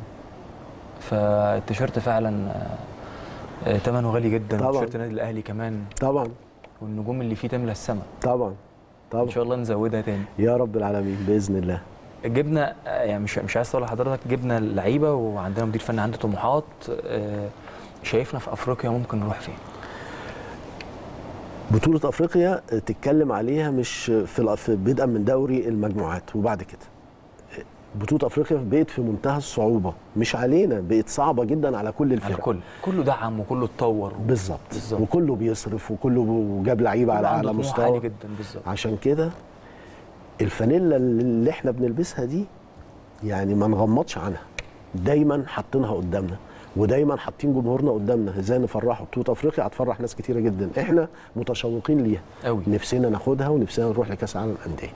فالتيشيرت فعلا آه، آه، ثمنه غالي جدا طبعاً. وتيشيرت النادي الاهلي كمان طبعا والنجوم اللي فيه تملى السماء طبعا ان طبعا شاء الله نزودها تاني يا رب العالمين باذن الله جبنا آه، يعني مش مش عايز اقول لحضرتك جبنا لعيبه وعندنا مدير فني عنده طموحات آه، شايفنا في افريقيا ممكن نروح فين بطولة افريقيا تتكلم عليها مش في الأ- في بدءا من دوري المجموعات وبعد كده بطولة افريقيا بقت في منتهى الصعوبة مش علينا بقت صعبة جدا على كل على الفرق الكل كله دعم وكله اتطور بالظبط بالظبط. وكله بيصرف وكله جاب لعيبه على كله عنده اعلى طموح عالي مستوى جدا بالظبط عشان كده الفانيلا اللي احنا بنلبسها دي يعني ما نغمضش عنها دايما حاطينها قدامنا ودايما حاطين جمهورنا قدامنا ازاي نفرحه بطوله افريقيا هتفرح ناس كتيره جدا احنا متشوقين ليها قوي نفسنا ناخدها ونفسنا نروح لكاس العالم للانديه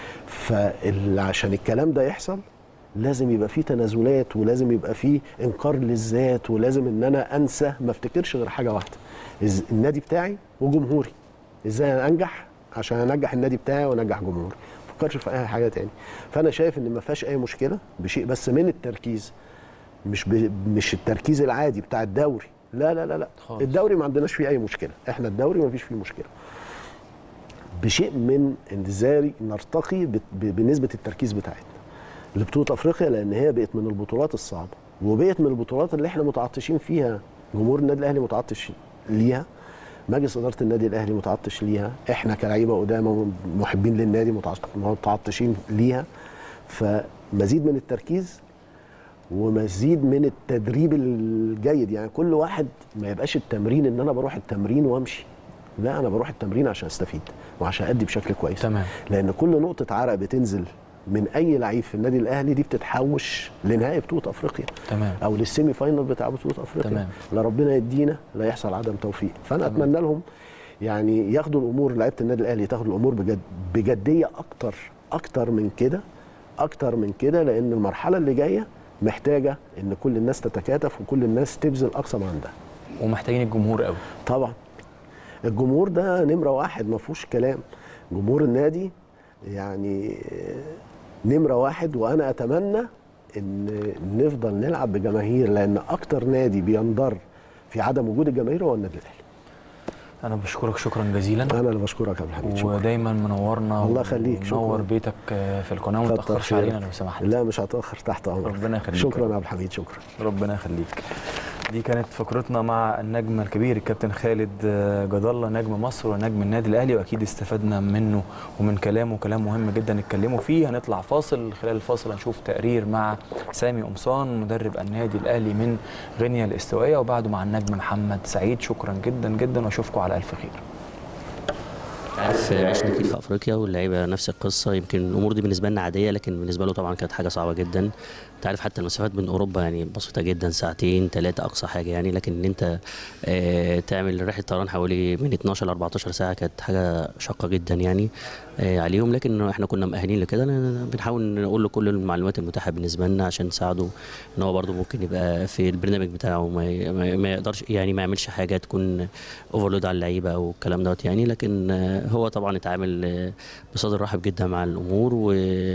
فعشان الكلام ده يحصل لازم يبقى فيه تنازلات ولازم يبقى فيه انكار للذات ولازم ان انا انسى ما افتكرش غير حاجه واحده إز- النادي بتاعي وجمهوري ازاي انا انجح عشان انجح النادي بتاعي وانجح جمهوري ما افكرش في اي حاجه تاني فانا شايف ان ما فيهاش اي مشكله بشيء بس من التركيز مش ب... مش التركيز العادي بتاع الدوري لا لا لا لا خالص. الدوري ما عندناش فيه اي مشكله احنا الدوري ما فيش فيه مشكله بشيء من ان ازاي نرتقي ب- ب- بنسبه التركيز بتاعتنا لبطوله افريقيا لان هي بقت من البطولات الصعبه وبقت من البطولات اللي احنا متعطشين فيها جمهور النادي الاهلي متعطش ليها مجلس اداره النادي الاهلي متعطش ليها احنا كلعيبه قدامى محبين للنادي متعط- متعطشين ليها فمزيد من التركيز ومزيد من التدريب الجيد يعني كل واحد ما يبقاش التمرين ان انا بروح التمرين وامشي لا انا بروح التمرين عشان استفيد وعشان ادي بشكل كويس تمام لان كل نقطه عرق بتنزل من اي لعيب في النادي الاهلي دي بتتحوش لنهائي بطوله افريقيا تمام او للسيمي فاينل بتاع بطوله افريقيا تمام. لا ربنا يدينا لا يحصل عدم توفيق فانا تمام. اتمنى لهم يعني ياخدوا الامور لعيبه النادي الاهلي تاخد الامور بجد بجديه اكتر اكتر من كده اكتر من كده لان المرحله اللي جايه محتاجه ان كل الناس تتكاتف وكل الناس تبذل اقصى ما عندها ومحتاجين الجمهور قوي طبعا الجمهور ده نمره واحد ما فيهوش كلام جمهور النادي يعني نمره واحد وانا اتمنى ان نفضل نلعب بجماهير لان اكتر نادي بينضر في عدم وجود الجماهير هو النادي الاهلي انا بشكرك شكرا جزيلا انا اللي بشكرك يا عبد الحميد شكرا ودايما منورنا الله يخليك، شكراً. منور بيتك آه، في القناه وما كتر تاخرش خيرك. علينا لو سمحت لا مش هتاخر تحت امرك ربنا يخليك شكرا يا عبد الحميد شكرا ربنا يخليك دي كانت فقرتنا مع النجم الكبير الكابتن خالد آه، جد الله نجم مصر ونجم النادي الاهلي واكيد استفدنا منه ومن كلامه كلام مهم جدا اتكلموا فيه هنطلع فاصل خلال الفاصل هنشوف تقرير مع سامي قمصان مدرب النادي الاهلي من غينيا الاستوائيه وبعده مع النجم محمد سعيد شكرا جدا جدا واشوفكم على الف خير عارف عشنا كتير في افريقيا واللعيبه نفس القصه يمكن الامور دي بالنسبه لنا عاديه لكن بالنسبه له طبعا كانت حاجه صعبه جدا انت عارف حتى المسافات بين اوروبا يعني بسيطه جدا ساعتين ثلاثه اقصى حاجه يعني لكن ان انت آه، تعمل رحله طيران حوالي من 12 ل 14 ساعه كانت حاجه شاقه جدا يعني آه، عليهم لكن احنا كنا مؤهلين لكده لأن بنحاول نقول له كل المعلومات المتاحه بالنسبه لنا عشان نساعده ان هو برده ممكن يبقى في البرنامج بتاعه ما ي- ما ما يقدرش يعني ما يعملش حاجه تكون اوفرلود على اللعيبه او الكلام دوت يعني لكن آه، هو طبعا اتعامل آه، بصدر رحب جدا مع الامور و...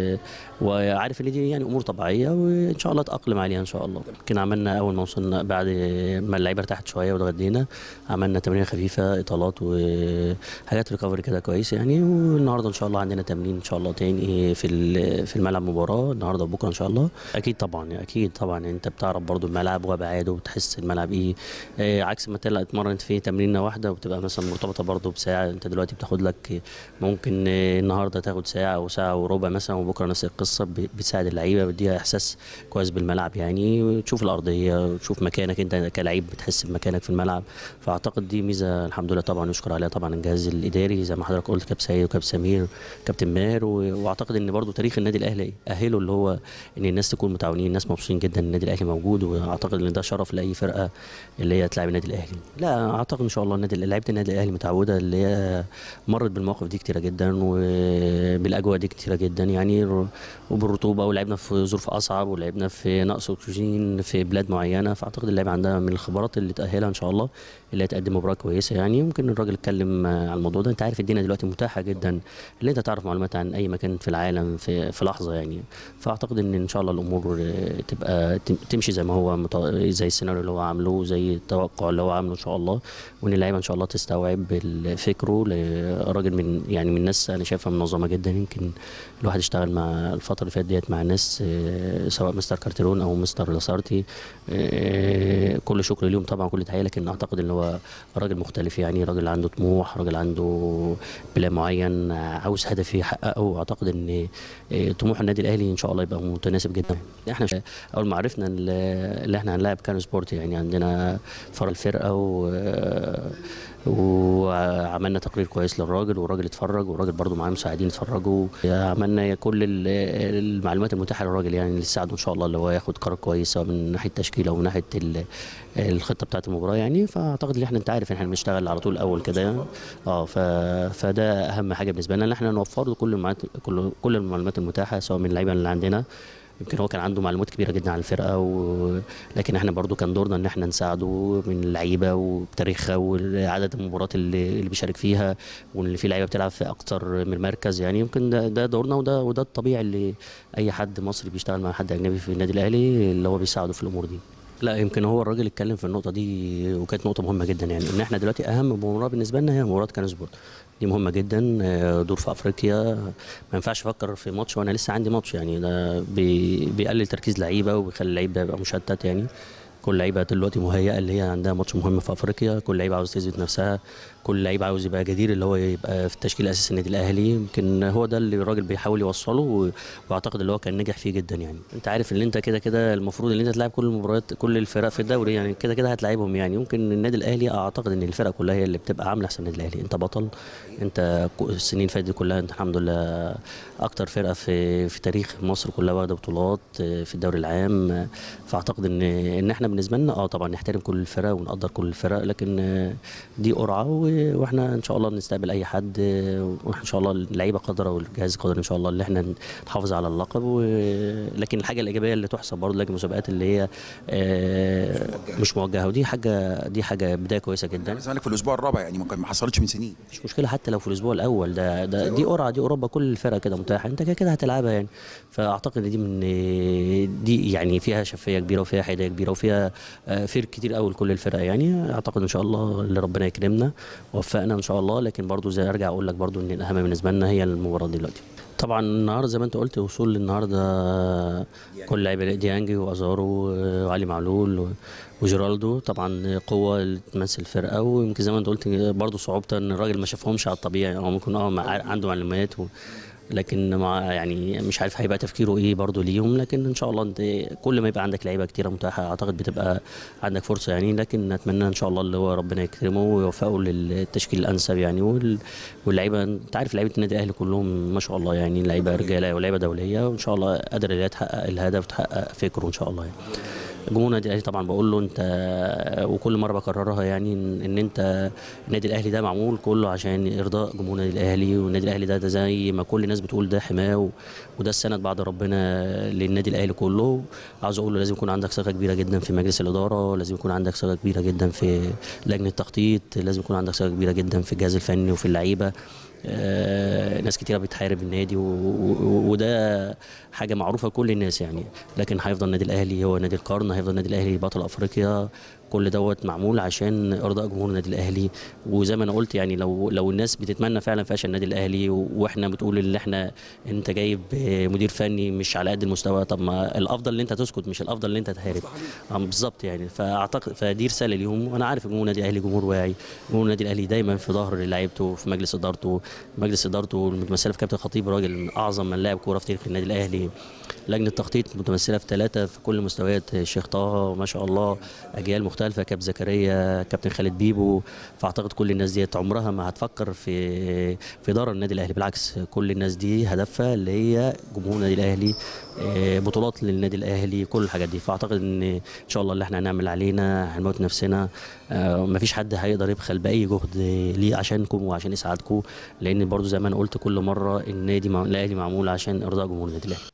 وعارف ان دي يعني امور طبيعيه وان شاء الله اتاقلم عليها ان شاء الله يمكن عملنا اول ما وصلنا بعد ما اللعيبه ارتاحت شويه واتغدينا عملنا تمرين خفيفه اطالات وحاجات ريكفري كده كويس يعني والنهارده ان شاء الله عندنا تمرين ان شاء الله تاني في ال- في الملعب مباراه النهارده وبكره ان شاء الله اكيد طبعا اكيد طبعا انت بتعرف برضو الملعب وابعاده وتحس الملعب ايه آه، عكس ما تلاقي اتمرن في تمرينه واحده وبتبقى مثلا مرتبطه برضو بساعه انت دلوقتي بتاخد لك ممكن آه، النهارده تاخد ساعه او ساعه وربع مثلا وبكره نفس القصه ب- بتساعد اللعيبه بتديها احساس كويس بالملعب يعني وتشوف الارضيه وتشوف مكانك انت كلعيب بتحس بمكانك في الملعب فاعتقد دي ميزه الحمد لله طبعا نشكر عليها طبعا الجهاز الاداري زي ما حضرتك قلت كابتن سيد وكابتن سمير كابتن ماهر و- واعتقد ان برضو تاريخ النادي الاهلي اهله اللي هو ان الناس تكون متعاونين الناس مبسوطين جدا ان النادي الاهلي موجود واعتقد ان ده شرف لاي فرقه اللي هي تلعب النادي الاهلي لا اعتقد ان شاء الله النادي لعيبه النادي الاهلي متعوده اللي هي مرت بالمواقف دي كتيره جدا وبالاجواء دي كتيره جدا يعني ر- وبالرطوبه ولعبنا في ظروف اصعب ولعبنا في نقص اكسجين في بلاد معينه فاعتقد اللعيبه عندها من الخبرات اللي تاهلها ان شاء الله اللي هتقدم مباراه كويسه يعني ممكن الراجل اتكلم آه، على الموضوع ده انت عارف الدنيا دلوقتي متاحه جدا اللي انت تعرف معلومات عن اي مكان في العالم في, في لحظه يعني فاعتقد ان ان شاء الله الامور آه، تبقى تم- تمشي زي ما هو مت- زي السيناريو اللي هو عامله زي التوقع اللي هو عامله ان شاء الله وان اللعيبه ان شاء الله تستوعب ال- فكره راجل من يعني من الناس انا شايفها منظمه جدا يمكن الواحد اشتغل مع الفتره اللي فاتت ديت مع ناس آه، سواء مستر كارتيرون او مستر لاسارتي آه، كل شكر ليهم طبعا كل تحيه لكن اعتقد ان هو راجل مختلف يعني راجل عنده طموح راجل عنده بلان معين عاوز هدف يحققه اعتقد ان آه، طموح النادي الاهلي ان شاء الله يبقى متناسب جدا احنا ش- اول ما عرفنا ال- اللي احنا هنلاعب كانو سبورت يعني عندنا فرع الفرقه و وعملنا تقرير كويس للراجل والراجل اتفرج والراجل برضو معاه مساعدين اتفرجوا عملنا كل ال- المعلومات المتاحه للراجل يعني اللي تساعده ان شاء الله اللي هو ياخد قرار كويس سواء من ناحيه التشكيله او من ناحيه ال- الخطه بتاعه المباراه يعني فاعتقد ان احنا انت عارف ان احنا بنشتغل على طول الاول كده يعني. اه ف... فده اهم حاجه بالنسبه لنا ان احنا نوفر له كل المعلومات كل كل المعلومات المتاحه سواء من اللعيبه اللي عندنا يمكن هو كان عنده معلومات كبيره جدا عن الفرقه و... لكن احنا برضو كان دورنا ان احنا نساعده من اللعيبه وبتاريخها وعدد المباريات اللي, اللي بيشارك فيها واللي فيه لعيبه بتلعب في اكتر من مركز يعني يمكن ده, ده دورنا وده وده الطبيعي اللي اي حد مصري بيشتغل مع حد اجنبي في النادي الاهلي اللي هو بيساعده في الامور دي لا يمكن هو الراجل اتكلم في النقطه دي وكانت نقطه مهمه جدا يعني ان احنا دلوقتي اهم مباراه بالنسبه لنا هي مباراه كان سبورت دي مهمه جدا آه، دور في افريقيا ما ينفعش افكر في ماتش وانا لسه عندي ماتش يعني ده بي بيقلل تركيز لعيبه وبيخلي اللعيب ده يبقى مشتت يعني كل لعيبه دلوقتي مهيئه اللي هي عندها ماتش مهم في افريقيا كل لعيبه عاوز تثبت نفسها كل لعيب عاوز يبقى جدير اللي هو يبقى في التشكيل الاساسي النادي الاهلي يمكن هو ده اللي الراجل بيحاول يوصله و- واعتقد اللي هو كان نجح فيه جدا يعني انت عارف ان انت كده كده المفروض ان انت تلعب كل المباريات كل الفرق في الدوري يعني كده كده هتلاعبهم يعني يمكن النادي الاهلي اعتقد ان الفرق كلها هي اللي بتبقى عامله احسن النادي الاهلي انت بطل انت ك- السنين اللي فاتت دي كلها انت الحمد لله اكتر فرقه في في تاريخ مصر كلها واخده بطولات آه، في الدوري العام آه، فاعتقد ان ان احنا بالنسبه لنا اه طبعا نحترم كل الفرق ونقدر كل الفرق لكن آه، دي قرعه و- واحنا ان شاء الله نستقبل اي حد آه، واحنا ان شاء الله اللعيبه قادره والجهاز قادر ان شاء الله اللي احنا نحافظ على اللقب و... لكن الحاجه الايجابيه اللي تحسب برضه لكن المسابقات اللي هي آه، مش موجهه ودي حاجه دي حاجه بدايه كويسه جدا الزمالك في الاسبوع الرابع يعني ما كان- ما حصلتش من سنين مش مشكله حتى لو في الاسبوع الاول ده, ده دي قرعه دي اوروبا كل الفرق كده متاحه انت كده كده هتلعبها يعني فاعتقد ان دي من دي يعني فيها شفافيه كبيره وفيها حياديه كبيره وفيها ده آه، خير كتير قوي لكل الفرق يعني اعتقد ان شاء الله اللي ربنا يكرمنا ووفقنا ان شاء الله لكن برضو زي ارجع اقول لك برضو ان الاهم بالنسبه لنا هي المباراه دلوقتي طبعا النهارده زي ما انت قلت وصول النهارده كل لعيبه ديانجي وازارو وعلي معلول و- وجيرالدو طبعا قوه اللي تمثل الفرقه ويمكن زي ما انت قلت برضه صعوبه ان الراجل ما شافهمش على الطبيعي او ممكن اه مع- عنده معلومات و لكن مع يعني مش عارف هيبقى تفكيره ايه برضه ليهم لكن ان شاء الله انت كل ما يبقى عندك لعيبه كتيره متاحه اعتقد بتبقى عندك فرصه يعني لكن نتمنى ان شاء الله اللي هو ربنا يكرمه ويوفقه للتشكيل الانسب يعني وال- واللعيبه انت عارف لعيبه النادي الاهلي كلهم ما شاء الله يعني لعيبه رجاله ولاعيبه دوليه وان شاء الله قادر اللي هي تحقق الهدف وتحقق فكره ان شاء الله يعني جمهور النادي الاهلي طبعا بقول له انت وكل مره بكررها يعني ان إن انت النادي الاهلي ده معمول كله عشان ارضاء جمهور النادي الاهلي والنادي الاهلي ده, ده زي ما كل الناس بتقول ده حماه و- وده السند بعد ربنا للنادي الاهلي كله عاوز اقول له لازم يكون عندك ثقه كبيره جدا في مجلس الاداره لازم يكون عندك ثقه كبيره جدا في لجنه التخطيط لازم يكون عندك ثقه كبيره جدا في الجهاز الفني وفي اللعيبه آه، ناس كتيره بتحارب النادي و- و- وده حاجه معروفه لكل الناس يعني لكن هيفضل النادي الاهلي هو نادي القرن هيفضل النادي الاهلي بطل افريقيا كل دوت معمول عشان ارضاء جمهور النادي الاهلي وزي ما انا قلت يعني لو لو الناس بتتمنى فعلا فشل النادي الاهلي و- واحنا بتقول ان احنا انت جايب آه، مدير فني مش على قد المستوى طب ما الافضل ان انت تسكت مش الافضل ان انت تحارب آه، بالظبط يعني فاعتقد فدي رساله ليهم وانا عارف جمهور النادي الاهلي جمهور واعي جمهور النادي الاهلي دايما في ظهر لعيبته في مجلس ادارته مجلس ادارته المتمثله في كابتن خطيب راجل من اعظم من لاعب كوره في تاريخ النادي الاهلي لجنه تخطيط متمثله في ثلاثه في كل مستويات الشيخ طه ما شاء الله اجيال مختلفه كابتن زكريا كابتن خالد بيبو فاعتقد كل الناس ديت عمرها ما هتفكر في في ضرر النادي الاهلي بالعكس كل الناس دي هدفها اللي هي جمهور النادي الاهلي آه، بطولات للنادي الاهلي كل الحاجات دي فاعتقد ان ان شاء الله اللي احنا هنعمل علينا هنموت نفسنا آه، مفيش حد هيقدر يبخل باي جهد ليه عشانكم وعشان يساعدكم لان برضو زي ما انا قلت كل مره النادي مع... الاهلي معمول عشان ارضاء جمهور النادي الاهلي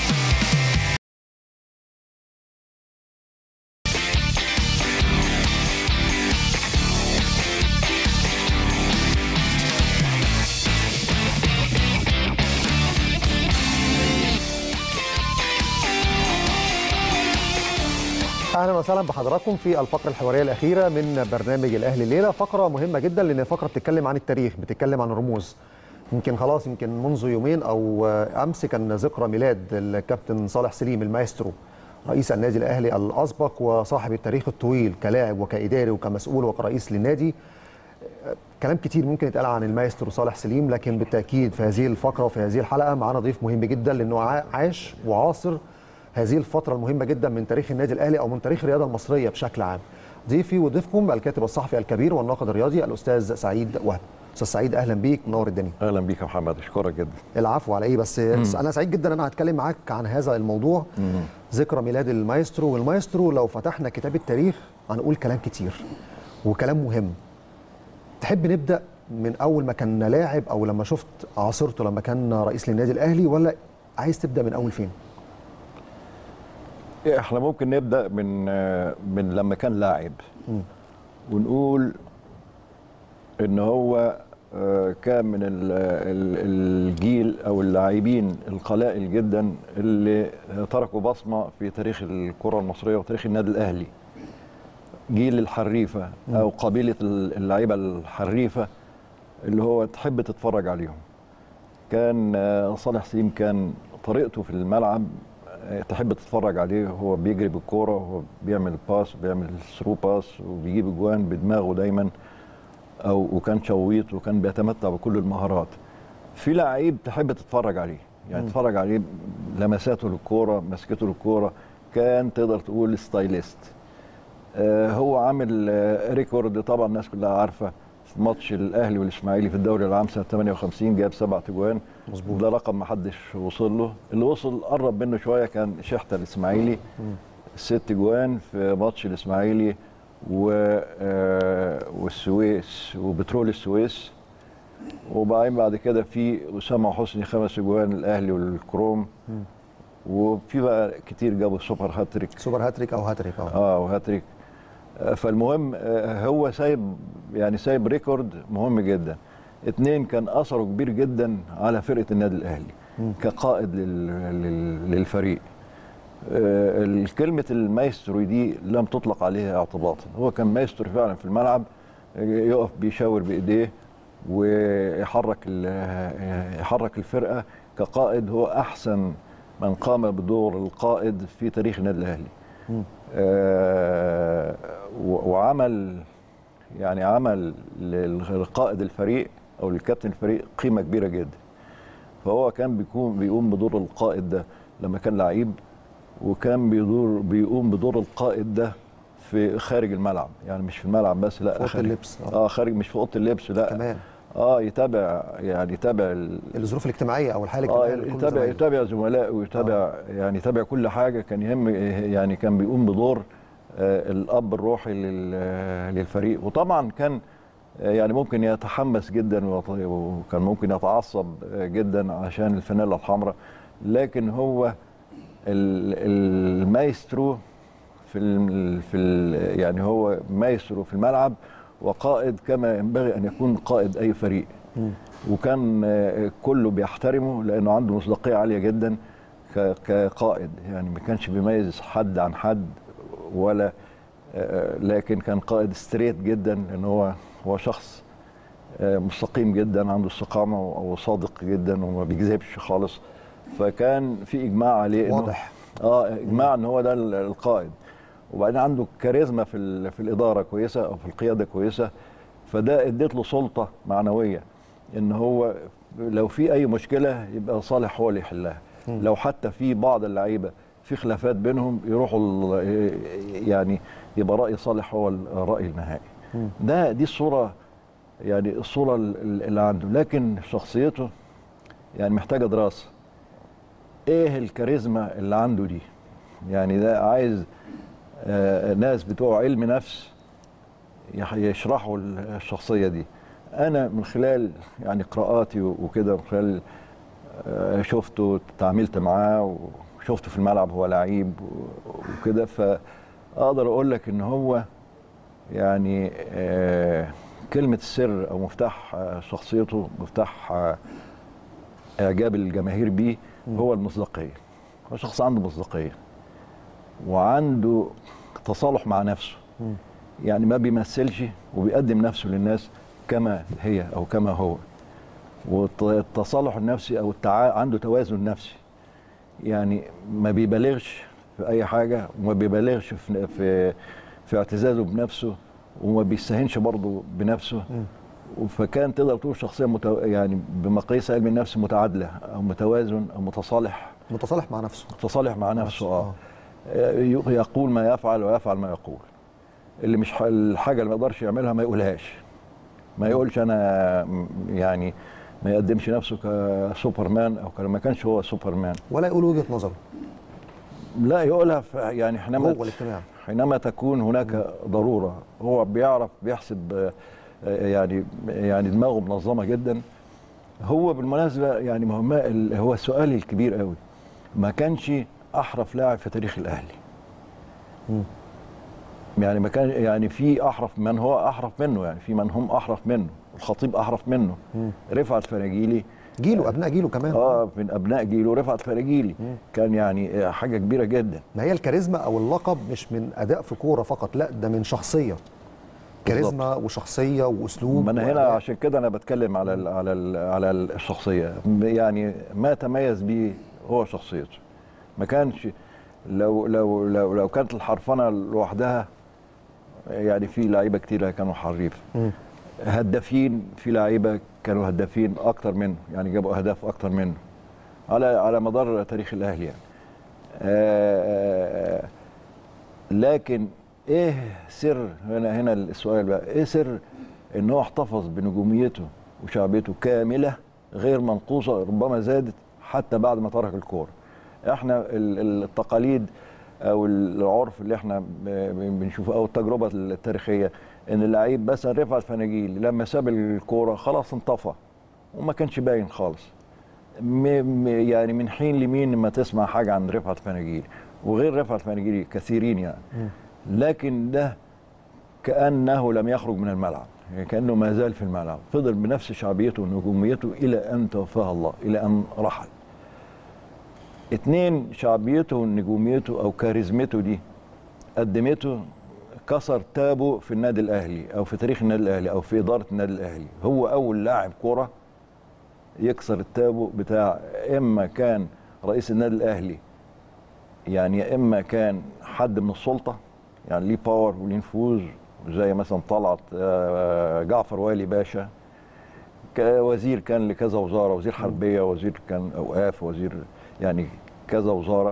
اهلا وسهلا بحضراتكم في الفقره الحواريه الاخيره من برنامج الاهلي الليله فقره مهمه جدا لان فقره بتتكلم عن التاريخ بتتكلم عن الرموز يمكن خلاص يمكن منذ يومين او امس كان ذكرى ميلاد الكابتن صالح سليم المايسترو رئيس النادي الاهلي الاسبق وصاحب التاريخ الطويل كلاعب وكاداري وكمسؤول وكرئيس للنادي كلام كتير ممكن يتقال عن المايسترو صالح سليم لكن بالتاكيد في هذه الفقره وفي هذه الحلقه معانا ضيف مهم جدا لانه عا- عاش وعاصر هذه الفتره المهمه جدا من تاريخ النادي الاهلي او من تاريخ الرياضه المصريه بشكل عام ضيفي وضيفكم الكاتب الصحفي الكبير والناقد الرياضي الاستاذ سعيد وهب استاذ سعيد اهلا بيك منور الدنيا اهلا بيك يا محمد اشكرك جدا العفو على ايه بس انا سعيد جدا ان انا هتكلم معاك عن هذا الموضوع ذكرى ميلاد المايسترو والمايسترو لو فتحنا كتاب التاريخ هنقول كلام كتير وكلام مهم تحب نبدا من اول ما كان لاعب او لما شفت عاصرته لما كان رئيس للنادي الاهلي ولا عايز تبدا من اول فين احنا ممكن نبدا من من لما كان لاعب ونقول ان هو آه، كان من ال- ال- الجيل او اللاعبين القلائل جدا اللي تركوا بصمه في تاريخ الكره المصريه وتاريخ النادي الاهلي جيل الحريفه او قبيله اللعيبه الحريفه اللي هو تحب تتفرج عليهم كان آه، صالح سليم كان طريقته في الملعب آه، تحب تتفرج عليه هو بيجري بالكوره وهو بيعمل باس بيعمل ثرو باس وبيجيب اجوان بدماغه دايما او وكان شويط وكان بيتمتع بكل المهارات في لعيب تحب تتفرج عليه يعني تتفرج عليه لمساته للكوره مسكته للكوره كان تقدر تقول ستايليست آه، هو عامل آه، ريكورد طبعا الناس كلها عارفه في ماتش الاهلي والاسماعيلي في الدوري العام سنه 58 جاب سبع تجوان مظبوط ده رقم ما حدش وصل له اللي وصل قرب منه شويه كان شحته الاسماعيلي ست جوان في ماتش الاسماعيلي و آه، والسويس وبترول السويس وبعدين بعد كده في اسامه حسني خمس اجوان الاهلي والكروم وفي بقى كتير جابوا سوبر هاتريك سوبر هاتريك او هاتريك اه اه وهاتريك آه، فالمهم آه، هو سايب يعني سايب ريكورد مهم جدا اتنين كان اثره كبير جدا على فرقه النادي الاهلي كقائد لل- لل- للفريق آه، كلمة المايسترو دي لم تطلق عليها اعتباطا هو كان مايسترو فعلا في الملعب آه، يقف بيشاور بإيديه ويحرك ال- يحرك الفرقة كقائد هو أحسن من قام بدور القائد في تاريخ النادي الأهلي آه، و- وعمل يعني عمل للقائد الفريق أو للكابتن الفريق قيمة كبيرة جدا فهو كان بيكون بيقوم بدور القائد ده لما كان لعيب وكان بيدور بيقوم بدور القائد ده في خارج الملعب يعني مش في الملعب بس لا في أوضة خارج اللبس، آه. اه خارج مش في اوضه اللبس لا كمان اه يتابع يعني يتابع ال... الظروف الاجتماعيه او الحاله اه الاجتماعيه لكل يتابع زمايله. يتابع زملائه ويتابع يعني يتابع كل حاجه كان يهم يعني كان بيقوم بدور آه الاب الروحي لل- للفريق وطبعا كان آه يعني ممكن يتحمس جدا ويط- وكان ممكن يتعصب آه جدا عشان الفانيلا الحمراء لكن هو ال- المايسترو في ال في ال يعني هو مايسترو في الملعب وقائد كما ينبغي ان يكون قائد اي فريق وكان آه، كله بيحترمه لانه عنده مصداقيه عاليه جدا ك- كقائد يعني ما كانش بيميز حد عن حد ولا آه، لكن كان قائد ستريت جدا لان هو هو شخص آه، مستقيم جدا عنده استقامه وصادق جدا وما بيكذبش خالص فكان في اجماع عليه إنه- واضح. اه اجماع ان هو ده ال- القائد وبعدين عنده كاريزما في ال- في الاداره كويسه او في القياده كويسه فده اديت له سلطه معنويه ان هو لو في اي مشكله يبقى صالح هو اللي يحلها لو حتى في بعض اللعيبه في خلافات بينهم يروحوا ال- يعني يبقى راي صالح هو الراي النهائي ده دي الصوره يعني الصوره ال- اللي عنده لكن شخصيته يعني محتاجه دراسه ايه الكاريزما اللي عنده دي يعني ده عايز آه، ناس بتوع علم نفس يح- يشرحوا الشخصيه دي انا من خلال يعني قراءاتي وكده من خلال آه، شفته تعاملت معاه وشفته في الملعب هو لعيب و- وكده فاقدر اقول لك ان هو يعني آه، كلمه السر او مفتاح آه، شخصيته مفتاح آه، اعجاب الجماهير بيه هو المصداقيه هو شخص عنده مصداقيه وعنده تصالح مع نفسه يعني ما بيمثلش وبيقدم نفسه للناس كما هي او كما هو والتصالح النفسي او التعا... عنده توازن نفسي يعني ما بيبالغش في اي حاجه وما بيبالغش في في في اعتزازه بنفسه وما بيستهينش برضه بنفسه فكان تقدر تقول شخصيه متو... يعني بمقاييس علم النفس متعادله او متوازن او متصالح متصالح مع نفسه متصالح مع نفسه اه آه. يقول ما يفعل ويفعل ما يقول اللي مش ح- الحاجه اللي ما يقدرش يعملها ما يقولهاش ما يقولش انا م- يعني ما يقدمش نفسه كسوبرمان او كان- ما كانش هو سوبرمان ولا يقول وجهه نظره لا يقولها في يعني حينما جوه الاجتماع حينما تكون هناك ضروره هو بيعرف بيحسب آه، آه، يعني يعني دماغه منظمه جدا هو بالمناسبه يعني ما هو ما- ال- هو السؤال الكبير قوي ما كانش احرف لاعب في تاريخ الاهلي يعني ما كان يعني في احرف من هو احرف منه يعني في من هم احرف منه الخطيب احرف منه رفعت فناجيلي جيله ابناء جيله كمان اه من ابناء جيله رفعت فناجيلي كان يعني آه، حاجه كبيره جدا ما هي الكاريزما او اللقب مش من اداء في كوره فقط لا ده من شخصيه كاريزما وشخصيه واسلوب ما انا هنا وأداء. عشان كده انا بتكلم على ال على ال على الشخصيه يعني ما تميز بيه هو شخصيته ما كانش لو لو لو لو كانت الحرفنه لوحدها يعني في لعيبه كتير كانوا حريف هدافين في لعيبه كانوا هدافين اكتر منه يعني جابوا اهداف اكتر منه على على مدار تاريخ الاهلي يعني آه، لكن ايه سر هنا هنا السؤال بقى ايه سر ان هو احتفظ بنجوميته وشعبيته كامله غير منقوصه ربما زادت حتى بعد ما ترك الكوره احنا ال- ال- التقاليد او العرف اللي احنا ب- ب- بنشوفه او التجربه التاريخيه ان اللعيب مثلا رفعت فناجيل لما ساب الكوره خلاص انطفى وما كانش باين خالص م- م- يعني من حين لمين ما تسمع حاجه عن رفعت فناجيل وغير رفعت فناجيل كثيرين يعني لكن ده كانه لم يخرج من الملعب يعني كانه ما زال في الملعب فضل بنفس شعبيته ونجوميته الى ان توفاه الله الى ان رحل اتنين شعبيته ونجوميته او كاريزمته دي قدمته كسر تابو في النادي الاهلي او في تاريخ النادي الاهلي او في اداره النادي الاهلي هو اول لاعب كره يكسر التابو بتاع اما كان رئيس النادي الاهلي يعني يا اما كان حد من السلطه يعني ليه باور وليه نفوذ زي مثلا طلعت آه، جعفر والي باشا كوزير كان لكذا وزاره وزير حربيه وزير كان اوقاف وزير يعني كذا وزاره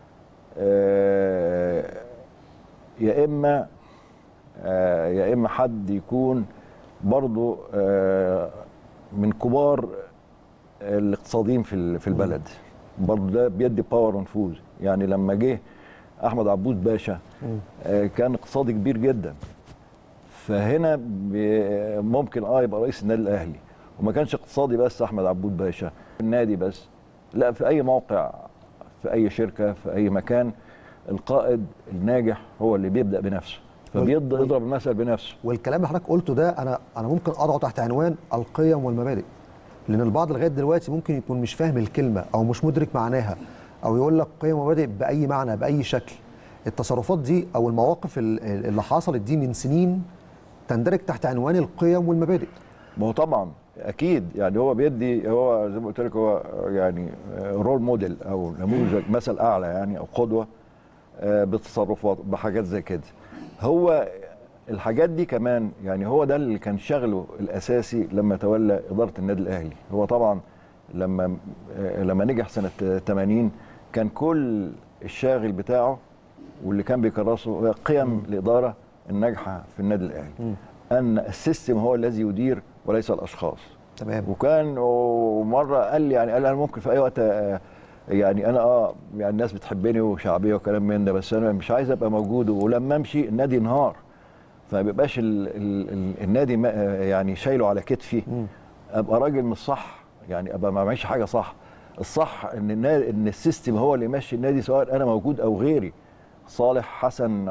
آه، يا اما آه، يا اما حد يكون برضه آه، من كبار الاقتصاديين في ال- في البلد برضه ده بيدي باور ونفوذ يعني لما جه احمد عبود باشا آه، كان اقتصادي كبير جدا فهنا بي- ممكن اه يبقى رئيس النادي الاهلي وما كانش اقتصادي بس احمد عبود باشا النادي بس لا في اي موقع في اي شركه في اي مكان القائد الناجح هو اللي بيبدا بنفسه فبيضرب المثل بنفسه والكلام اللي حضرتك قلته ده انا انا ممكن اضعه تحت عنوان القيم والمبادئ لان البعض لغايه دلوقتي ممكن يكون مش فاهم الكلمه او مش مدرك معناها او يقول لك قيم ومبادئ باي معنى باي شكل التصرفات دي او المواقف ال- اللي حصلت دي من سنين تندرج تحت عنوان القيم والمبادئ ما هو طبعا اكيد يعني هو بيدي هو زي ما قلت لك هو يعني رول موديل او نموذج مثل اعلى يعني او قدوه آه، بتصرفات بحاجات زي كده هو الحاجات دي كمان يعني هو ده اللي كان شغله الاساسي لما تولى اداره النادي الاهلي هو طبعا لما آه، لما نجح سنه 80 كان كل الشاغل بتاعه واللي كان بيكرسه هي قيم الاداره الناجحه في النادي الاهلي ان السيستم هو الذي يدير وليس الاشخاص تمام وكان ومره قال لي يعني قال انا ممكن في اي وقت آه، يعني انا اه يعني الناس بتحبني وشعبيه وكلام من ده بس انا مش عايز ابقى موجود ولما امشي النادي انهار فما بيبقاش ال ال ال النادي ما- آه، يعني شايله على كتفي ابقى راجل مش صح يعني ابقى ما بعملش حاجه صح الصح ان النادي ان السيستم هو اللي يمشي النادي سواء انا موجود او غيري صالح حسن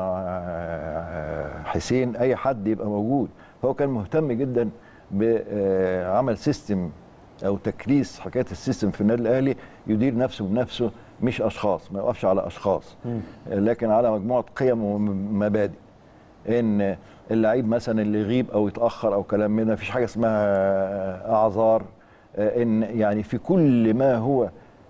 آه، حسين اي حد يبقى موجود هو كان مهتم جدا بعمل سيستم او تكريس حكايه السيستم في النادي الاهلي يدير نفسه بنفسه مش اشخاص ما يقفش على اشخاص لكن على مجموعه قيم ومبادئ ان اللعيب مثلا اللي يغيب او يتاخر او كلام من ده مفيش حاجه اسمها اعذار ان يعني في كل ما هو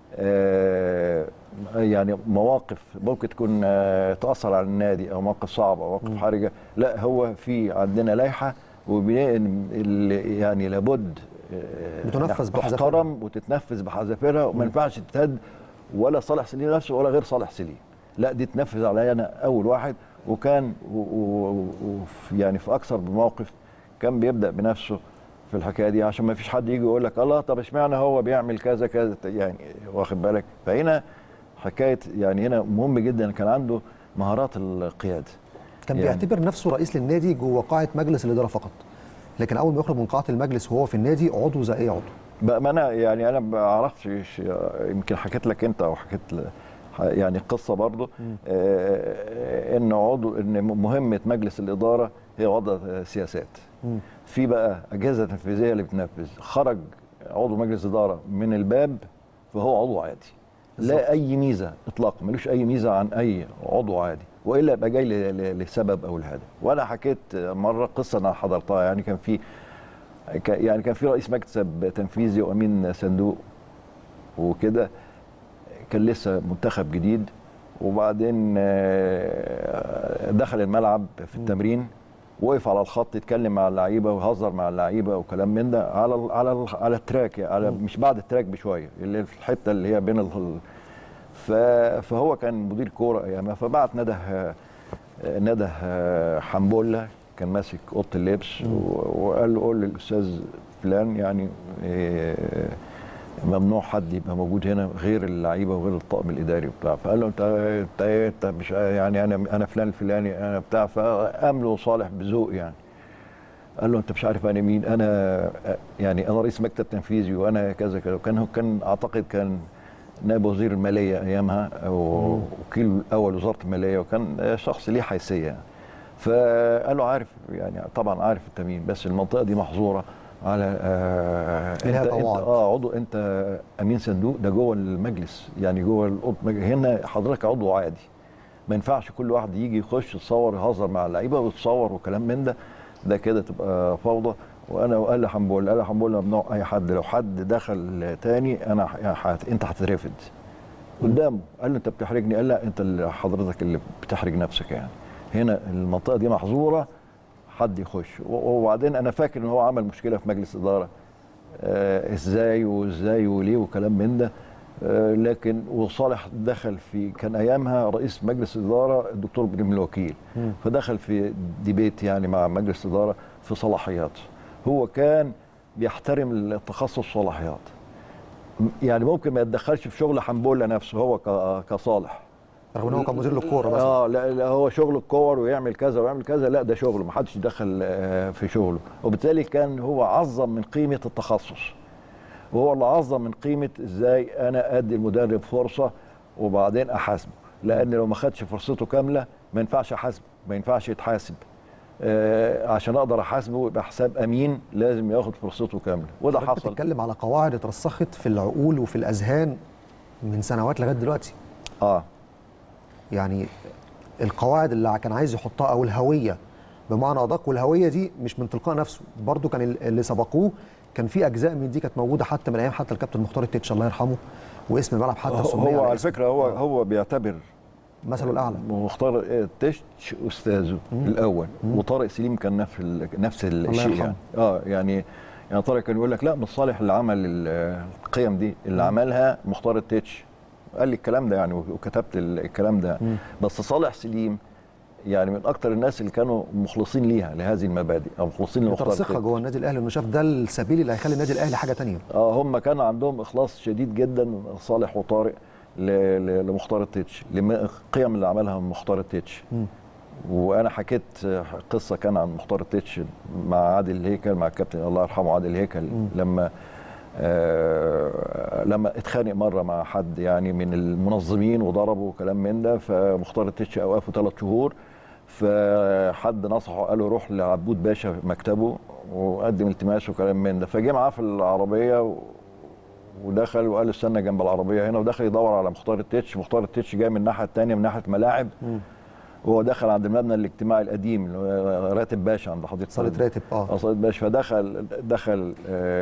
آه، يعني مواقف ممكن تكون آه، تاثر على النادي او مواقف صعبه او مواقف حرجه لا هو في عندنا لائحه وبناء ال- يعني لابد آه، بتنفذ بحذافيرها. تحترم وتتنفذ بحذافيرها وما ينفعش تتهد ولا صالح سليم نفسه ولا غير صالح سليم لا دي تنفذ عليا انا اول واحد وكان و- و- وفي- يعني في اكثر من موقف كان بيبدا بنفسه في الحكايه دي عشان ما فيش حد يجي يقول لك الله طب اشمعنى هو بيعمل كذا كذا يعني واخد بالك فهنا حكايه يعني هنا مهم جدا كان عنده مهارات القياده كان يعني- بيعتبر نفسه رئيس للنادي جوه قاعه مجلس الاداره فقط لكن اول ما يخرج من قاعه المجلس وهو في النادي عضو زي اي عضو بامانه يعني انا ما اعرفش يمكن حكيت لك انت او حكيت ل- يعني قصه برضه آه ان عضو ان مهمه مجلس الاداره هي وضع سياسات في بقى اجهزه تنفيذيه اللي بتنفذ خرج عضو مجلس اداره من الباب فهو عضو عادي لا اي ميزه اطلاقا ملوش اي ميزه عن اي عضو عادي والا يبقى جاي ل- ل- لسبب او لهدف وانا حكيت مره قصه انا حضرتها يعني كان في ك- يعني كان في رئيس مكتب تنفيذي وامين صندوق وكده كان لسه منتخب جديد وبعدين آه، دخل الملعب في التمرين وقف على الخط يتكلم مع اللعيبه ويهزر مع اللعيبه وكلام من ده على ال على ال على التراك يعني على مش بعد التراك بشويه اللي في الحته اللي هي بين ال ف- فهو كان مدير كوره ايامها فبعت نده آه، نده آه، حنبله كان ماسك اوضه اللبس و- وقال له قول للاستاذ فلان يعني آه، ممنوع حد يبقى موجود هنا غير اللعيبه وغير الطاقم الاداري وبتاع فقال له انت انت إيه؟ انت مش يعني انا انا فلان الفلاني انا بتاع فقام له صالح بذوق يعني قال له انت مش عارف انا مين انا يعني انا رئيس مكتب تنفيذي وانا كذا كذا وكان هو كان اعتقد كان نائب وزير الماليه ايامها او وكيل اول وزاره الماليه وكان شخص ليه حيثيه يعني. فقال له عارف يعني طبعا عارف انت مين بس المنطقه دي محظوره على آه لها انت, انت قواعد. اه عضو انت امين صندوق ده جوه المجلس يعني جوه الأوضة هنا حضرتك عضو عادي ما ينفعش كل واحد يجي يخش يتصور يهزر مع اللعيبه ويتصور وكلام من ده ده كده تبقى فوضى وانا وقال حنبول قال حنبول ممنوع اي حد لو حد دخل تاني انا ح- حت انت هتترفد قدامه قال له انت بتحرجني قال لا انت اللي حضرتك اللي بتحرج نفسك يعني هنا المنطقه دي محظوره حد يخش و- وبعدين انا فاكر ان هو عمل مشكله في مجلس اداره آه ازاي وازاي وليه وكلام من ده آه لكن وصالح دخل في كان ايامها رئيس مجلس اداره الدكتور ابراهيم الوكيل فدخل في ديبيت يعني مع مجلس اداره في صلاحيات هو كان بيحترم التخصص صلاحيات يعني ممكن ما يتدخلش في شغل حنبوله نفسه هو ك- كصالح رغم ان هو كان مدير للكوره مثلا اه لا, لا هو شغل الكور ويعمل كذا ويعمل كذا لا ده شغله ما حدش يدخل آه، في شغله وبالتالي كان هو عظم من قيمه التخصص وهو اللي عظم من قيمه ازاي انا ادي المدرب فرصه وبعدين احاسبه لان لو ما خدش فرصته كامله ما ينفعش احاسبه ما ينفعش يتحاسب آه عشان اقدر احاسبه يبقى حساب امين لازم ياخد فرصته كامله وده حضرتك حصل بتتكلم على قواعد اترسخت في العقول وفي الاذهان من سنوات لغايه دلوقتي اه يعني القواعد اللي كان عايز يحطها او الهويه بمعنى ادق والهويه دي مش من تلقاء نفسه برضو كان ال- اللي سبقوه كان في اجزاء من دي كانت موجوده حتى من ايام حتى الكابتن مختار التتش الله يرحمه واسم الملعب حتى سمي هو على اسم. فكره هو هو بيعتبر مثله الاعلى مختار التش استاذه الاول وطارق سليم كان نفس ال- نفس الشيء يرحمه. يعني اه يعني يعني طارق كان يقول لك لا مش صالح اللي عمل ال- القيم دي اللي عملها مختار التتش قال لي الكلام ده يعني وكتبت ال- الكلام ده بس صالح سليم يعني من اكتر الناس اللي كانوا مخلصين ليها لهذه المبادئ او مخلصين لمختار مترسخه التتش جوه النادي الاهلي انه شاف ده السبيل اللي هيخلي النادي الاهلي حاجه تانية اه هم كان عندهم اخلاص شديد جدا صالح وطارق ل- ل- لمختار التتش القيم اللي عملها مختار التتش وانا حكيت قصه كان عن مختار التتش مع عادل هيكل مع الكابتن الله يرحمه عادل هيكل لما آه لما اتخانق مره مع حد يعني من المنظمين وضربه وكلام من ده فمختار التتش اوقفه ثلاث شهور فحد نصحه قال له روح لعبود باشا في مكتبه وقدم التماس وكلام من ده فجه معاه في العربيه و- ودخل وقال استنى جنب العربيه هنا ودخل يدور على مختار التتش مختار التتش جاي من الناحيه الثانيه من ناحيه ملاعب وهو دخل عند المبنى الاجتماعي القديم اللي هو راتب باشا عند حديقه صاله راتب اه اه صاله باشا فدخل دخل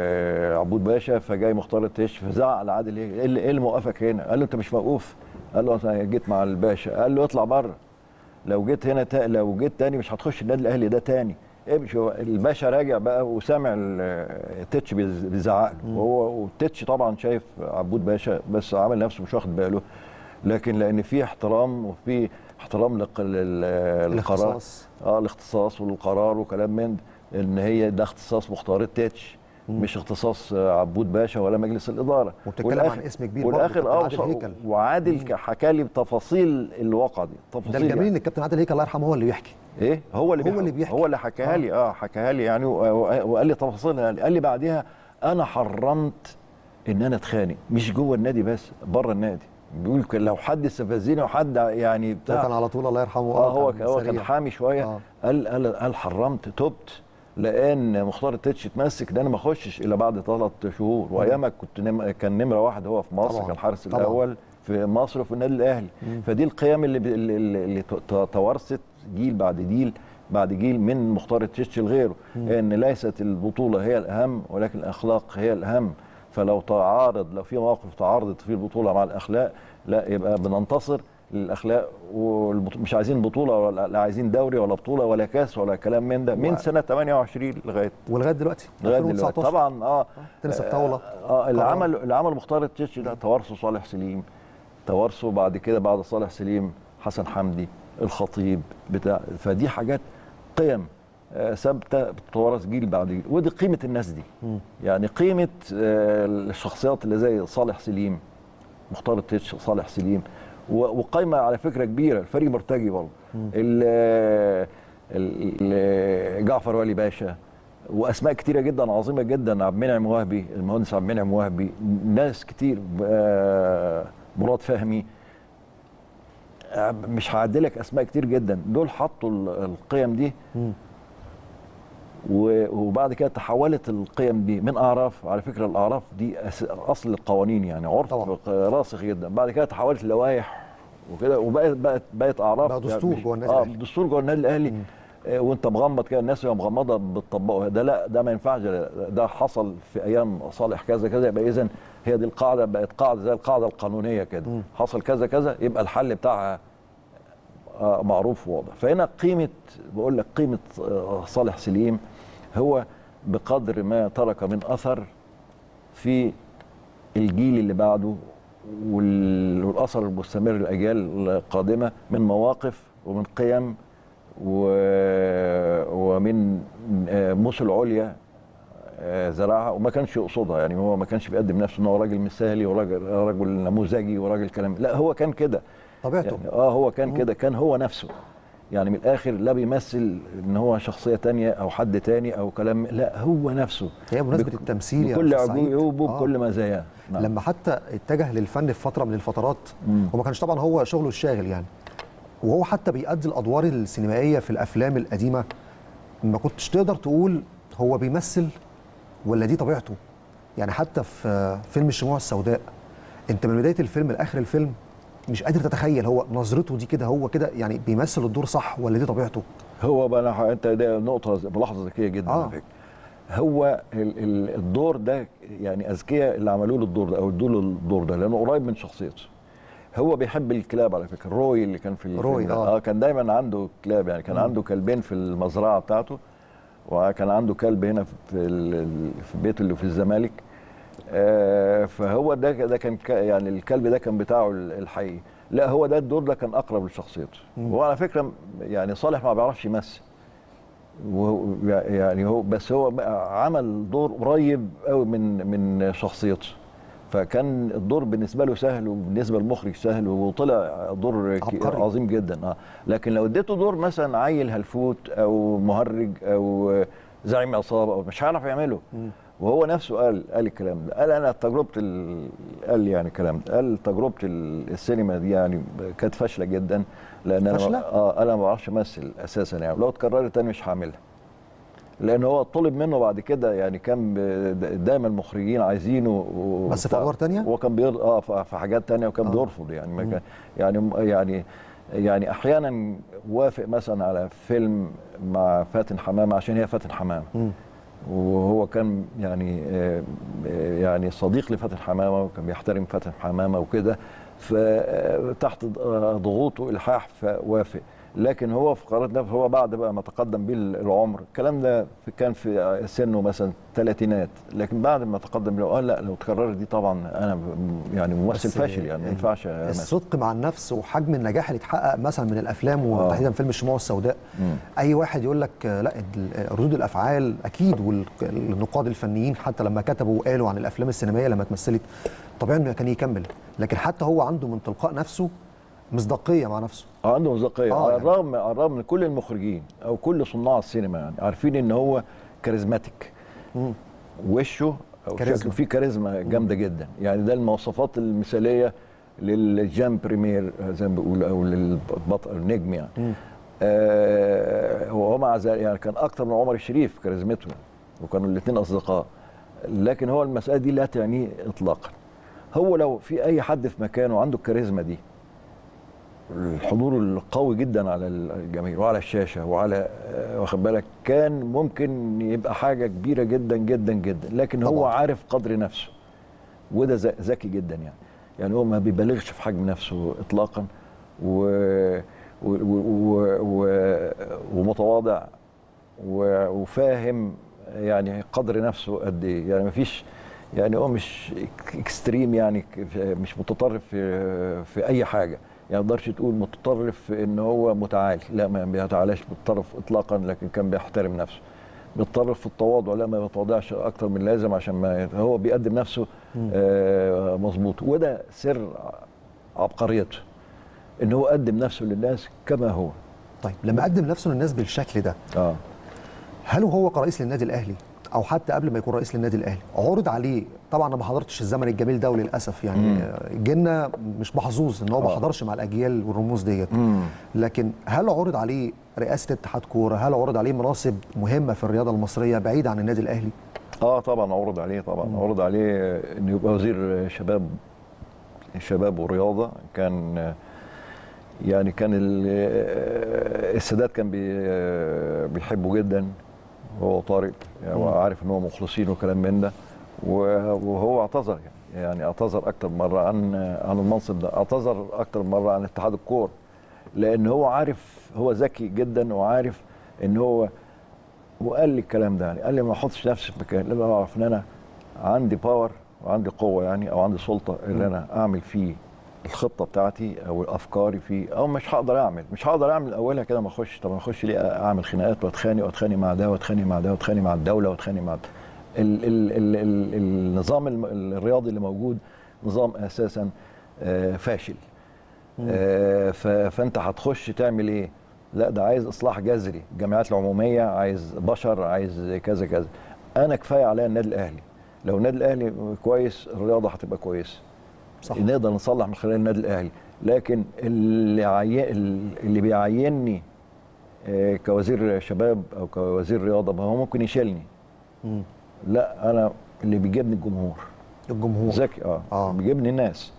آه عبود باشا فجاي مختار التتش فزعق لعادل ايه ايه اللي, إيه اللي موقفك هنا؟ قال له انت مش موقوف قال له انا جيت مع الباشا قال له اطلع بره لو جيت هنا تا... لو جيت تاني مش هتخش النادي الاهلي ده تاني امشي هو الباشا راجع بقى وسامع ال- التتش بيز- بيزعق له وهو والتتش طبعا شايف عبود باشا بس عامل نفسه مش واخد باله لكن لان في احترام وفي احترام لق... لل- للقرار الاختصاص. اه الاختصاص والقرار وكلام من ده ان هي ده اختصاص مختار التتش مش اختصاص آه، عبود باشا ولا مجلس الاداره وبتتكلم عن اسم كبير برضه، والاخر كابتن اه عادل وص- هيكل. وعادل حكى لي بتفاصيل الواقعه دي تفاصيل ده الجميل يعني. ان الكابتن عادل هيكل الله يرحمه هو اللي بيحكي ايه هو اللي هو بيحكي اللي بيحكي. هو اللي حكاها آه. لي اه حكاها لي يعني و- و- وقال لي تفاصيلها يعني قال لي بعديها انا حرمت ان انا اتخانق مش جوه النادي بس بره النادي بيقول ك- لو حد استفزني وحد يعني هو بتاع كان على طول الله يرحمه اه هو هو كان سريع. حامي شويه آه. قال قال قال حرمت تبت لان مختار التتش اتمسك ده انا ما اخشش الا بعد ثلاث شهور وايامك كنت نم... كان نمره واحد هو في مصر طبعاً. كان الحارس طبعاً. الاول في مصر وفي النادي الاهلي فدي القيم اللي ب... اللي, اللي اللي ت- ت- توارثت جيل بعد جيل بعد جيل من مختار التتش لغيره ان ليست البطوله هي الاهم ولكن الاخلاق هي الاهم فلو تعارض لو في موقف تعارضت فيه البطوله مع الاخلاق لا يبقى بننتصر للاخلاق ومش عايزين بطوله ولا لا عايزين دوري ولا بطوله ولا كاس ولا كلام من ده من سنه 28 لغايه ولغايه دلوقتي لغايه دلوقتي 2019. طبعا اه تنس الطاوله اه اللي قرار. عمل اللي عمل مختار التتش ده توارثه صالح سليم توارثه بعد كده بعد صالح سليم حسن حمدي الخطيب بتاع فدي حاجات قيم آه، ثابته بتتوارث جيل بعد جيل ودي قيمه الناس دي يعني قيمه آه، الشخصيات اللي زي صالح سليم مختار التتش صالح سليم و- وقايمه على فكره كبيره الفريق مرتجي برضه ال- ال- ال- جعفر ولي باشا واسماء كتيره جدا عظيمه جدا عبد المنعم وهبي المهندس عبد المنعم وهبي ناس كتير آه، مراد فهمي آه، مش هعدلك اسماء كتير جدا دول حطوا ال- القيم دي و- وبعد كده تحولت القيم دي من اعراف على فكره الاعراف دي أس- اصل القوانين يعني عرف طبعاً. راسخ جدا بعد كده تحولت لوائح وكده وبقت بقت بقت اعراف بقى دستور مش- جوه النادي اه الأهلي. دستور جوه النادي الاهلي آه، وانت مغمض كده الناس وهي مغمضه بتطبقه ده لا ده ما ينفعش ده- ده حصل في ايام صالح كذا كذا يبقى اذا هي دي القاعده بقت قاعده زي القاعده القانونيه كده حصل كذا كذا يبقى الحل بتاعها آه، معروف وواضح فهنا قيمه بقول لك قيمه آه، صالح سليم هو بقدر ما ترك من اثر في الجيل اللي بعده وال- والاثر المستمر للاجيال القادمه من مواقف ومن قيم و- ومن آه، مثل عليا آه، زرعها وما كانش يقصدها يعني هو ما كانش بيقدم نفسه ان هو راجل مثالي وراجل رجل نموذجي وراجل كلام لا هو كان كده طبيعته يعني اه هو كان كده كان هو نفسه يعني من الاخر لا بيمثل ان هو شخصيه تانية او حد تاني او كلام لا هو نفسه هي بمناسبه بك- التمثيل يا بكل أستاذ سعيد. عيوبه آه. بكل مزاياه نعم. لما حتى اتجه للفن في فتره من الفترات مم. وما كانش طبعا هو شغله الشاغل يعني وهو حتى بيأدي الادوار السينمائيه في الافلام القديمه ما كنتش تقدر تقول هو بيمثل ولا دي طبيعته يعني حتى في فيلم الشموع السوداء انت من بدايه الفيلم لاخر الفيلم مش قادر تتخيل هو نظرته دي كده هو كده يعني بيمثل الدور صح ولا دي طبيعته هو بقى أنا ح- انت ده نقطه ملاحظه ذكيه جدا آه. على فكره هو ال ال الدور ده يعني اذكياء اللي عملوا له الدور ده او ادوا له الدور ده لانه قريب من شخصيته هو بيحب الكلاب على فكره روي اللي كان في الفيلم روي، ده. آه. اه كان دايما عنده كلاب يعني كان عنده كلبين في المزرعه بتاعته وكان عنده كلب هنا في ال- في بيته اللي في الزمالك آه، فهو ده ده كان ك- يعني الكلب ده كان بتاعه ال- الحقيقي لا هو ده الدور ده كان اقرب لشخصيته وعلى فكره يعني صالح ما بيعرفش يمثل وهو- يعني هو بس هو بقى عمل دور قريب قوي من من شخصيته فكان الدور بالنسبه له سهل وبالنسبه للمخرج سهل وطلع دور ك- عبقري. عظيم جدا اه لكن لو اديته دور مثلا عيل هلفوت او مهرج او زعيم عصابه او مش هيعرف يعمله وهو نفسه قال قال الكلام ده قال انا تجربه ال... قال يعني الكلام ده قال تجربه ال- السينما دي يعني كانت فاشله جدا لان انا فاشلة؟ اه انا ما بعرفش امثل اساسا يعني لو اتكررت تاني مش هعملها لان هو طلب منه بعد كده يعني كان ب- دايما المخرجين عايزينه و- بس في أدوار تانية؟ هو كان بير اه في في حاجات تانية وكان آه. بيرفض يعني ما كان يعني يعني يعني احيانا وافق مثلا على فيلم مع فاتن حمامه عشان هي فاتن حمامه مم. وهو كان يعني آه، آه، يعني صديق لفاتن حمامه وكان بيحترم فاتن حمامه وكده فتحت ضغوط والحاح فوافق لكن هو في قرارات نفسه هو بعد بقى ما تقدم بيه العمر الكلام ده في- كان في سنه مثلا ثلاثينات لكن بعد ما تقدم له قال لا لو اتكررت دي طبعا انا ب- يعني ممثل بس فاشل يعني ما ينفعش أمثل. الصدق مع النفس وحجم النجاح اللي اتحقق مثلا من الافلام آه. وتحديدا فيلم الشموع السوداء مم. اي واحد يقول لك آه، لا ال- ردود الافعال اكيد والنقاد الفنيين حتى لما كتبوا وقالوا عن الافلام السينمائيه لما اتمثلت طبيعي انه كان يكمل لكن حتى هو عنده من تلقاء نفسه مصداقيه مع نفسه اه عنده مصداقيه آه على يعني. الرغم على الرغم من كل المخرجين او كل صناع السينما يعني عارفين ان هو كاريزماتيك مم. وشه او كاريزما. شكله فيه كاريزما جامده جدا يعني ده المواصفات المثاليه للجام بريمير زي ما بيقولوا او للبطل النجم يعني مم. آه وهو مع ذلك يعني كان اكتر من عمر الشريف كاريزمته وكانوا الاثنين اصدقاء لكن هو المساله دي لا تعنيه اطلاقا هو لو في اي حد في مكانه عنده الكاريزما دي الحضور القوي جدا على الجماهير وعلى الشاشه وعلى آه، واخد بالك كان ممكن يبقى حاجه كبيره جدا جدا جدا لكن هو طبعاً. عارف قدر نفسه وده ذ- ذكي جدا يعني يعني هو ما بيبالغش في حجم نفسه اطلاقا و و و و ومتواضع و- وفاهم يعني قدر نفسه قد ايه يعني ما فيش يعني هو مش إك- اكستريم يعني ك- مش متطرف في في اي حاجه يعني ما تقدرش تقول متطرف في ان هو متعالي لا ما بيتعالاش بالطرف اطلاقا لكن كان بيحترم نفسه بيتطرف في التواضع لا ما بيتواضعش اكتر من اللازم عشان ما يت- هو بيقدم نفسه آه مظبوط وده سر عبقريته ان هو قدم نفسه للناس كما هو طيب لما قدم نفسه للناس بالشكل ده اه هل هو كرئيس للنادي الاهلي او حتى قبل ما يكون رئيس للنادي الاهلي عرض عليه طبعا انا ما حضرتش الزمن الجميل ده وللاسف يعني جيلنا مش محظوظ ان هو ما حضرش مع الاجيال والرموز ديت لكن هل عرض عليه رئاسه اتحاد كوره هل عرض عليه مناصب مهمه في الرياضه المصريه بعيد عن النادي الاهلي اه طبعا عرض عليه طبعا عرض عليه انه يبقى وزير شباب شباب ورياضه كان يعني كان ال- السادات كان بي- بيحبه جدا هو طارق يعني وعارف ان هو مخلصين وكلام من ده و- وهو اعتذر يعني يعني اعتذر اكتر مره عن عن المنصب ده اعتذر اكتر مره عن اتحاد الكوره لان هو عارف هو ذكي جدا وعارف ان هو وقال لي الكلام ده يعني قال لي ما احطش نفسي في مكان لازم اعرف ان انا عندي باور وعندي قوه يعني او عندي سلطه ان انا اعمل فيه الخطه بتاعتي او افكاري فيه او مش هقدر اعمل مش هقدر اعمل اولها كده ما اخش طب ما اخش ليه اعمل خناقات واتخانق واتخانق مع ده واتخانق مع ده واتخانق مع الدوله واتخانق مع ال ال ال ال النظام الم- الرياضي اللي موجود نظام اساسا آه، فاشل آه، ف- فانت هتخش تعمل ايه لا ده عايز اصلاح جذري الجامعات العموميه عايز بشر عايز كذا كذا انا كفايه عليا النادي الاهلي لو النادي الاهلي كويس الرياضه هتبقى كويسه صح. نقدر نصلح من خلال النادي الاهلي لكن اللي عي... اللي بيعيني آه، كوزير شباب او كوزير رياضه ما هو ممكن يشيلني مم. لا انا اللي بيجيبني الجمهور الجمهور ذكي اه, آه. آه. بيجيبني الناس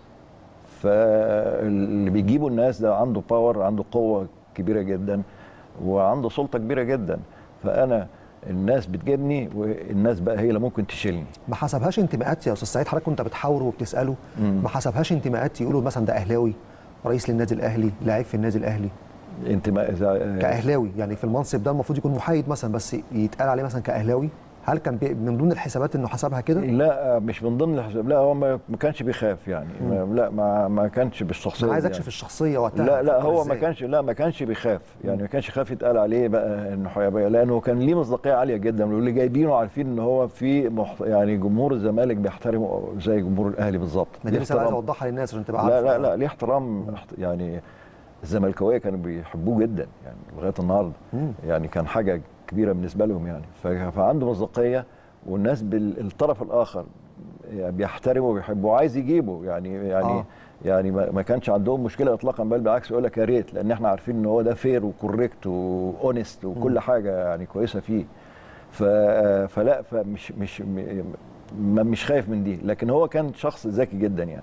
فاللي بيجيبوا الناس ده عنده باور عنده قوه كبيره جدا وعنده سلطه كبيره جدا فانا الناس بتجيبني والناس بقى هي اللي ممكن تشيلني ما حسبهاش انتماءات يا استاذ سعيد حضرتك كنت بتحاوره وبتساله ما حسبهاش انتماءات يقولوا مثلا ده اهلاوي رئيس للنادي الاهلي لاعب في النادي الاهلي انتماء إذا- كاهلاوي يعني في المنصب ده المفروض يكون محايد مثلا بس يتقال عليه مثلا كاهلاوي هل كان بي- من ضمن الحسابات انه حسبها كده لا مش من ضمن الحساب لا هو ما ما كانش بيخاف يعني ما لا ما ما كانش بالشخصيه انا عايز دي اكشف يعني. الشخصيه وقتها لا لا فكر هو ما إزاي؟ كانش لا ما كانش بيخاف يعني ما كانش يخاف يتقال عليه بقى انه هيبقى لانه كان ليه مصداقيه عاليه جدا واللي جايبينه عارفين ان هو في مح... يعني جمهور الزمالك بيحترمه زي جمهور الاهلي بالظبط ما دي ليه رساله عايز احترام- اوضحها للناس عشان تبقى عارفه لا لا لا ليه احترام احت- يعني الزملكاويه كانوا بيحبوه جدا يعني لغايه النهارده مم. يعني كان حاجه كبيره بالنسبه لهم يعني ف- فعنده مصداقيه والناس بالطرف الاخر يعني بيحترمه وبيحبه عايز يجيبه يعني يعني آه. آه. يعني ما ما كانش عندهم مشكله اطلاقا بل بالعكس يقول لك يا ريت لان احنا عارفين ان هو ده فير وكوريكت واونست وكل حاجه يعني كويسه فيه ف فلا فمش مش م- ما- مش خايف من دي لكن هو كان شخص ذكي جدا يعني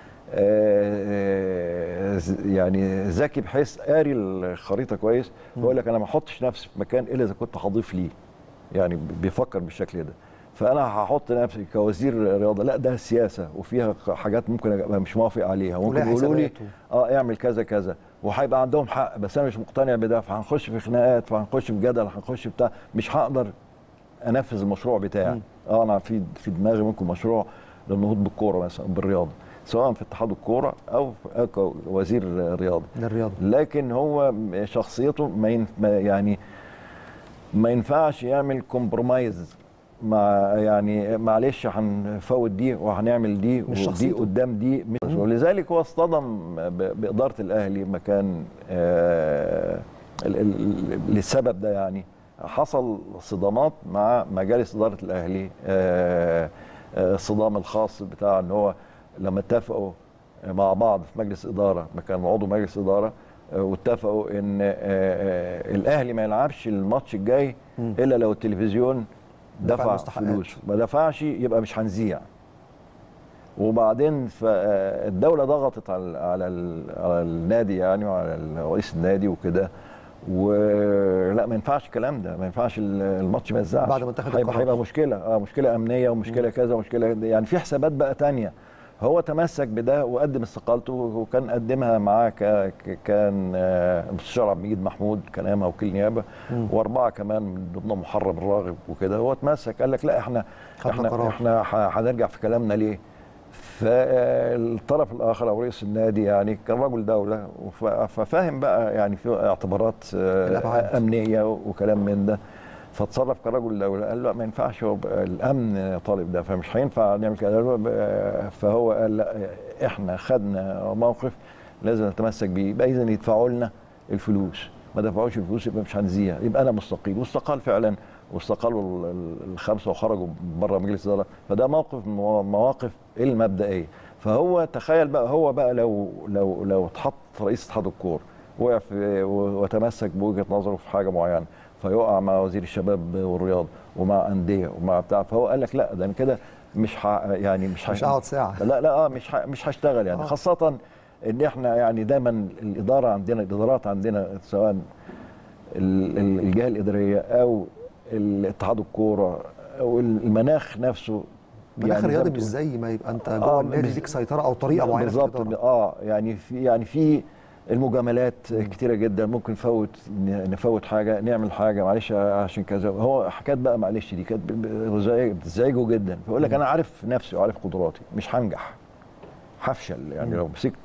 آه، ز- يعني ذكي بحيث قاري الخريطه كويس بيقول لك انا ما احطش نفسي في مكان الا اذا كنت هضيف ليه يعني بيفكر بالشكل ده فانا هحط نفسي كوزير رياضه لا ده سياسه وفيها حاجات ممكن ابقى مش موافق عليها ممكن ولها يقولوا لي حسابات اه اعمل كذا كذا وهيبقى عندهم حق بس انا مش مقتنع بده فهنخش في خناقات فهنخش في جدل هنخش بتاع مش هقدر انفذ المشروع بتاعي اه انا في في دماغي ممكن مشروع للنهوض بالكوره مثلا بالرياضه سواء في اتحاد الكوره او أو كوزير رياضه للرياضه لكن هو شخصيته ما ين- ما يعني ما ينفعش يعمل كومبرومايز مع يعني معلش هنفوت دي وهنعمل دي مش ودي شخصيته. قدام دي مش ولذلك هو اصطدم ب- باداره الاهلي مكان آه ال- ال- للسبب ده يعني حصل صدامات مع مجالس اداره الاهلي آه آه، الصدام الخاص بتاع ان هو لما اتفقوا مع بعض في مجلس اداره ما كان عضو مجلس اداره آه، واتفقوا ان آه، آه، الاهلي ما يلعبش الماتش الجاي الا لو التلفزيون دفع دفع المستحقات. فلوس ما دفعش يبقى مش هنذيع وبعدين فالدوله ضغطت على على ال- على النادي يعني وعلى رئيس النادي وكده ولا ما ينفعش الكلام ده ما ينفعش ال- الماتش ما يتذاعش بعد ما اتخذ هيبقى القرار. هيبقى مشكله اه مشكله امنيه ومشكله كذا ومشكله يعني في حسابات بقى تانية هو تمسك بده وقدم استقالته وكان قدمها معاه ك- ك- كان آه، المستشار عبد المجيد محمود كان ايامها وكيل نيابه واربعه كمان من ضمنهم محرم الراغب وكده هو تمسك قال لك لا احنا خدنا احنا قرار. احنا ح- هنرجع في كلامنا ليه؟ فالطرف الاخر او رئيس النادي يعني كان رجل دوله وف- ففاهم بقى يعني في اعتبارات آه، الأبعاد. امنيه وكلام من ده فاتصرف كرجل دوله قال له ما ينفعش هو بقى الامن طالب ده فمش هينفع نعمل كده قال له ب- فهو قال لا احنا خدنا موقف لازم نتمسك بيه يبقى اذا يدفعوا لنا الفلوس ما دفعوش الفلوس يبقى مش هنذيع يبقى انا مستقيل واستقال فعلا واستقالوا ال- ال- الخمسه وخرجوا بره مجلس الاداره فده موقف من موا- مواقف المبدئيه فهو تخيل بقى هو بقى لو لو لو اتحط رئيس اتحاد الكوره وقع في و- وتمسك بوجهه نظره في حاجه معينه فيقع مع وزير الشباب والرياضه ومع انديه ومع بتاع فهو قال لك لا ده انا كده مش ه... يعني مش مش ه- هقعد ساعة. لا لا اه مش ه... مش هشتغل يعني آه. آه. خاصه ان احنا يعني دايما الاداره عندنا الادارات عندنا سواء ال- ال- الجهه الاداريه او اتحاد الكوره او المناخ نفسه مناخ زي ما رياضي بتقول- مش زي ما يبقى انت آه، جوه النادي بز- ليك سيطره او طريقه معينه في بالظبط الإدارة. اه يعني في يعني في المجاملات كتيره جدا ممكن نفوت نفوت حاجه نعمل حاجه معلش عشان كذا هو حكايه بقى معلش دي كانت بتزعج- بتزعجه جدا فيقول لك انا عارف نفسي وعارف قدراتي مش هنجح هفشل يعني لو مسكت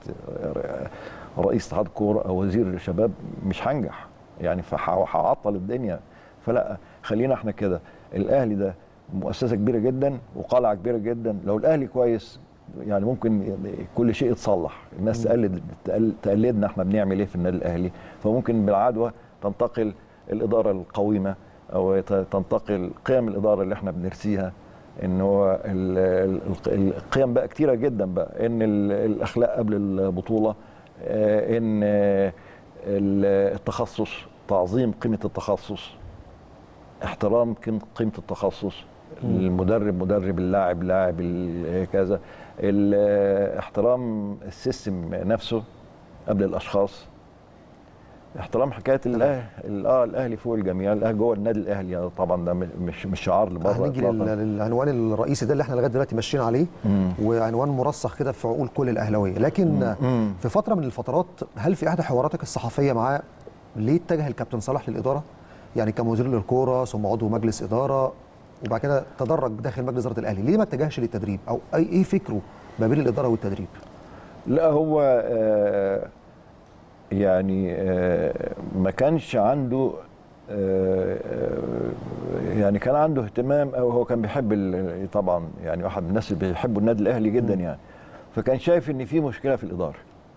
رئيس اتحاد كوره او وزير شباب مش هنجح يعني فهعطل الدنيا فلا خلينا احنا كده الاهلي ده مؤسسه كبيره جدا وقلعه كبيره جدا لو الاهلي كويس يعني ممكن كل شيء يتصلح الناس تقلد تقل- تقلدنا احنا بنعمل ايه في النادي الاهلي فممكن بالعدوى تنتقل الاداره القويمه او ت- تنتقل قيم الاداره اللي احنا بنرسيها ان هو ال- ال- ال- القيم بقى كتيره جدا بقى ان ال- الاخلاق قبل البطوله آه، ان آه، ال- التخصص تعظيم قيمه التخصص احترام قيم- قيمه التخصص المدرب مدرب اللاعب لاعب ال- كذا ال- احترام السيستم نفسه قبل الاشخاص احترام حكايه الاهلي اه الاهلي فوق الجميع الاهلي جوه النادي الاهلي يعني طبعا ده مش مش شعار لبره هنيجي إطلاقاً. لل- للعنوان الرئيسي ده اللي احنا لغايه دلوقتي ماشيين عليه وعنوان مرسخ كده في عقول كل الاهلاويه لكن مم. في فتره من الفترات هل في احدى حواراتك الصحفيه معاه ليه اتجه الكابتن صلاح للاداره يعني كمدير للكوره ثم عضو مجلس اداره وبعد كده تدرج داخل مجلس اداره الاهلي ليه ما اتجهش للتدريب او اي ايه فكره ما بين الاداره والتدريب لا هو آه يعني آه ما كانش عنده آه آه، يعني كان عنده اهتمام او هو كان بيحب ال- طبعا يعني واحد من الناس اللي بيحبوا النادي الاهلي جدا يعني فكان شايف ان في مشكله في الاداره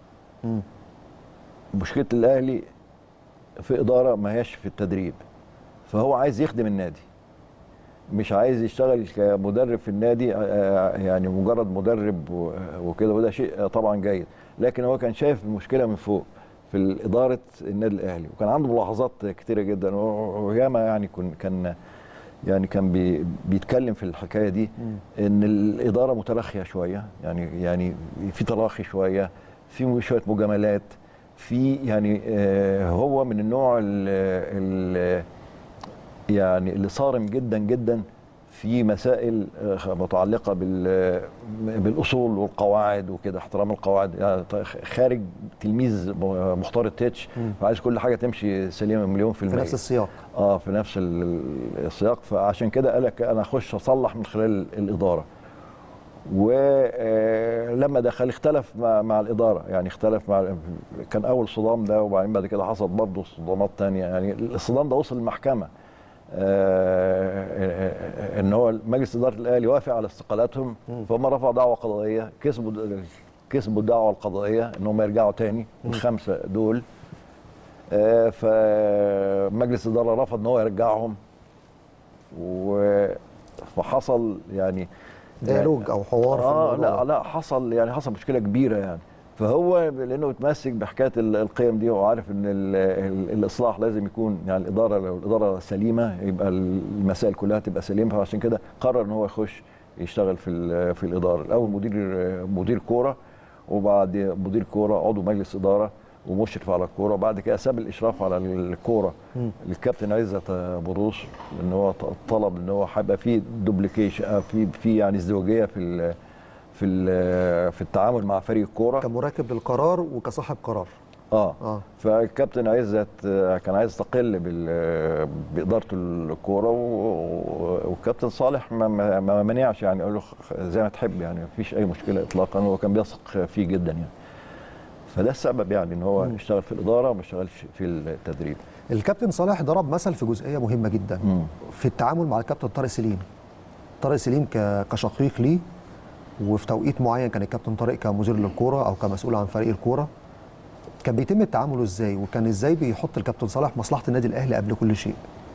مشكله الاهلي في اداره ما هياش في التدريب فهو عايز يخدم النادي مش عايز يشتغل كمدرب في النادي آه، يعني مجرد مدرب و- وكده وده شيء طبعا جيد لكن هو كان شايف المشكله من فوق في اداره النادي الاهلي وكان عنده ملاحظات كتيره جدا و- وياما يعني كن كان يعني كان بي بيتكلم في الحكايه دي ان الاداره متراخيه شويه يعني يعني في تراخي شويه في شويه مجاملات في يعني آه، هو من النوع ال ال يعني اللي صارم جدا جدا في مسائل آه، متعلقه بال بالاصول والقواعد وكده احترام القواعد يعني ط- خارج تلميذ م- مختار التتش فعايز كل حاجه تمشي سليمه مليون في في المية نفس السياق اه في نفس ال- السياق فعشان كده قال لك انا اخش اصلح من خلال الاداره ولما دخل اختلف مع, مع الاداره يعني اختلف مع كان اول صدام ده وبعدين بعد كده حصل برضه صدامات تانية يعني الصدام ده وصل للمحكمه آه، ان هو مجلس اداره الاهلي وافق على استقالاتهم فهم رفعوا دعوه قضائيه كسبوا كسبوا الدعوه القضائيه ان هم يرجعوا تاني الخمسه دول آه، فمجلس الاداره رفض ان هو يرجعهم و فحصل يعني ديالوج او حوار في اه الموضوع لا ده. لا حصل يعني حصل مشكله كبيره يعني فهو لانه متمسك بحكايه ال- القيم دي وعارف ان ال ال الاصلاح لازم يكون يعني الاداره لو الاداره سليمه يبقى المسائل كلها تبقى سليمه فعشان كده قرر ان هو يخش يشتغل في ال- في الاداره الاول مدير مدير كوره وبعد مدير كوره عضو مجلس اداره ومشرف على الكوره وبعد كده ساب الاشراف على الكوره للكابتن عزت بروس ان هو ط- طلب ان هو هيبقى في دوبليكيشن في في يعني ازدواجيه في ال في ال في التعامل مع فريق الكوره كمراكب للقرار وكصاحب قرار اه اه فالكابتن عزت آه، كان عايز يستقل بال- باداره الكوره و- والكابتن صالح ما- ما ما منعش يعني قال له خ- زي ما تحب يعني ما فيش اي مشكله اطلاقا هو كان بيثق فيه جدا يعني فده السبب يعني ان هو اشتغل في الاداره وما اشتغلش في التدريب الكابتن صالح ضرب مثل في جزئيه مهمه جدا مم. في التعامل مع الكابتن طارق سليم طارق سليم ك- كشقيق ليه وفي توقيت معين كان الكابتن طارق كمدير للكوره او كمسؤول عن فريق الكوره كان بيتم التعامل ازاي وكان ازاي بيحط الكابتن صالح مصلحه النادي الاهلي قبل كل شيء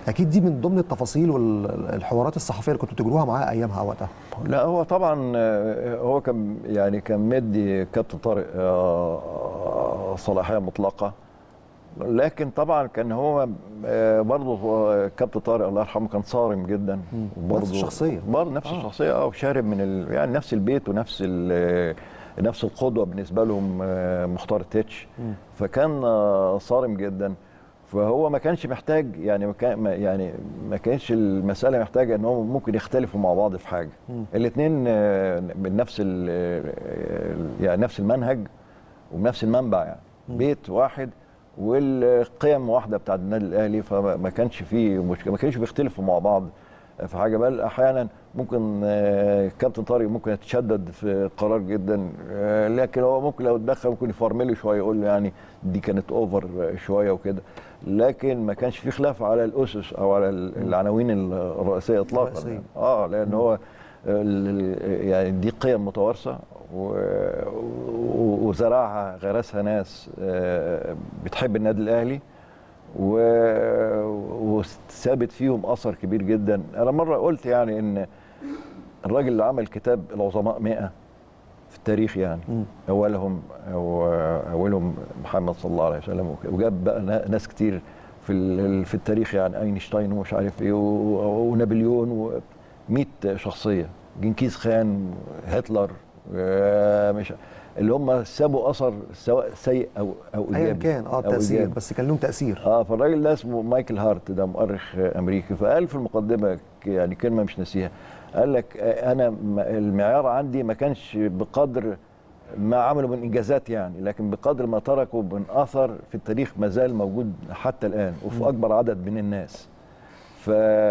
اكيد دي من ضمن التفاصيل والحوارات الصحفيه اللي كنتوا بتجروها معاه ايامها وقتها لا هو طبعا آه، هو كان يعني كان مدي كابتن طارق آه، صلاحيه مطلقه لكن طبعا كان هو آه، برضه هو كابتن طارق الله يرحمه كان صارم جدا وبرضه- نفس الشخصية. برضه نفس آه. الشخصيه اه وشارب من ال... يعني نفس البيت ونفس ال... نفس القدوه بالنسبه لهم آه، مختار التتش فكان آه، صارم جدا فهو ما كانش محتاج يعني ما كان ما- يعني ما كانش المساله محتاجه ان هم ممكن يختلفوا مع بعض في حاجه الاثنين من نفس ال- آه، يعني نفس المنهج وبنفس المنبع يعني بيت واحد والقيم واحده بتاعت النادي الاهلي فما ما كانش فيه مشكله ما كانش بيختلفوا مع بعض في حاجه بل احيانا ممكن آه، كابتن طارق ممكن يتشدد في قرار جدا آه، لكن هو ممكن لو اتدخل ممكن يفرمله شويه يقول له يعني دي كانت اوفر شويه وكده لكن ما كانش في خلاف على الاسس او على ال- العناوين الرئيسيه اطلاقا الرئيسية. يعني. اه لان هو ال- ال- يعني دي قيم متوارثه و- و- وزرعها غرسها ناس آه، بتحب النادي الاهلي و- وثابت فيهم اثر كبير جدا انا مره قلت يعني ان الراجل اللي عمل كتاب العظماء 100 في التاريخ يعني اولهم أو اولهم محمد صلى الله عليه وسلم وجاب بقى نا- ناس كتير في ال- في التاريخ يعني اينشتاين ومش عارف ايه و- ونابليون و 100 شخصيه جنكيز خان هتلر آه، مش اللي هم سابوا اثر سواء سيء او او ايا ايجابي كان اه أو تاثير إيجابي. بس كان لهم تاثير اه فالراجل ده اسمه مايكل هارت ده مؤرخ آه، امريكي فقال في المقدمه ك- يعني كلمه مش ناسيها قال لك آه، انا م- المعيار عندي ما كانش بقدر ما عملوا من انجازات يعني لكن بقدر ما تركوا من اثر في التاريخ ما زال موجود حتى الان وفي اكبر عدد من الناس ف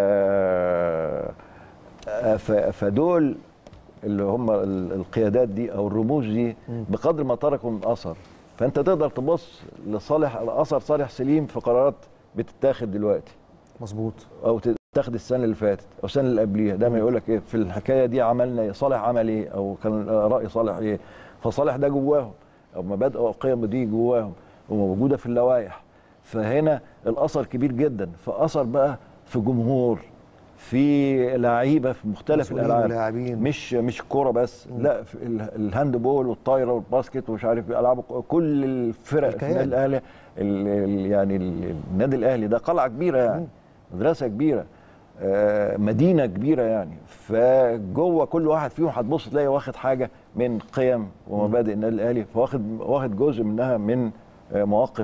آه، ف- فدول اللي هم ال- القيادات دي او الرموز دي بقدر ما تركوا من اثر فانت تقدر تبص لصالح اثر صالح سليم في قرارات بتتاخد دلوقتي مظبوط او تتاخد السنه اللي فاتت او السنه اللي قبليها دايما يقول لك ايه في الحكايه دي عملنا ايه صالح عمل ايه او كان راي صالح ايه فصالح ده جواهم او مبادئ او قيم دي جواهم وموجوده في اللوائح فهنا الاثر كبير جدا فاثر بقى في جمهور في لعيبه في مختلف مسؤولين الالعاب ولاعبين. مش مش الكوره بس لا في ال- الهاند بول والطايره والباسكت ومش عارف إيه، العاب الك- كل الفرق في الكيان. النادي الاهلي ال- ال- يعني ال- النادي الاهلي ده قلعه كبيره يعني مدرسه كبيره آه، مدينه كبيره يعني فجوه كل واحد فيهم هتبص تلاقي واخد حاجه من قيم ومبادئ النادي الاهلي فواخد واخد جزء منها من آه، مواقف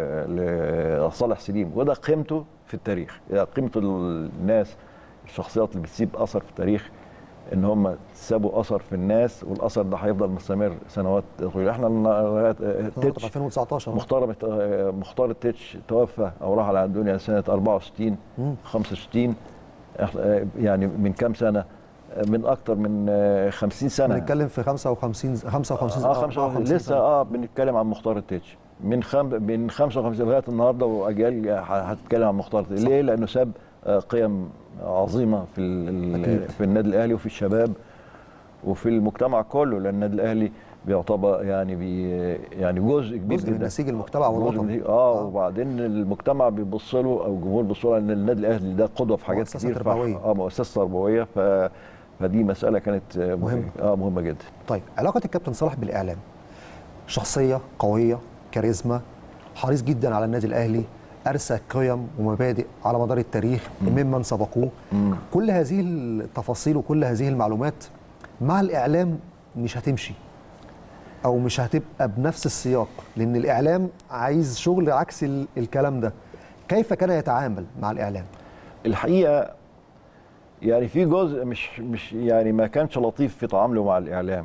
آه، لصالح سليم وده قيمته في التاريخ يعني قيمه الناس الشخصيات اللي بتسيب اثر في التاريخ ان هم سابوا اثر في الناس والاثر ده هيفضل مستمر سنوات طويله احنا لغاية- في تتش 2019 مختار مختار التتش توفى او راح على الدنيا سنه 64 65 إح- يعني من كام سنه من اكتر من آه، 50 سنه بنتكلم في 55 55 اه 55 لسه سنة. اه بنتكلم عن مختار التتش من خم... من 55 لغايه النهارده واجيال ه- هتتكلم عن مختار التتش ليه؟ لانه ساب آه، قيم عظيمه في ال... أكيد. في النادي الاهلي وفي الشباب وفي المجتمع كله لان النادي الاهلي بيعتبر يعني بي يعني جزء كبير جزء من جدا نسيج المجتمع جزء والوطن من- اه وبعدين المجتمع بيبص له او الجمهور بيبص له ان النادي الاهلي ده قدوه في حاجات مؤسسة كتير ف- تربوية. اه مؤسسه تربويه ف فدي مساله كانت آه، مهمة. اه مهمه جدا طيب علاقه الكابتن صلاح بالاعلام شخصيه قويه كاريزما حريص جدا على النادي الاهلي ارسى قيم ومبادئ على مدار التاريخ ممن سبقوه كل هذه التفاصيل وكل هذه المعلومات مع الاعلام مش هتمشي او مش هتبقى بنفس السياق لان الاعلام عايز شغل عكس ال- الكلام ده كيف كان يتعامل مع الاعلام الحقيقه يعني في جزء مش مش يعني ما كانش لطيف في تعامله مع الاعلام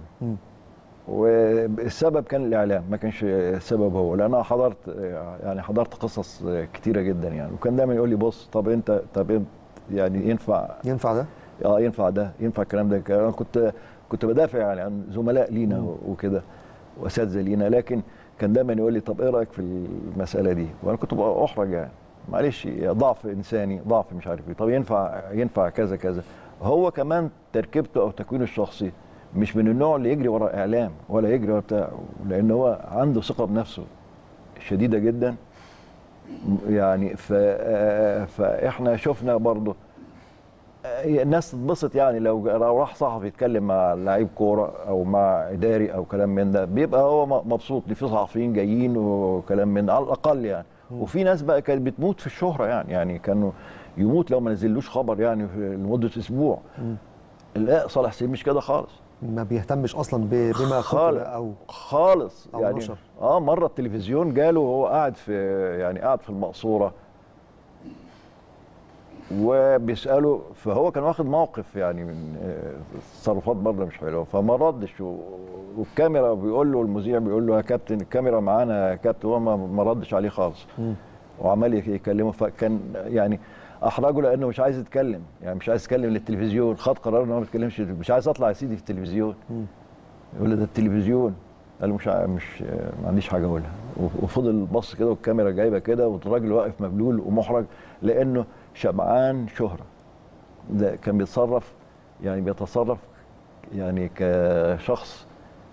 والسبب كان الاعلام ما كانش السبب هو لان انا حضرت يعني حضرت قصص كتيره جدا يعني وكان دايما يقول لي بص طب انت طب انت يعني ينفع ينفع ده اه ينفع ده ينفع الكلام ده انا كنت كنت بدافع يعني عن زملاء لينا وكده واساتذه لينا لكن كان دايما يقول لي طب ايه رايك في المساله دي وانا كنت بقى احرج يعني معلش ضعف انساني ضعف مش عارف ايه طب ينفع ينفع كذا كذا هو كمان تركيبته او تكوينه الشخصي مش من النوع اللي يجري ورا اعلام ولا يجري ورا بتاع لان هو عنده ثقه بنفسه شديده جدا يعني ف آه، فاحنا شفنا برضو آه، الناس تتبسط يعني لو لو راح صحفي يتكلم مع لعيب كوره او مع اداري او كلام من ده بيبقى هو م- مبسوط ان في صحفيين جايين وكلام من ده على الاقل يعني وفي ناس بقى كانت بتموت في الشهره يعني يعني كانوا يموت لو ما نزلوش خبر يعني في- لمده اسبوع لا صالح سليم مش كده خالص ما بيهتمش اصلا ب- بما خالص. قتل او خالص أو يعني نشر. اه مره التلفزيون جاله وهو قاعد في يعني قاعد في المقصوره وبيساله فهو كان واخد موقف يعني من آه، تصرفات برضه مش حلوه فما ردش و- والكاميرا بيقول له المذيع بيقول له يا كابتن الكاميرا معانا يا كابتن هو ما- ما ردش عليه خالص وعمال يك- يكلمه فكان يعني احرجه لانه مش عايز يتكلم يعني مش عايز يتكلم للتلفزيون خد قرار ان هو ما يتكلمش مش عايز اطلع يا سيدي في التلفزيون يقول له ده التلفزيون قال له مش ع- مش ما عنديش حاجه اقولها و- وفضل بص كده والكاميرا جايبه كده والراجل واقف مبلول ومحرج لانه شبعان شهره ده كان بيتصرف يعني بيتصرف يعني كشخص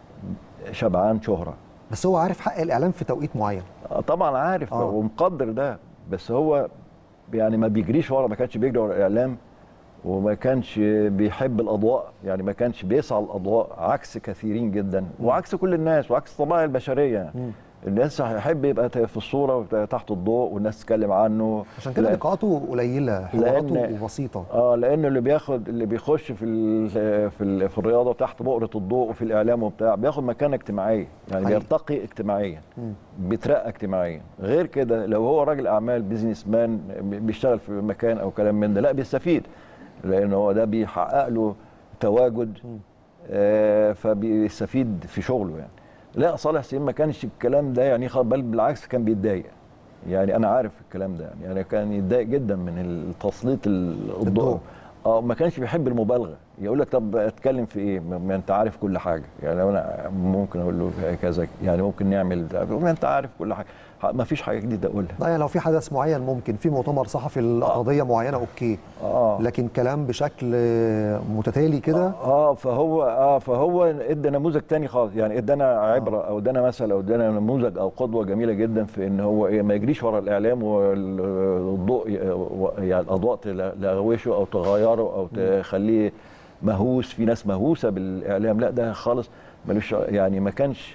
شبعان شهره بس هو عارف حق الاعلام في توقيت معين آه، طبعا عارف آه. ومقدر ده بس هو يعني ما بيجريش ورا ما كانش بيجري ورا الاعلام وما كانش بيحب الاضواء يعني ما كانش بيسعى الاضواء عكس كثيرين جدا وعكس كل الناس وعكس الطبائع البشريه يعني. الناس هيحب يبقى في الصوره تحت الضوء والناس تتكلم عنه عشان كده لا- لقاءاته قليله حواراته لأن- بسيطه اه لانه اللي بياخد اللي بيخش في ال في ال في الرياضه تحت بؤره الضوء وفي الاعلام وبتاع بياخد مكانه اجتماعيه يعني حقيقي. بيرتقي اجتماعيا بيترقى اجتماعيا غير كده لو هو راجل اعمال بيزنس مان بيشتغل في مكان او كلام من ده لا بيستفيد لان هو ده بيحقق له تواجد آه فبيستفيد في شغله يعني لا صالح سليم ما كانش الكلام ده يعني خ- بل بالعكس كان بيتضايق يعني انا عارف الكلام ده يعني, يعني كان يتضايق جدا من التسليط ال- الضوء الضوء. اه ما كانش بيحب المبالغه يقول لك طب اتكلم في ايه ما ما انت عارف كل حاجه يعني لو انا ممكن اقول له كذا يعني ممكن نعمل ده ما انت عارف كل حاجه ما فيش حاجه جديده اقولها لا يعني لو في حدث معين ممكن في مؤتمر صحفي القضيه معينه اوكي اه لكن كلام بشكل متتالي كده اه فهو اه فهو ادى نموذج تاني خالص يعني ادانا عبره او ادانا مثل او ادانا نموذج او قدوه جميله جدا في ان هو ايه ما يجريش ورا الاعلام والضوء يعني الاضواء تلغوشه او تغيره او تخليه مهووس في ناس مهووسه بالاعلام لا ده خالص ملوش يعني ما كانش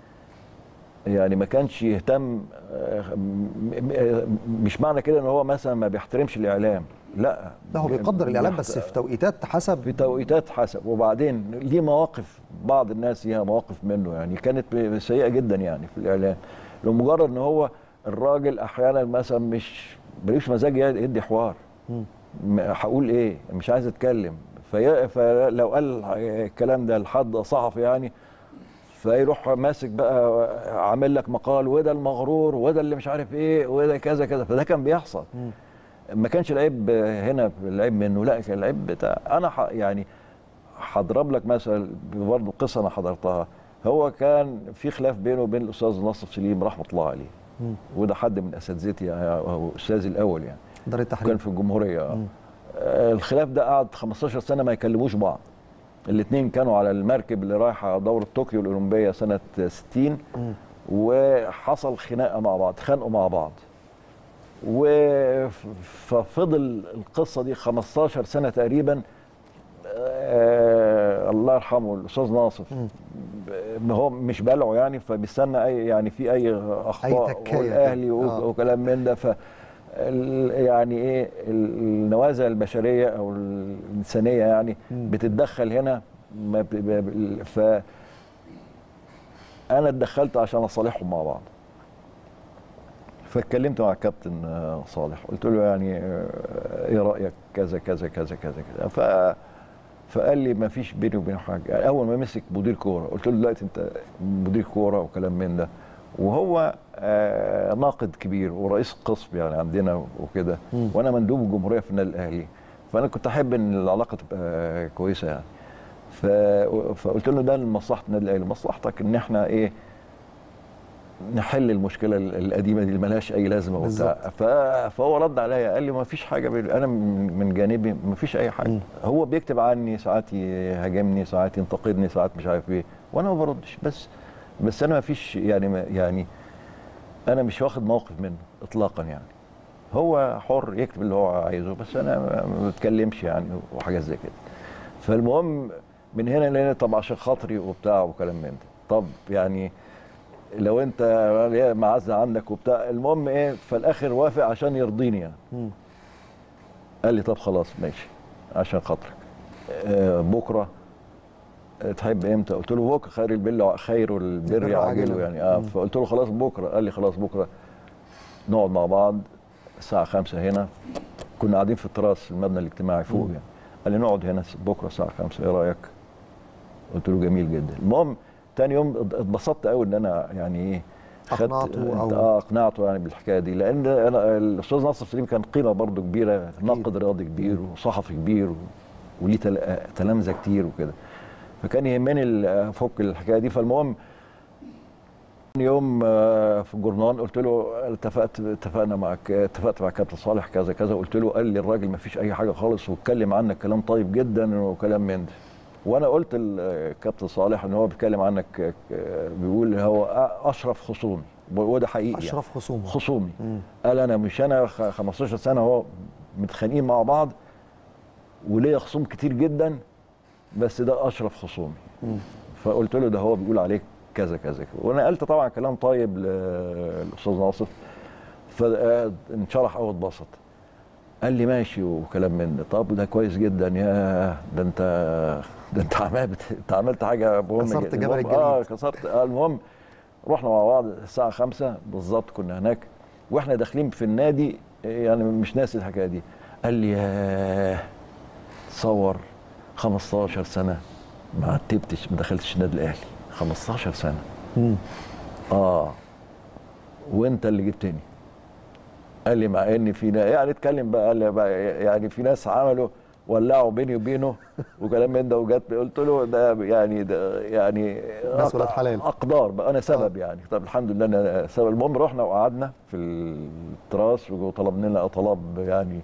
يعني ما كانش يهتم آه، م- م- مش معنى كده ان هو مثلا ما بيحترمش الاعلام لا لا هو بيقدر الاعلام بس بيحت- في توقيتات حسب في توقيتات حسب وبعدين ليه مواقف بعض الناس ليها مواقف منه يعني كانت ب- سيئه جدا يعني في الاعلام لمجرد ان هو الراجل احيانا مثلا مش ملوش مزاج يدي حوار م- هقول ايه مش عايز اتكلم في فلو قال الكلام ده لحد صحفي يعني فيروح ماسك بقى عامل لك مقال وده المغرور وده اللي مش عارف ايه وده كذا كذا فده كان بيحصل ما كانش العيب هنا العيب منه لا كان العيب بتاع انا ح يعني هضرب لك مثل برضه قصه انا حضرتها هو كان في خلاف بينه وبين الاستاذ ناصر سليم رحمه الله عليه وده حد من اساتذتي يعني هو استاذي الاول يعني دار التحرير كان في الجمهوريه آه. آه، الخلاف ده قعد 15 سنه ما يكلموش بعض الاثنين كانوا على المركب اللي رايحه دوره طوكيو الاولمبيه سنه 60 وحصل خناقه مع بعض خانقوا مع بعض وف- ففضل القصه دي 15 سنه تقريبا آه الله يرحمه الاستاذ ناصر ب- هو مش بلعه يعني فبيستنى اي يعني في اي اخطاء تكاية والاهلي كده. و- آه. وكلام من ده ف ال- يعني ايه النوازع البشريه او الانسانيه يعني بتتدخل هنا ما ب- ب- ب- ف انا اتدخلت عشان اصالحهم مع بعض فاتكلمت مع الكابتن آه، صالح قلت له يعني آه، ايه رايك كذا كذا كذا كذا كذا ف فقال لي ما فيش بيني وبينه حاجه يعني اول ما مسك مدير كوره قلت له دلوقتي انت مدير كوره وكلام من ده وهو آه ناقد كبير ورئيس قسم يعني عندنا وكده وانا مندوب الجمهوريه في النادي الاهلي فانا كنت احب ان العلاقه تبقى كويسه يعني ف... فقلت له ده لمصلحه النادي الاهلي مصلحتك ان احنا ايه نحل المشكله القديمه دي اللي ملهاش اي لازمه وبتاع ف... فهو رد عليا قال لي ما فيش حاجه بي... انا من من جانبي ما فيش اي حاجه هو بيكتب عني ساعات يهاجمني ساعات ينتقدني ساعات مش عارف ايه وانا ما بردش بس بس انا ما فيش يعني ما يعني انا مش واخد موقف منه اطلاقا يعني هو حر يكتب اللي هو عايزه بس انا ما ما بتكلمش يعني وحاجات زي كده فالمهم من هنا لهنا طب عشان خاطري وبتاع وكلام من ده طب يعني لو انت ليا معزه عندك وبتاع المهم ايه فالاخر وافق عشان يرضيني يعني مم. قال لي طب خلاص ماشي عشان خاطرك آه بكره آه، تحب امتى؟ قلت له بكره خير البر خير البر البر عاجله عاجله. يعني اه مم. فقلت له خلاص بكره قال لي خلاص بكره نقعد مع بعض الساعه 5 هنا كنا قاعدين في التراس المبنى الاجتماعي فوق مم. يعني قال لي نقعد هنا بكره الساعه 5 ايه رايك؟ قلت له جميل جدا المهم تاني يوم ات- اتبسطت قوي ان انا يعني ايه خدت- أقنعته أو- اه اقنعته يعني بالحكايه دي لان انا الاستاذ ناصر سليم كان قيمه برضو كبيره ناقد رياضي كبير وصحفي كبير و- وليه تل- تلامذه كتير وكده فكان يهمني ال- افك الحكايه دي فالمهم يوم آه، في الجورنال قلت له اتفقت اتفقنا معك اتفقت مع كابتن صالح كذا كذا قلت له قال لي الراجل ما فيش اي حاجه خالص واتكلم عنك كلام طيب جدا وكلام من ده وانا قلت لكابتن صالح ان هو بيتكلم عنك آه، بيقول هو اشرف خصومي وده حقيقي يعني. اشرف خصومه خصومي مم. قال انا مش انا خ- 15 سنه اهو متخانقين مع بعض وليا خصوم كتير جدا بس ده اشرف خصومي مم. فقلت له ده هو بيقول عليك كذا كذا كذا وانا قلت طبعا كلام طيب للاستاذ ناصر فانشرح قوي واتبسط قال لي ماشي وكلام من ده طب ده كويس جدا يا ده انت ده انت عملت انت عملت حاجه مهمه كسرت جداً. جبل المهم- اه الجليد. كسرت آه المهم رحنا مع بعض الساعه 5 بالظبط كنا هناك واحنا داخلين في النادي يعني مش ناسي الحكايه دي قال لي ياه تصور 15 سنه ما عتبتش ما دخلتش النادي الاهلي 15 سنه مم. اه وانت اللي جبتني قال لي مع ان في ناس يعني اتكلم بقى قال لي بقى يعني في ناس عملوا ولعوا بيني وبينه وكلام من ده وجت قلت له ده يعني ده يعني ناس ولاد حلال. اقدار بقى انا سبب يعني طب الحمد لله انا سبب المهم رحنا وقعدنا في التراس وطلبنا لنا طلب يعني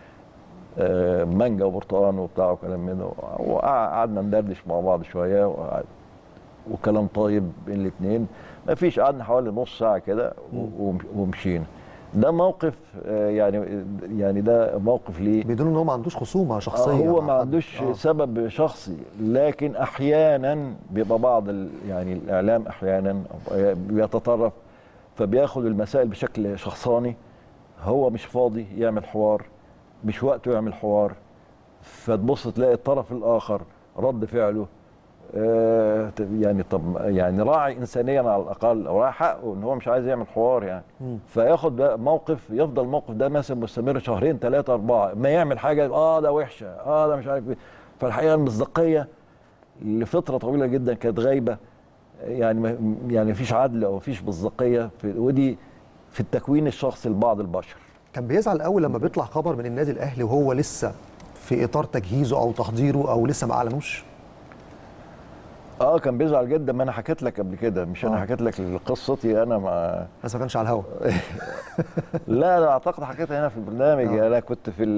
آه، مانجا وبرتقال وبتاع وكلام من ده وقعدنا ندردش مع بعض شويه وقعد وكلام طيب بين الاثنين ما فيش قعدنا حوالي نص ساعه كده و- وم- ومشينا ده موقف آه، يعني يعني ده موقف ليه بيدل ان هو ما عندوش خصومه شخصيه آه هو مع ما حد. عندوش آه. سبب شخصي لكن احيانا بيبقى بعض ال يعني الاعلام احيانا بيتطرف فبياخد المسائل بشكل شخصاني هو مش فاضي يعمل حوار مش وقته يعمل حوار فتبص تلاقي الطرف الاخر رد فعله آه يعني طب يعني راعي انسانيا على الاقل او راعي حقه ان هو مش عايز يعمل حوار يعني مم. فياخد بقى موقف يفضل الموقف ده مثلا مستمر شهرين ثلاثه اربعه ما يعمل حاجه اه ده وحشه اه ده مش عارف ايه فالحقيقه المصداقيه لفتره طويله جدا كانت غايبه يعني ما يعني مفيش عدل او مفيش مصداقيه في ودي في التكوين الشخصي لبعض البشر كان بيزعل قوي لما بيطلع خبر من النادي الاهلي وهو لسه في اطار تجهيزه او تحضيره او لسه ما اعلنوش اه كان بيزعل جدا ما انا حكيت لك قبل كده مش انا آه. حكيت لك قصتي انا مع بس ما كانش على الهوا لا انا اعتقد حكيتها هنا في البرنامج آه. انا كنت في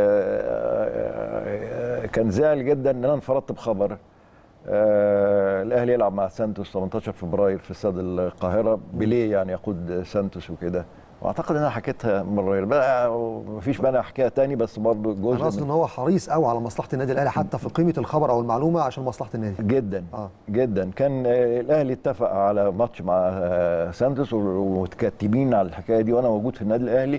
ال- كان زعل جدا ان انا انفردت بخبر آه، الاهلي يلعب مع سانتوس 18 فبراير في استاد القاهره بليه يعني يقود سانتوس وكده واعتقد ان انا حكيتها مره بقى مفيش مانع احكيها تاني بس برضه انا جزء قصدي ان من هو حريص قوي على مصلحه النادي الاهلي حتى في قيمه الخبر او المعلومه عشان مصلحه النادي جدا آه. جدا كان آه، الاهلي اتفق على ماتش مع آه، سانتوس و- ومتكتبين على الحكايه دي وانا موجود في النادي الاهلي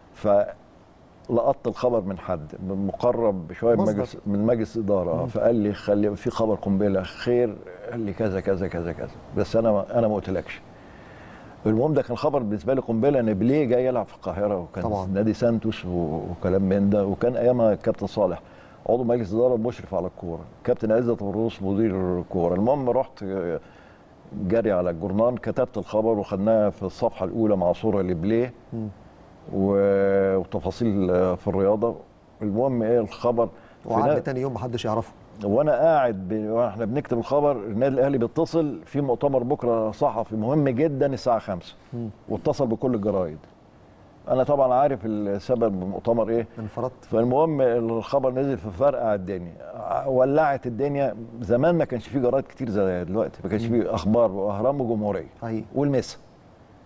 فلقطت الخبر من حد من مقرب شويه من مصدر. مجلس من مجلس اداره آه، فقال لي خلي في خبر قنبله خير قال لي كذا كذا كذا كذا بس انا ما انا ما قلتلكش المهم ده كان خبر بالنسبه لي قنبله ان بليه جاي يلعب في القاهره وكان طبعاً. نادي سانتوس و- وكلام من ده وكان ايامها الكابتن صالح عضو مجلس اداره مشرف على الكوره كابتن عزت الروس مدير الكوره المهم رحت آه، جري على الجورنال كتبت الخبر وخدناها في الصفحه الاولى مع صوره لبليه مم. و- وتفاصيل آه، في الرياضه المهم ايه الخبر في وعد نا- تاني يوم محدش يعرفه وانا قاعد ب... واحنا بنكتب الخبر النادي الاهلي بيتصل في مؤتمر بكره صحفي مهم جدا الساعه 5 مم. واتصل بكل الجرايد انا طبعا عارف السبب المؤتمر ايه انفردت فالمهم الخبر نزل في فرقع الدنيا ولعت الدنيا زمان ما كانش فيه جرايد كتير زي دلوقتي ما كانش فيه اخبار واهرام وجمهوريه حقيقي والمسا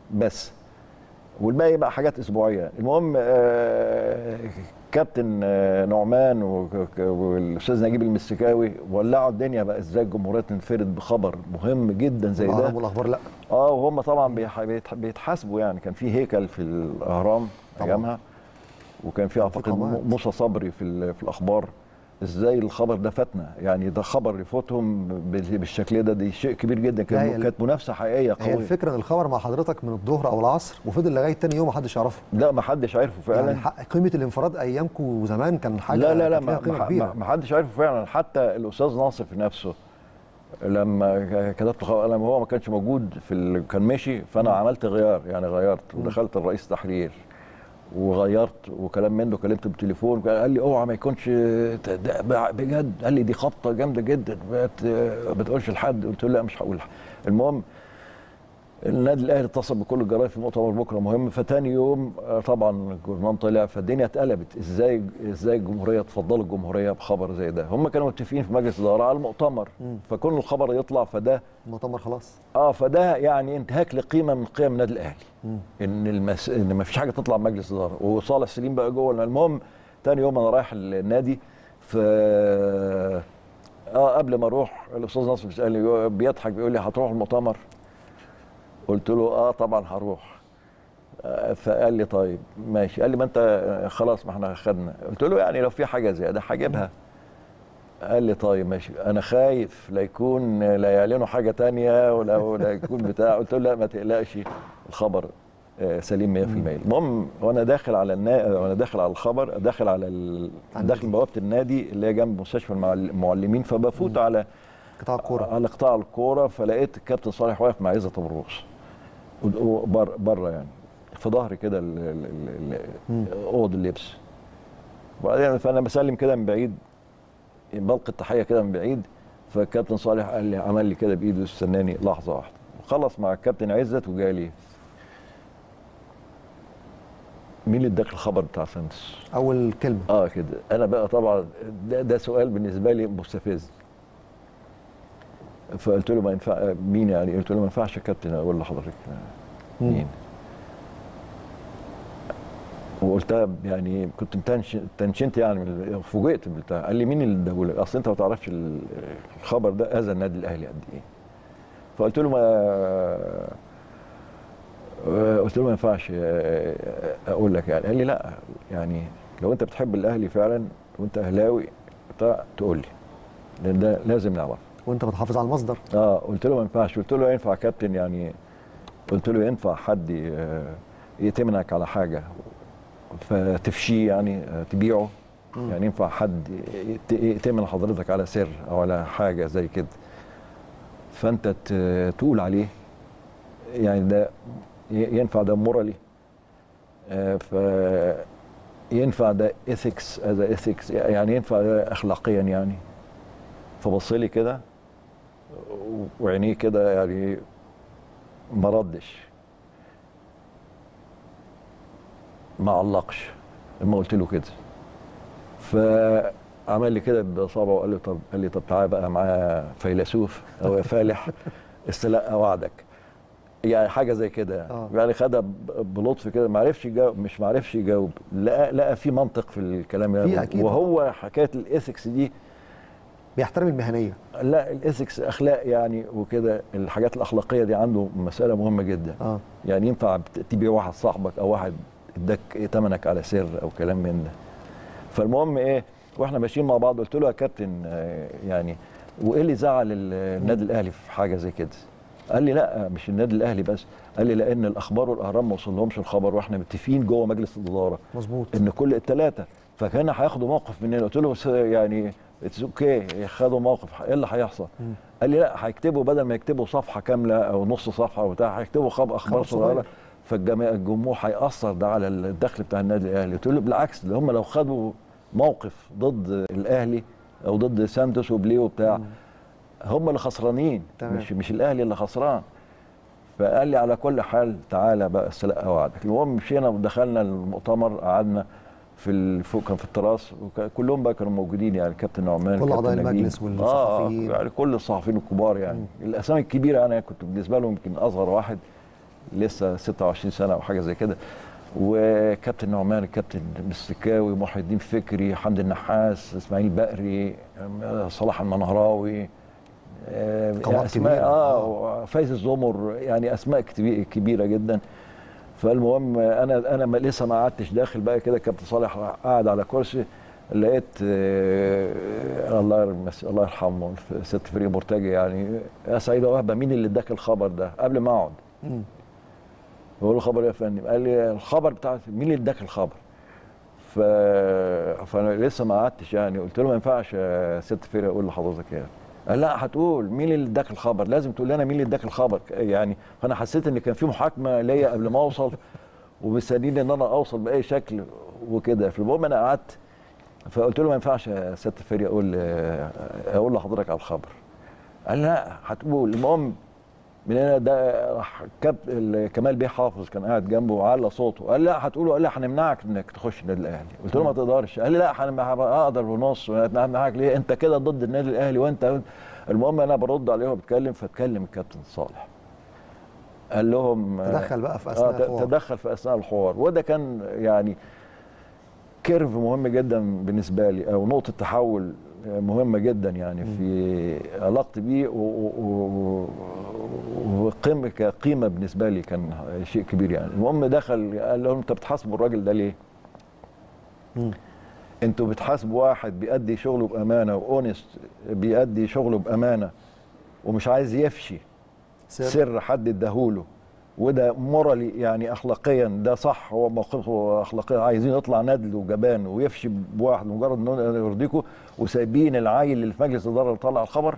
بس والباقي بقى حاجات اسبوعيه المهم آه، كابتن آه، نعمان وك- والاستاذ نجيب المسكاوي ولعوا الدنيا بقى ازاي الجمهوريه تنفرد بخبر مهم جدا زي ده الاهرام والاخبار لا اه وهم طبعا بيح- بيتح- بيتحاسبوا يعني كان في هيكل في الاهرام طبعاً. ايامها وكان في اعتقد قنوات. م- موسى صبري في ال- في الاخبار ازاي الخبر ده فاتنا يعني ده خبر يفوتهم بال- بالشكل ده دي شيء كبير جدا لا، هي كان ال- كانت منافسه حقيقيه هي قويه الفكره ان الخبر مع حضرتك من الظهر او العصر وفضل لغايه تاني يوم محدش يعرفه لا ما حدش عارفه فعلا يعني حق قيمه الانفراد ايامكم زمان كان حاجه لا لا لا كانت ليها ما, قيمه ما, كبيره ما, ما حدش عارفه فعلا حتى الاستاذ ناصف نفسه لما كتبت خبر لما هو ما كانش موجود في ال... كان مشي فانا عملت غيار يعني غيرت ودخلت الرئيس تحرير وغيرت وكلام من ده كلمته بالتليفون قال لي اوعى ما يكونش ت- ده بجد قال لي دي خبطه جامده جدا ما ت- ما تقولش لحد قلت له لا مش هقول لحد. المهم النادي الاهلي اتصل بكل الجرايد في مؤتمر بكره مهم فتاني يوم آه، طبعا الجورنال طلع فالدنيا اتقلبت ازاي ازاي الجمهوريه تفضلوا الجمهوريه بخبر زي ده هم كانوا متفقين في مجلس الاداره على المؤتمر فكون الخبر يطلع فده المؤتمر خلاص اه فده يعني انتهاك لقيمه من قيم النادي الاهلي ان المس... ان ما فيش حاجه تطلع من مجلس الاداره وصالح سليم بقى جوه المهم تاني يوم انا رايح النادي ف اه قبل ما اروح الاستاذ ناصر بيسالني بيضحك بيقول لي هتروح المؤتمر قلت له اه طبعا هروح آه، فقال لي طيب ماشي قال لي ما انت آه، خلاص ما احنا خدنا قلت له يعني لو في حاجه زياده هجيبها قال لي طيب ماشي انا خايف لا يكون لا يعلنوا حاجه تانية ولا ولا يكون بتاع قلت له لا ما تقلقش الخبر آه، سليم 100% المهم وانا داخل على النا... وانا داخل على الخبر داخل على ال... على داخل بوابه النادي اللي هي جنب مستشفى المعل- المعلمين فبفوت على قطاع الكوره على قطاع الكوره فلقيت الكابتن صالح واقف مع عزت ابو الروس بره بره يعني في ظهري كده ال- ال- ال- اوض اللبس وبعدين فانا بسلم كده من بعيد بلقي التحيه كده من بعيد فالكابتن صالح قال لي عمل لي كده بايده استناني لحظه واحده خلص مع الكابتن عزت وجالي مين اللي اداك الخبر بتاع سانتوس؟ اول كلمه اه كده انا بقى طبعا ده, ده سؤال بالنسبه لي مستفز فقلت له ما ينفع مين يعني قلت له ما ينفعش يا كابتن اقول لحضرتك مين وقلتها يعني كنت متنش- تنشنت يعني من- فوجئت بالبتاع قال لي مين اللي اداهولك اصل انت ما تعرفش ال- الخبر ده اذى النادي الاهلي قد ايه فقلت له ما قلت له ما ينفعش اقول لك يعني قال لي لا يعني لو انت بتحب الاهلي فعلا وانت اهلاوي بتاع تقول لي لان ده لازم نعرف وانت بتحافظ على المصدر اه قلت له ما ينفعش قلت له ينفع كابتن يعني قلت له ينفع حد ي- يتمنك على حاجه فتفشيه يعني آه، تبيعه يعني ينفع حد يت- يتمن حضرتك على سر او على حاجه زي كده فانت ت- تقول عليه يعني ده ي- ينفع ده مورالي ف ينفع ده ايثكس از ايثكس يعني ينفع ده اخلاقيا يعني فبص لي كده وعينيه كده يعني ما ردش ما علقش لما قلت له كده فعمل لي كده باصابعه وقال لي طب قال لي طب تعالى بقى معايا فيلسوف او يا فالح استلقى وعدك يعني حاجه زي كده آه. يعني خدها ب- بلطف كده ما عرفش يجاوب مش ما عرفش يجاوب لقى لقى في منطق في الكلام في ده أكيد. وهو حكايه الايثكس دي بيحترم المهنيه لا الايثكس اخلاق يعني وكده الحاجات الاخلاقيه دي عنده مساله مهمه جدا اه يعني ينفع بت- تبيع واحد صاحبك او واحد اداك ثمنك على سر او كلام من ده فالمهم ايه واحنا ماشيين مع بعض قلت له يا كابتن آه، يعني وايه اللي زعل ال- النادي الاهلي في حاجه زي كده قال لي لا مش النادي الاهلي بس قال لي لان الاخبار والاهرام ما وصلهمش الخبر واحنا متفقين جوه مجلس الاداره مظبوط ان كل الثلاثه فكان هياخدوا موقف مننا قلت له بس يعني اتس اوكي خدوا موقف ايه اللي هيحصل؟ قال لي لا هيكتبوا بدل ما يكتبوا صفحه كامله او نص صفحه وبتاع هيكتبوا خب اخبار خبر صغير. صغيره فالجماعه الجمهور هيأثر ده على الدخل بتاع النادي الاهلي قلت له بالعكس ده هم لو خدوا موقف ضد الاهلي او ضد سانتوس وبليه وبتاع هم اللي خسرانين تمام. مش مش الاهلي اللي خسران فقال لي على كل حال تعالى بقى استلقى وعدك المهم مشينا ودخلنا المؤتمر قعدنا في ال- فوق كان في التراس وكلهم بقى كانوا موجودين يعني كابتن نعمان كل كابتن أعضاء نجيب. المجلس والصحفيين. اه يعني كل الصحفيين الكبار يعني الاسامي الكبيره انا كنت بالنسبه لهم يمكن اصغر واحد لسه 26 سنه او حاجه زي كده وكابتن نعمان الكابتن السكاوي محي الدين فكري حمد النحاس اسماعيل بقري آه، صلاح المنهراوي آه، قامات اسماء كبيرة. اه فايز الزمر يعني اسماء كتبي- كبيره جدا فالمهم انا انا ما- لسه ما قعدتش داخل بقى كده كابتن صالح قاعد على كرسي لقيت آه، الله يرمس الله يرحمه ست فريق مرتجي يعني يا سعيده وهبه مين اللي اداك الخبر ده قبل ما اقعد بقول له خبر إيه يا فندم قال لي الخبر بتاع مين اللي اداك الخبر ف... فانا لسه ما قعدتش يعني قلت له ما ينفعش يا ست فريق اقول لحضرتك يعني قال لا هتقول مين اللي اداك الخبر لازم تقول لنا مين اللي اداك الخبر يعني فانا حسيت ان كان في محاكمه ليا قبل ما اوصل ومستنيني ان انا اوصل باي شكل وكده فالمهم انا قعدت فقلت له ما ينفعش يا ست فريق اقول اقول لحضرتك على الخبر قال لا هتقول المهم من هنا ده راح كاب ال- كمال بيه حافظ كان قاعد جنبه وعلى صوته قال لا هتقولوا قال لا هنمنعك انك تخش النادي الاهلي قلت له ما تقدرش قال لي لا هن- هبقى اقدر ونص هنمنعك ليه انت كده ضد النادي الاهلي وانت المهم انا برد عليه وهو بيتكلم فاتكلم الكابتن صالح قال لهم تدخل بقى في أثناء آه، ت- الحوار. تدخل في اثناء الحوار وده كان يعني كيرف مهم جدا بالنسبه لي او نقطه تحول مهمه جدا يعني في علاقتي بيه و- و- و- وقيمه كقيمه بالنسبه لي كان شيء كبير يعني المهم دخل قال لهم انت بتحاسبوا الراجل ده ليه؟ انتوا بتحاسبوا واحد بيأدي شغله بامانه واونست بيأدي شغله بامانه ومش عايز يفشي سر. سر حد اداهوله وده مورالي يعني اخلاقيا ده صح هو موقفه اخلاقيا عايزين يطلع ندل وجبان ويفشي بواحد مجرد انه يرضيكم وسايبين العيل اللي في مجلس الاداره اللي طلع الخبر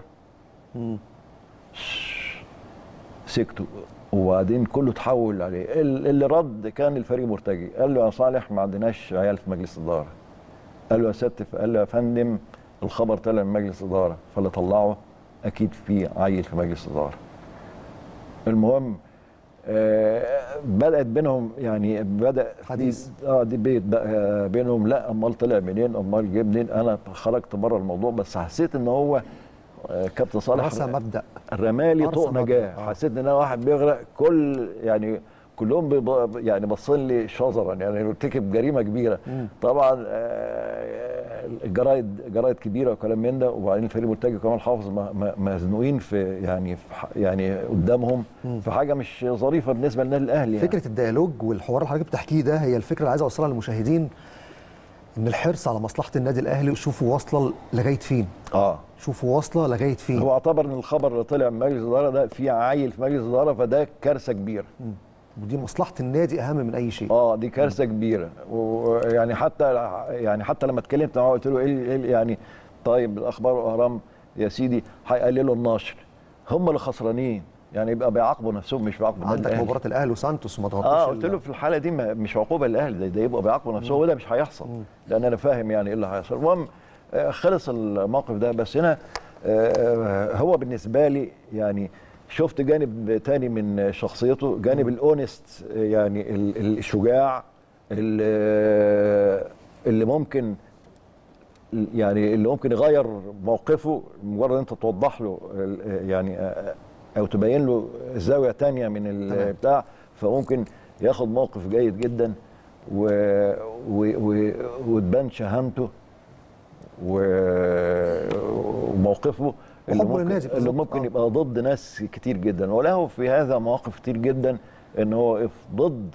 سكتوا وبعدين كله اتحول عليه ال- اللي رد كان الفريق مرتجي قال له يا صالح ما عندناش عيال في مجلس الاداره قال له يا ستف قال له يا فندم الخبر طلع من مجلس اداره فاللي طلعه اكيد في عيل في مجلس اداره المهم آه بدات بينهم يعني بدا حديث. اه دي بيت بقى بينهم لا امال طلع منين امال جه منين انا خرجت بره الموضوع بس حسيت ان هو آه كابتن صالح رسى مبدا رمالي أرسى طوق مبدأ. نجاه آه. حسيت ان انا واحد بيغرق كل يعني كلهم بيب- يعني باصين لي شظرا يعني ارتكب جريمه كبيره طبعا آه، الجرايد جرايد كبيره وكلام من ده وبعدين الفريق مرتجي كمان حافظ م- م- مزنوقين في يعني في ح- يعني قدامهم في حاجه مش ظريفه بالنسبه للنادي الاهلي يعني. فكره الديالوج والحوار اللي حضرتك بتحكيه ده هي الفكره اللي عايز اوصلها للمشاهدين ان الحرص على مصلحه النادي الاهلي شوفوا واصله لغايه فين اه شوفوا واصله لغايه فين هو اعتبر ان الخبر اللي طلع من مجلس الاداره ده في عيل في مجلس الاداره فده كارثه كبيره ودي مصلحه النادي اهم من اي شيء اه دي كارثه كبيره ويعني حتى يعني حتى لما اتكلمت معاه قلت له ايه إيه يعني طيب الاخبار والاهرام يا سيدي هيقللوا النشر هم اللي خسرانين يعني يبقى بيعاقبوا نفسهم مش بيعاقبوا النادي عندك الأهلي. مباراه الاهلي وسانتوس وما تغطيش اه ال- قلت له في الحاله دي ما- مش عقوبه للاهلي ده, ده يبقوا بيعاقبوا نفسهم وده مش هيحصل لان انا فاهم يعني ايه اللي هيحصل المهم آه، خلص الموقف ده بس هنا آه، هو بالنسبه لي يعني شفت جانب تاني من شخصيته جانب الاونست آه، يعني ال- الشجاع ال- اللي ممكن يعني اللي ممكن يغير موقفه مجرد انت توضح له ال- يعني آه، او تبين له زاويه تانية من البتاع فممكن ياخد موقف جيد جدا و... و... و... وتبان شهامته و... وموقفه اللي وحبه ممكن, للنادي اللي بالظبط. ممكن آه. يبقى ضد ناس كتير جدا وله في هذا مواقف كتير جدا ان هو يقف ضد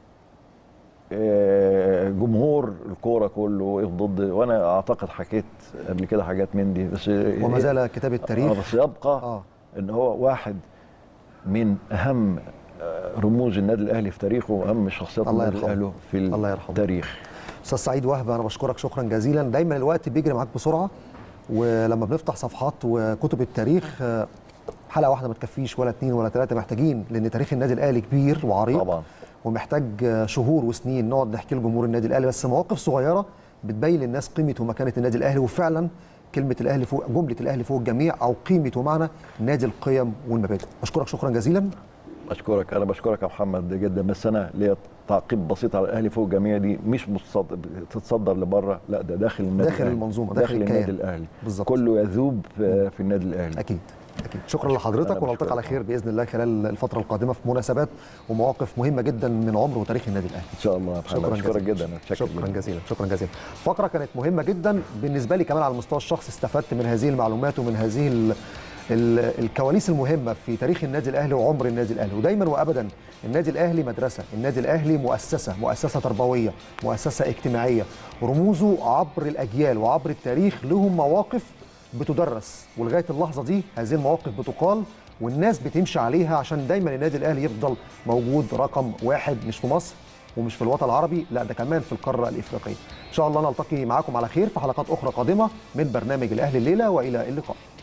آه، جمهور الكوره كله وقف ضد وانا اعتقد حكيت قبل كده حاجات من دي بس وما زال كتاب آه التاريخ بس يبقى آه. ان هو واحد من اهم آه، رموز النادي الاهلي في تاريخه واهم شخصيات الله النادي يرحمه. الاهلي في الله يرحمه. التاريخ استاذ سعيد وهبه انا بشكرك شكرا جزيلا دايما الوقت بيجري معاك بسرعه ولما بنفتح صفحات وكتب التاريخ آه، حلقه واحده ما تكفيش ولا اتنين ولا ثلاثه محتاجين لان تاريخ النادي الاهلي كبير وعريق طبعا ومحتاج آه، شهور وسنين نقعد نحكي لجمهور النادي الاهلي بس مواقف صغيره بتبين للناس قيمه ومكانه النادي الاهلي وفعلا كلمه الاهلي فوق جمله الاهلي فوق الجميع او قيمه ومعنى نادي القيم والمبادئ بشكرك شكرا جزيلا اشكرك انا بشكرك يا محمد جدا بس انا ليا تعقيب بسيط على الاهلي فوق الجميع دي مش متصدر تتصدر لبره لا ده داخل النادي داخل الأهلي. المنظومة، داخل داخل النادي الكيان. الاهلي بالظبط. كله يذوب في في النادي الاهلي اكيد اكيد شكرا لحضرتك أنا ونلتقي بشكرك. على خير باذن الله خلال الفتره القادمه في مناسبات ومواقف مهمه جدا من عمر وتاريخ النادي الاهلي ان شاء الله يا محمد اشكرك جدا أتشكر شكرا جداً. جزيلا شكرا جزيلا فقره كانت مهمه جدا بالنسبه لي كمان على المستوى الشخصي استفدت من هذه المعلومات ومن هذه ال ال الكواليس المهمه في تاريخ النادي الاهلي وعمر النادي الاهلي ودايما وابدا النادي الاهلي مدرسه النادي الاهلي مؤسسه مؤسسه تربويه مؤسسه اجتماعيه رموزه عبر الاجيال وعبر التاريخ لهم مواقف بتدرس ولغايه اللحظه دي هذه المواقف بتقال والناس بتمشي عليها عشان دايما النادي الاهلي يفضل موجود رقم واحد مش في مصر ومش في الوطن العربي لا ده كمان في القاره الافريقيه ان شاء الله نلتقي معاكم على خير في حلقات اخرى قادمه من برنامج الاهلي الليله والى اللقاء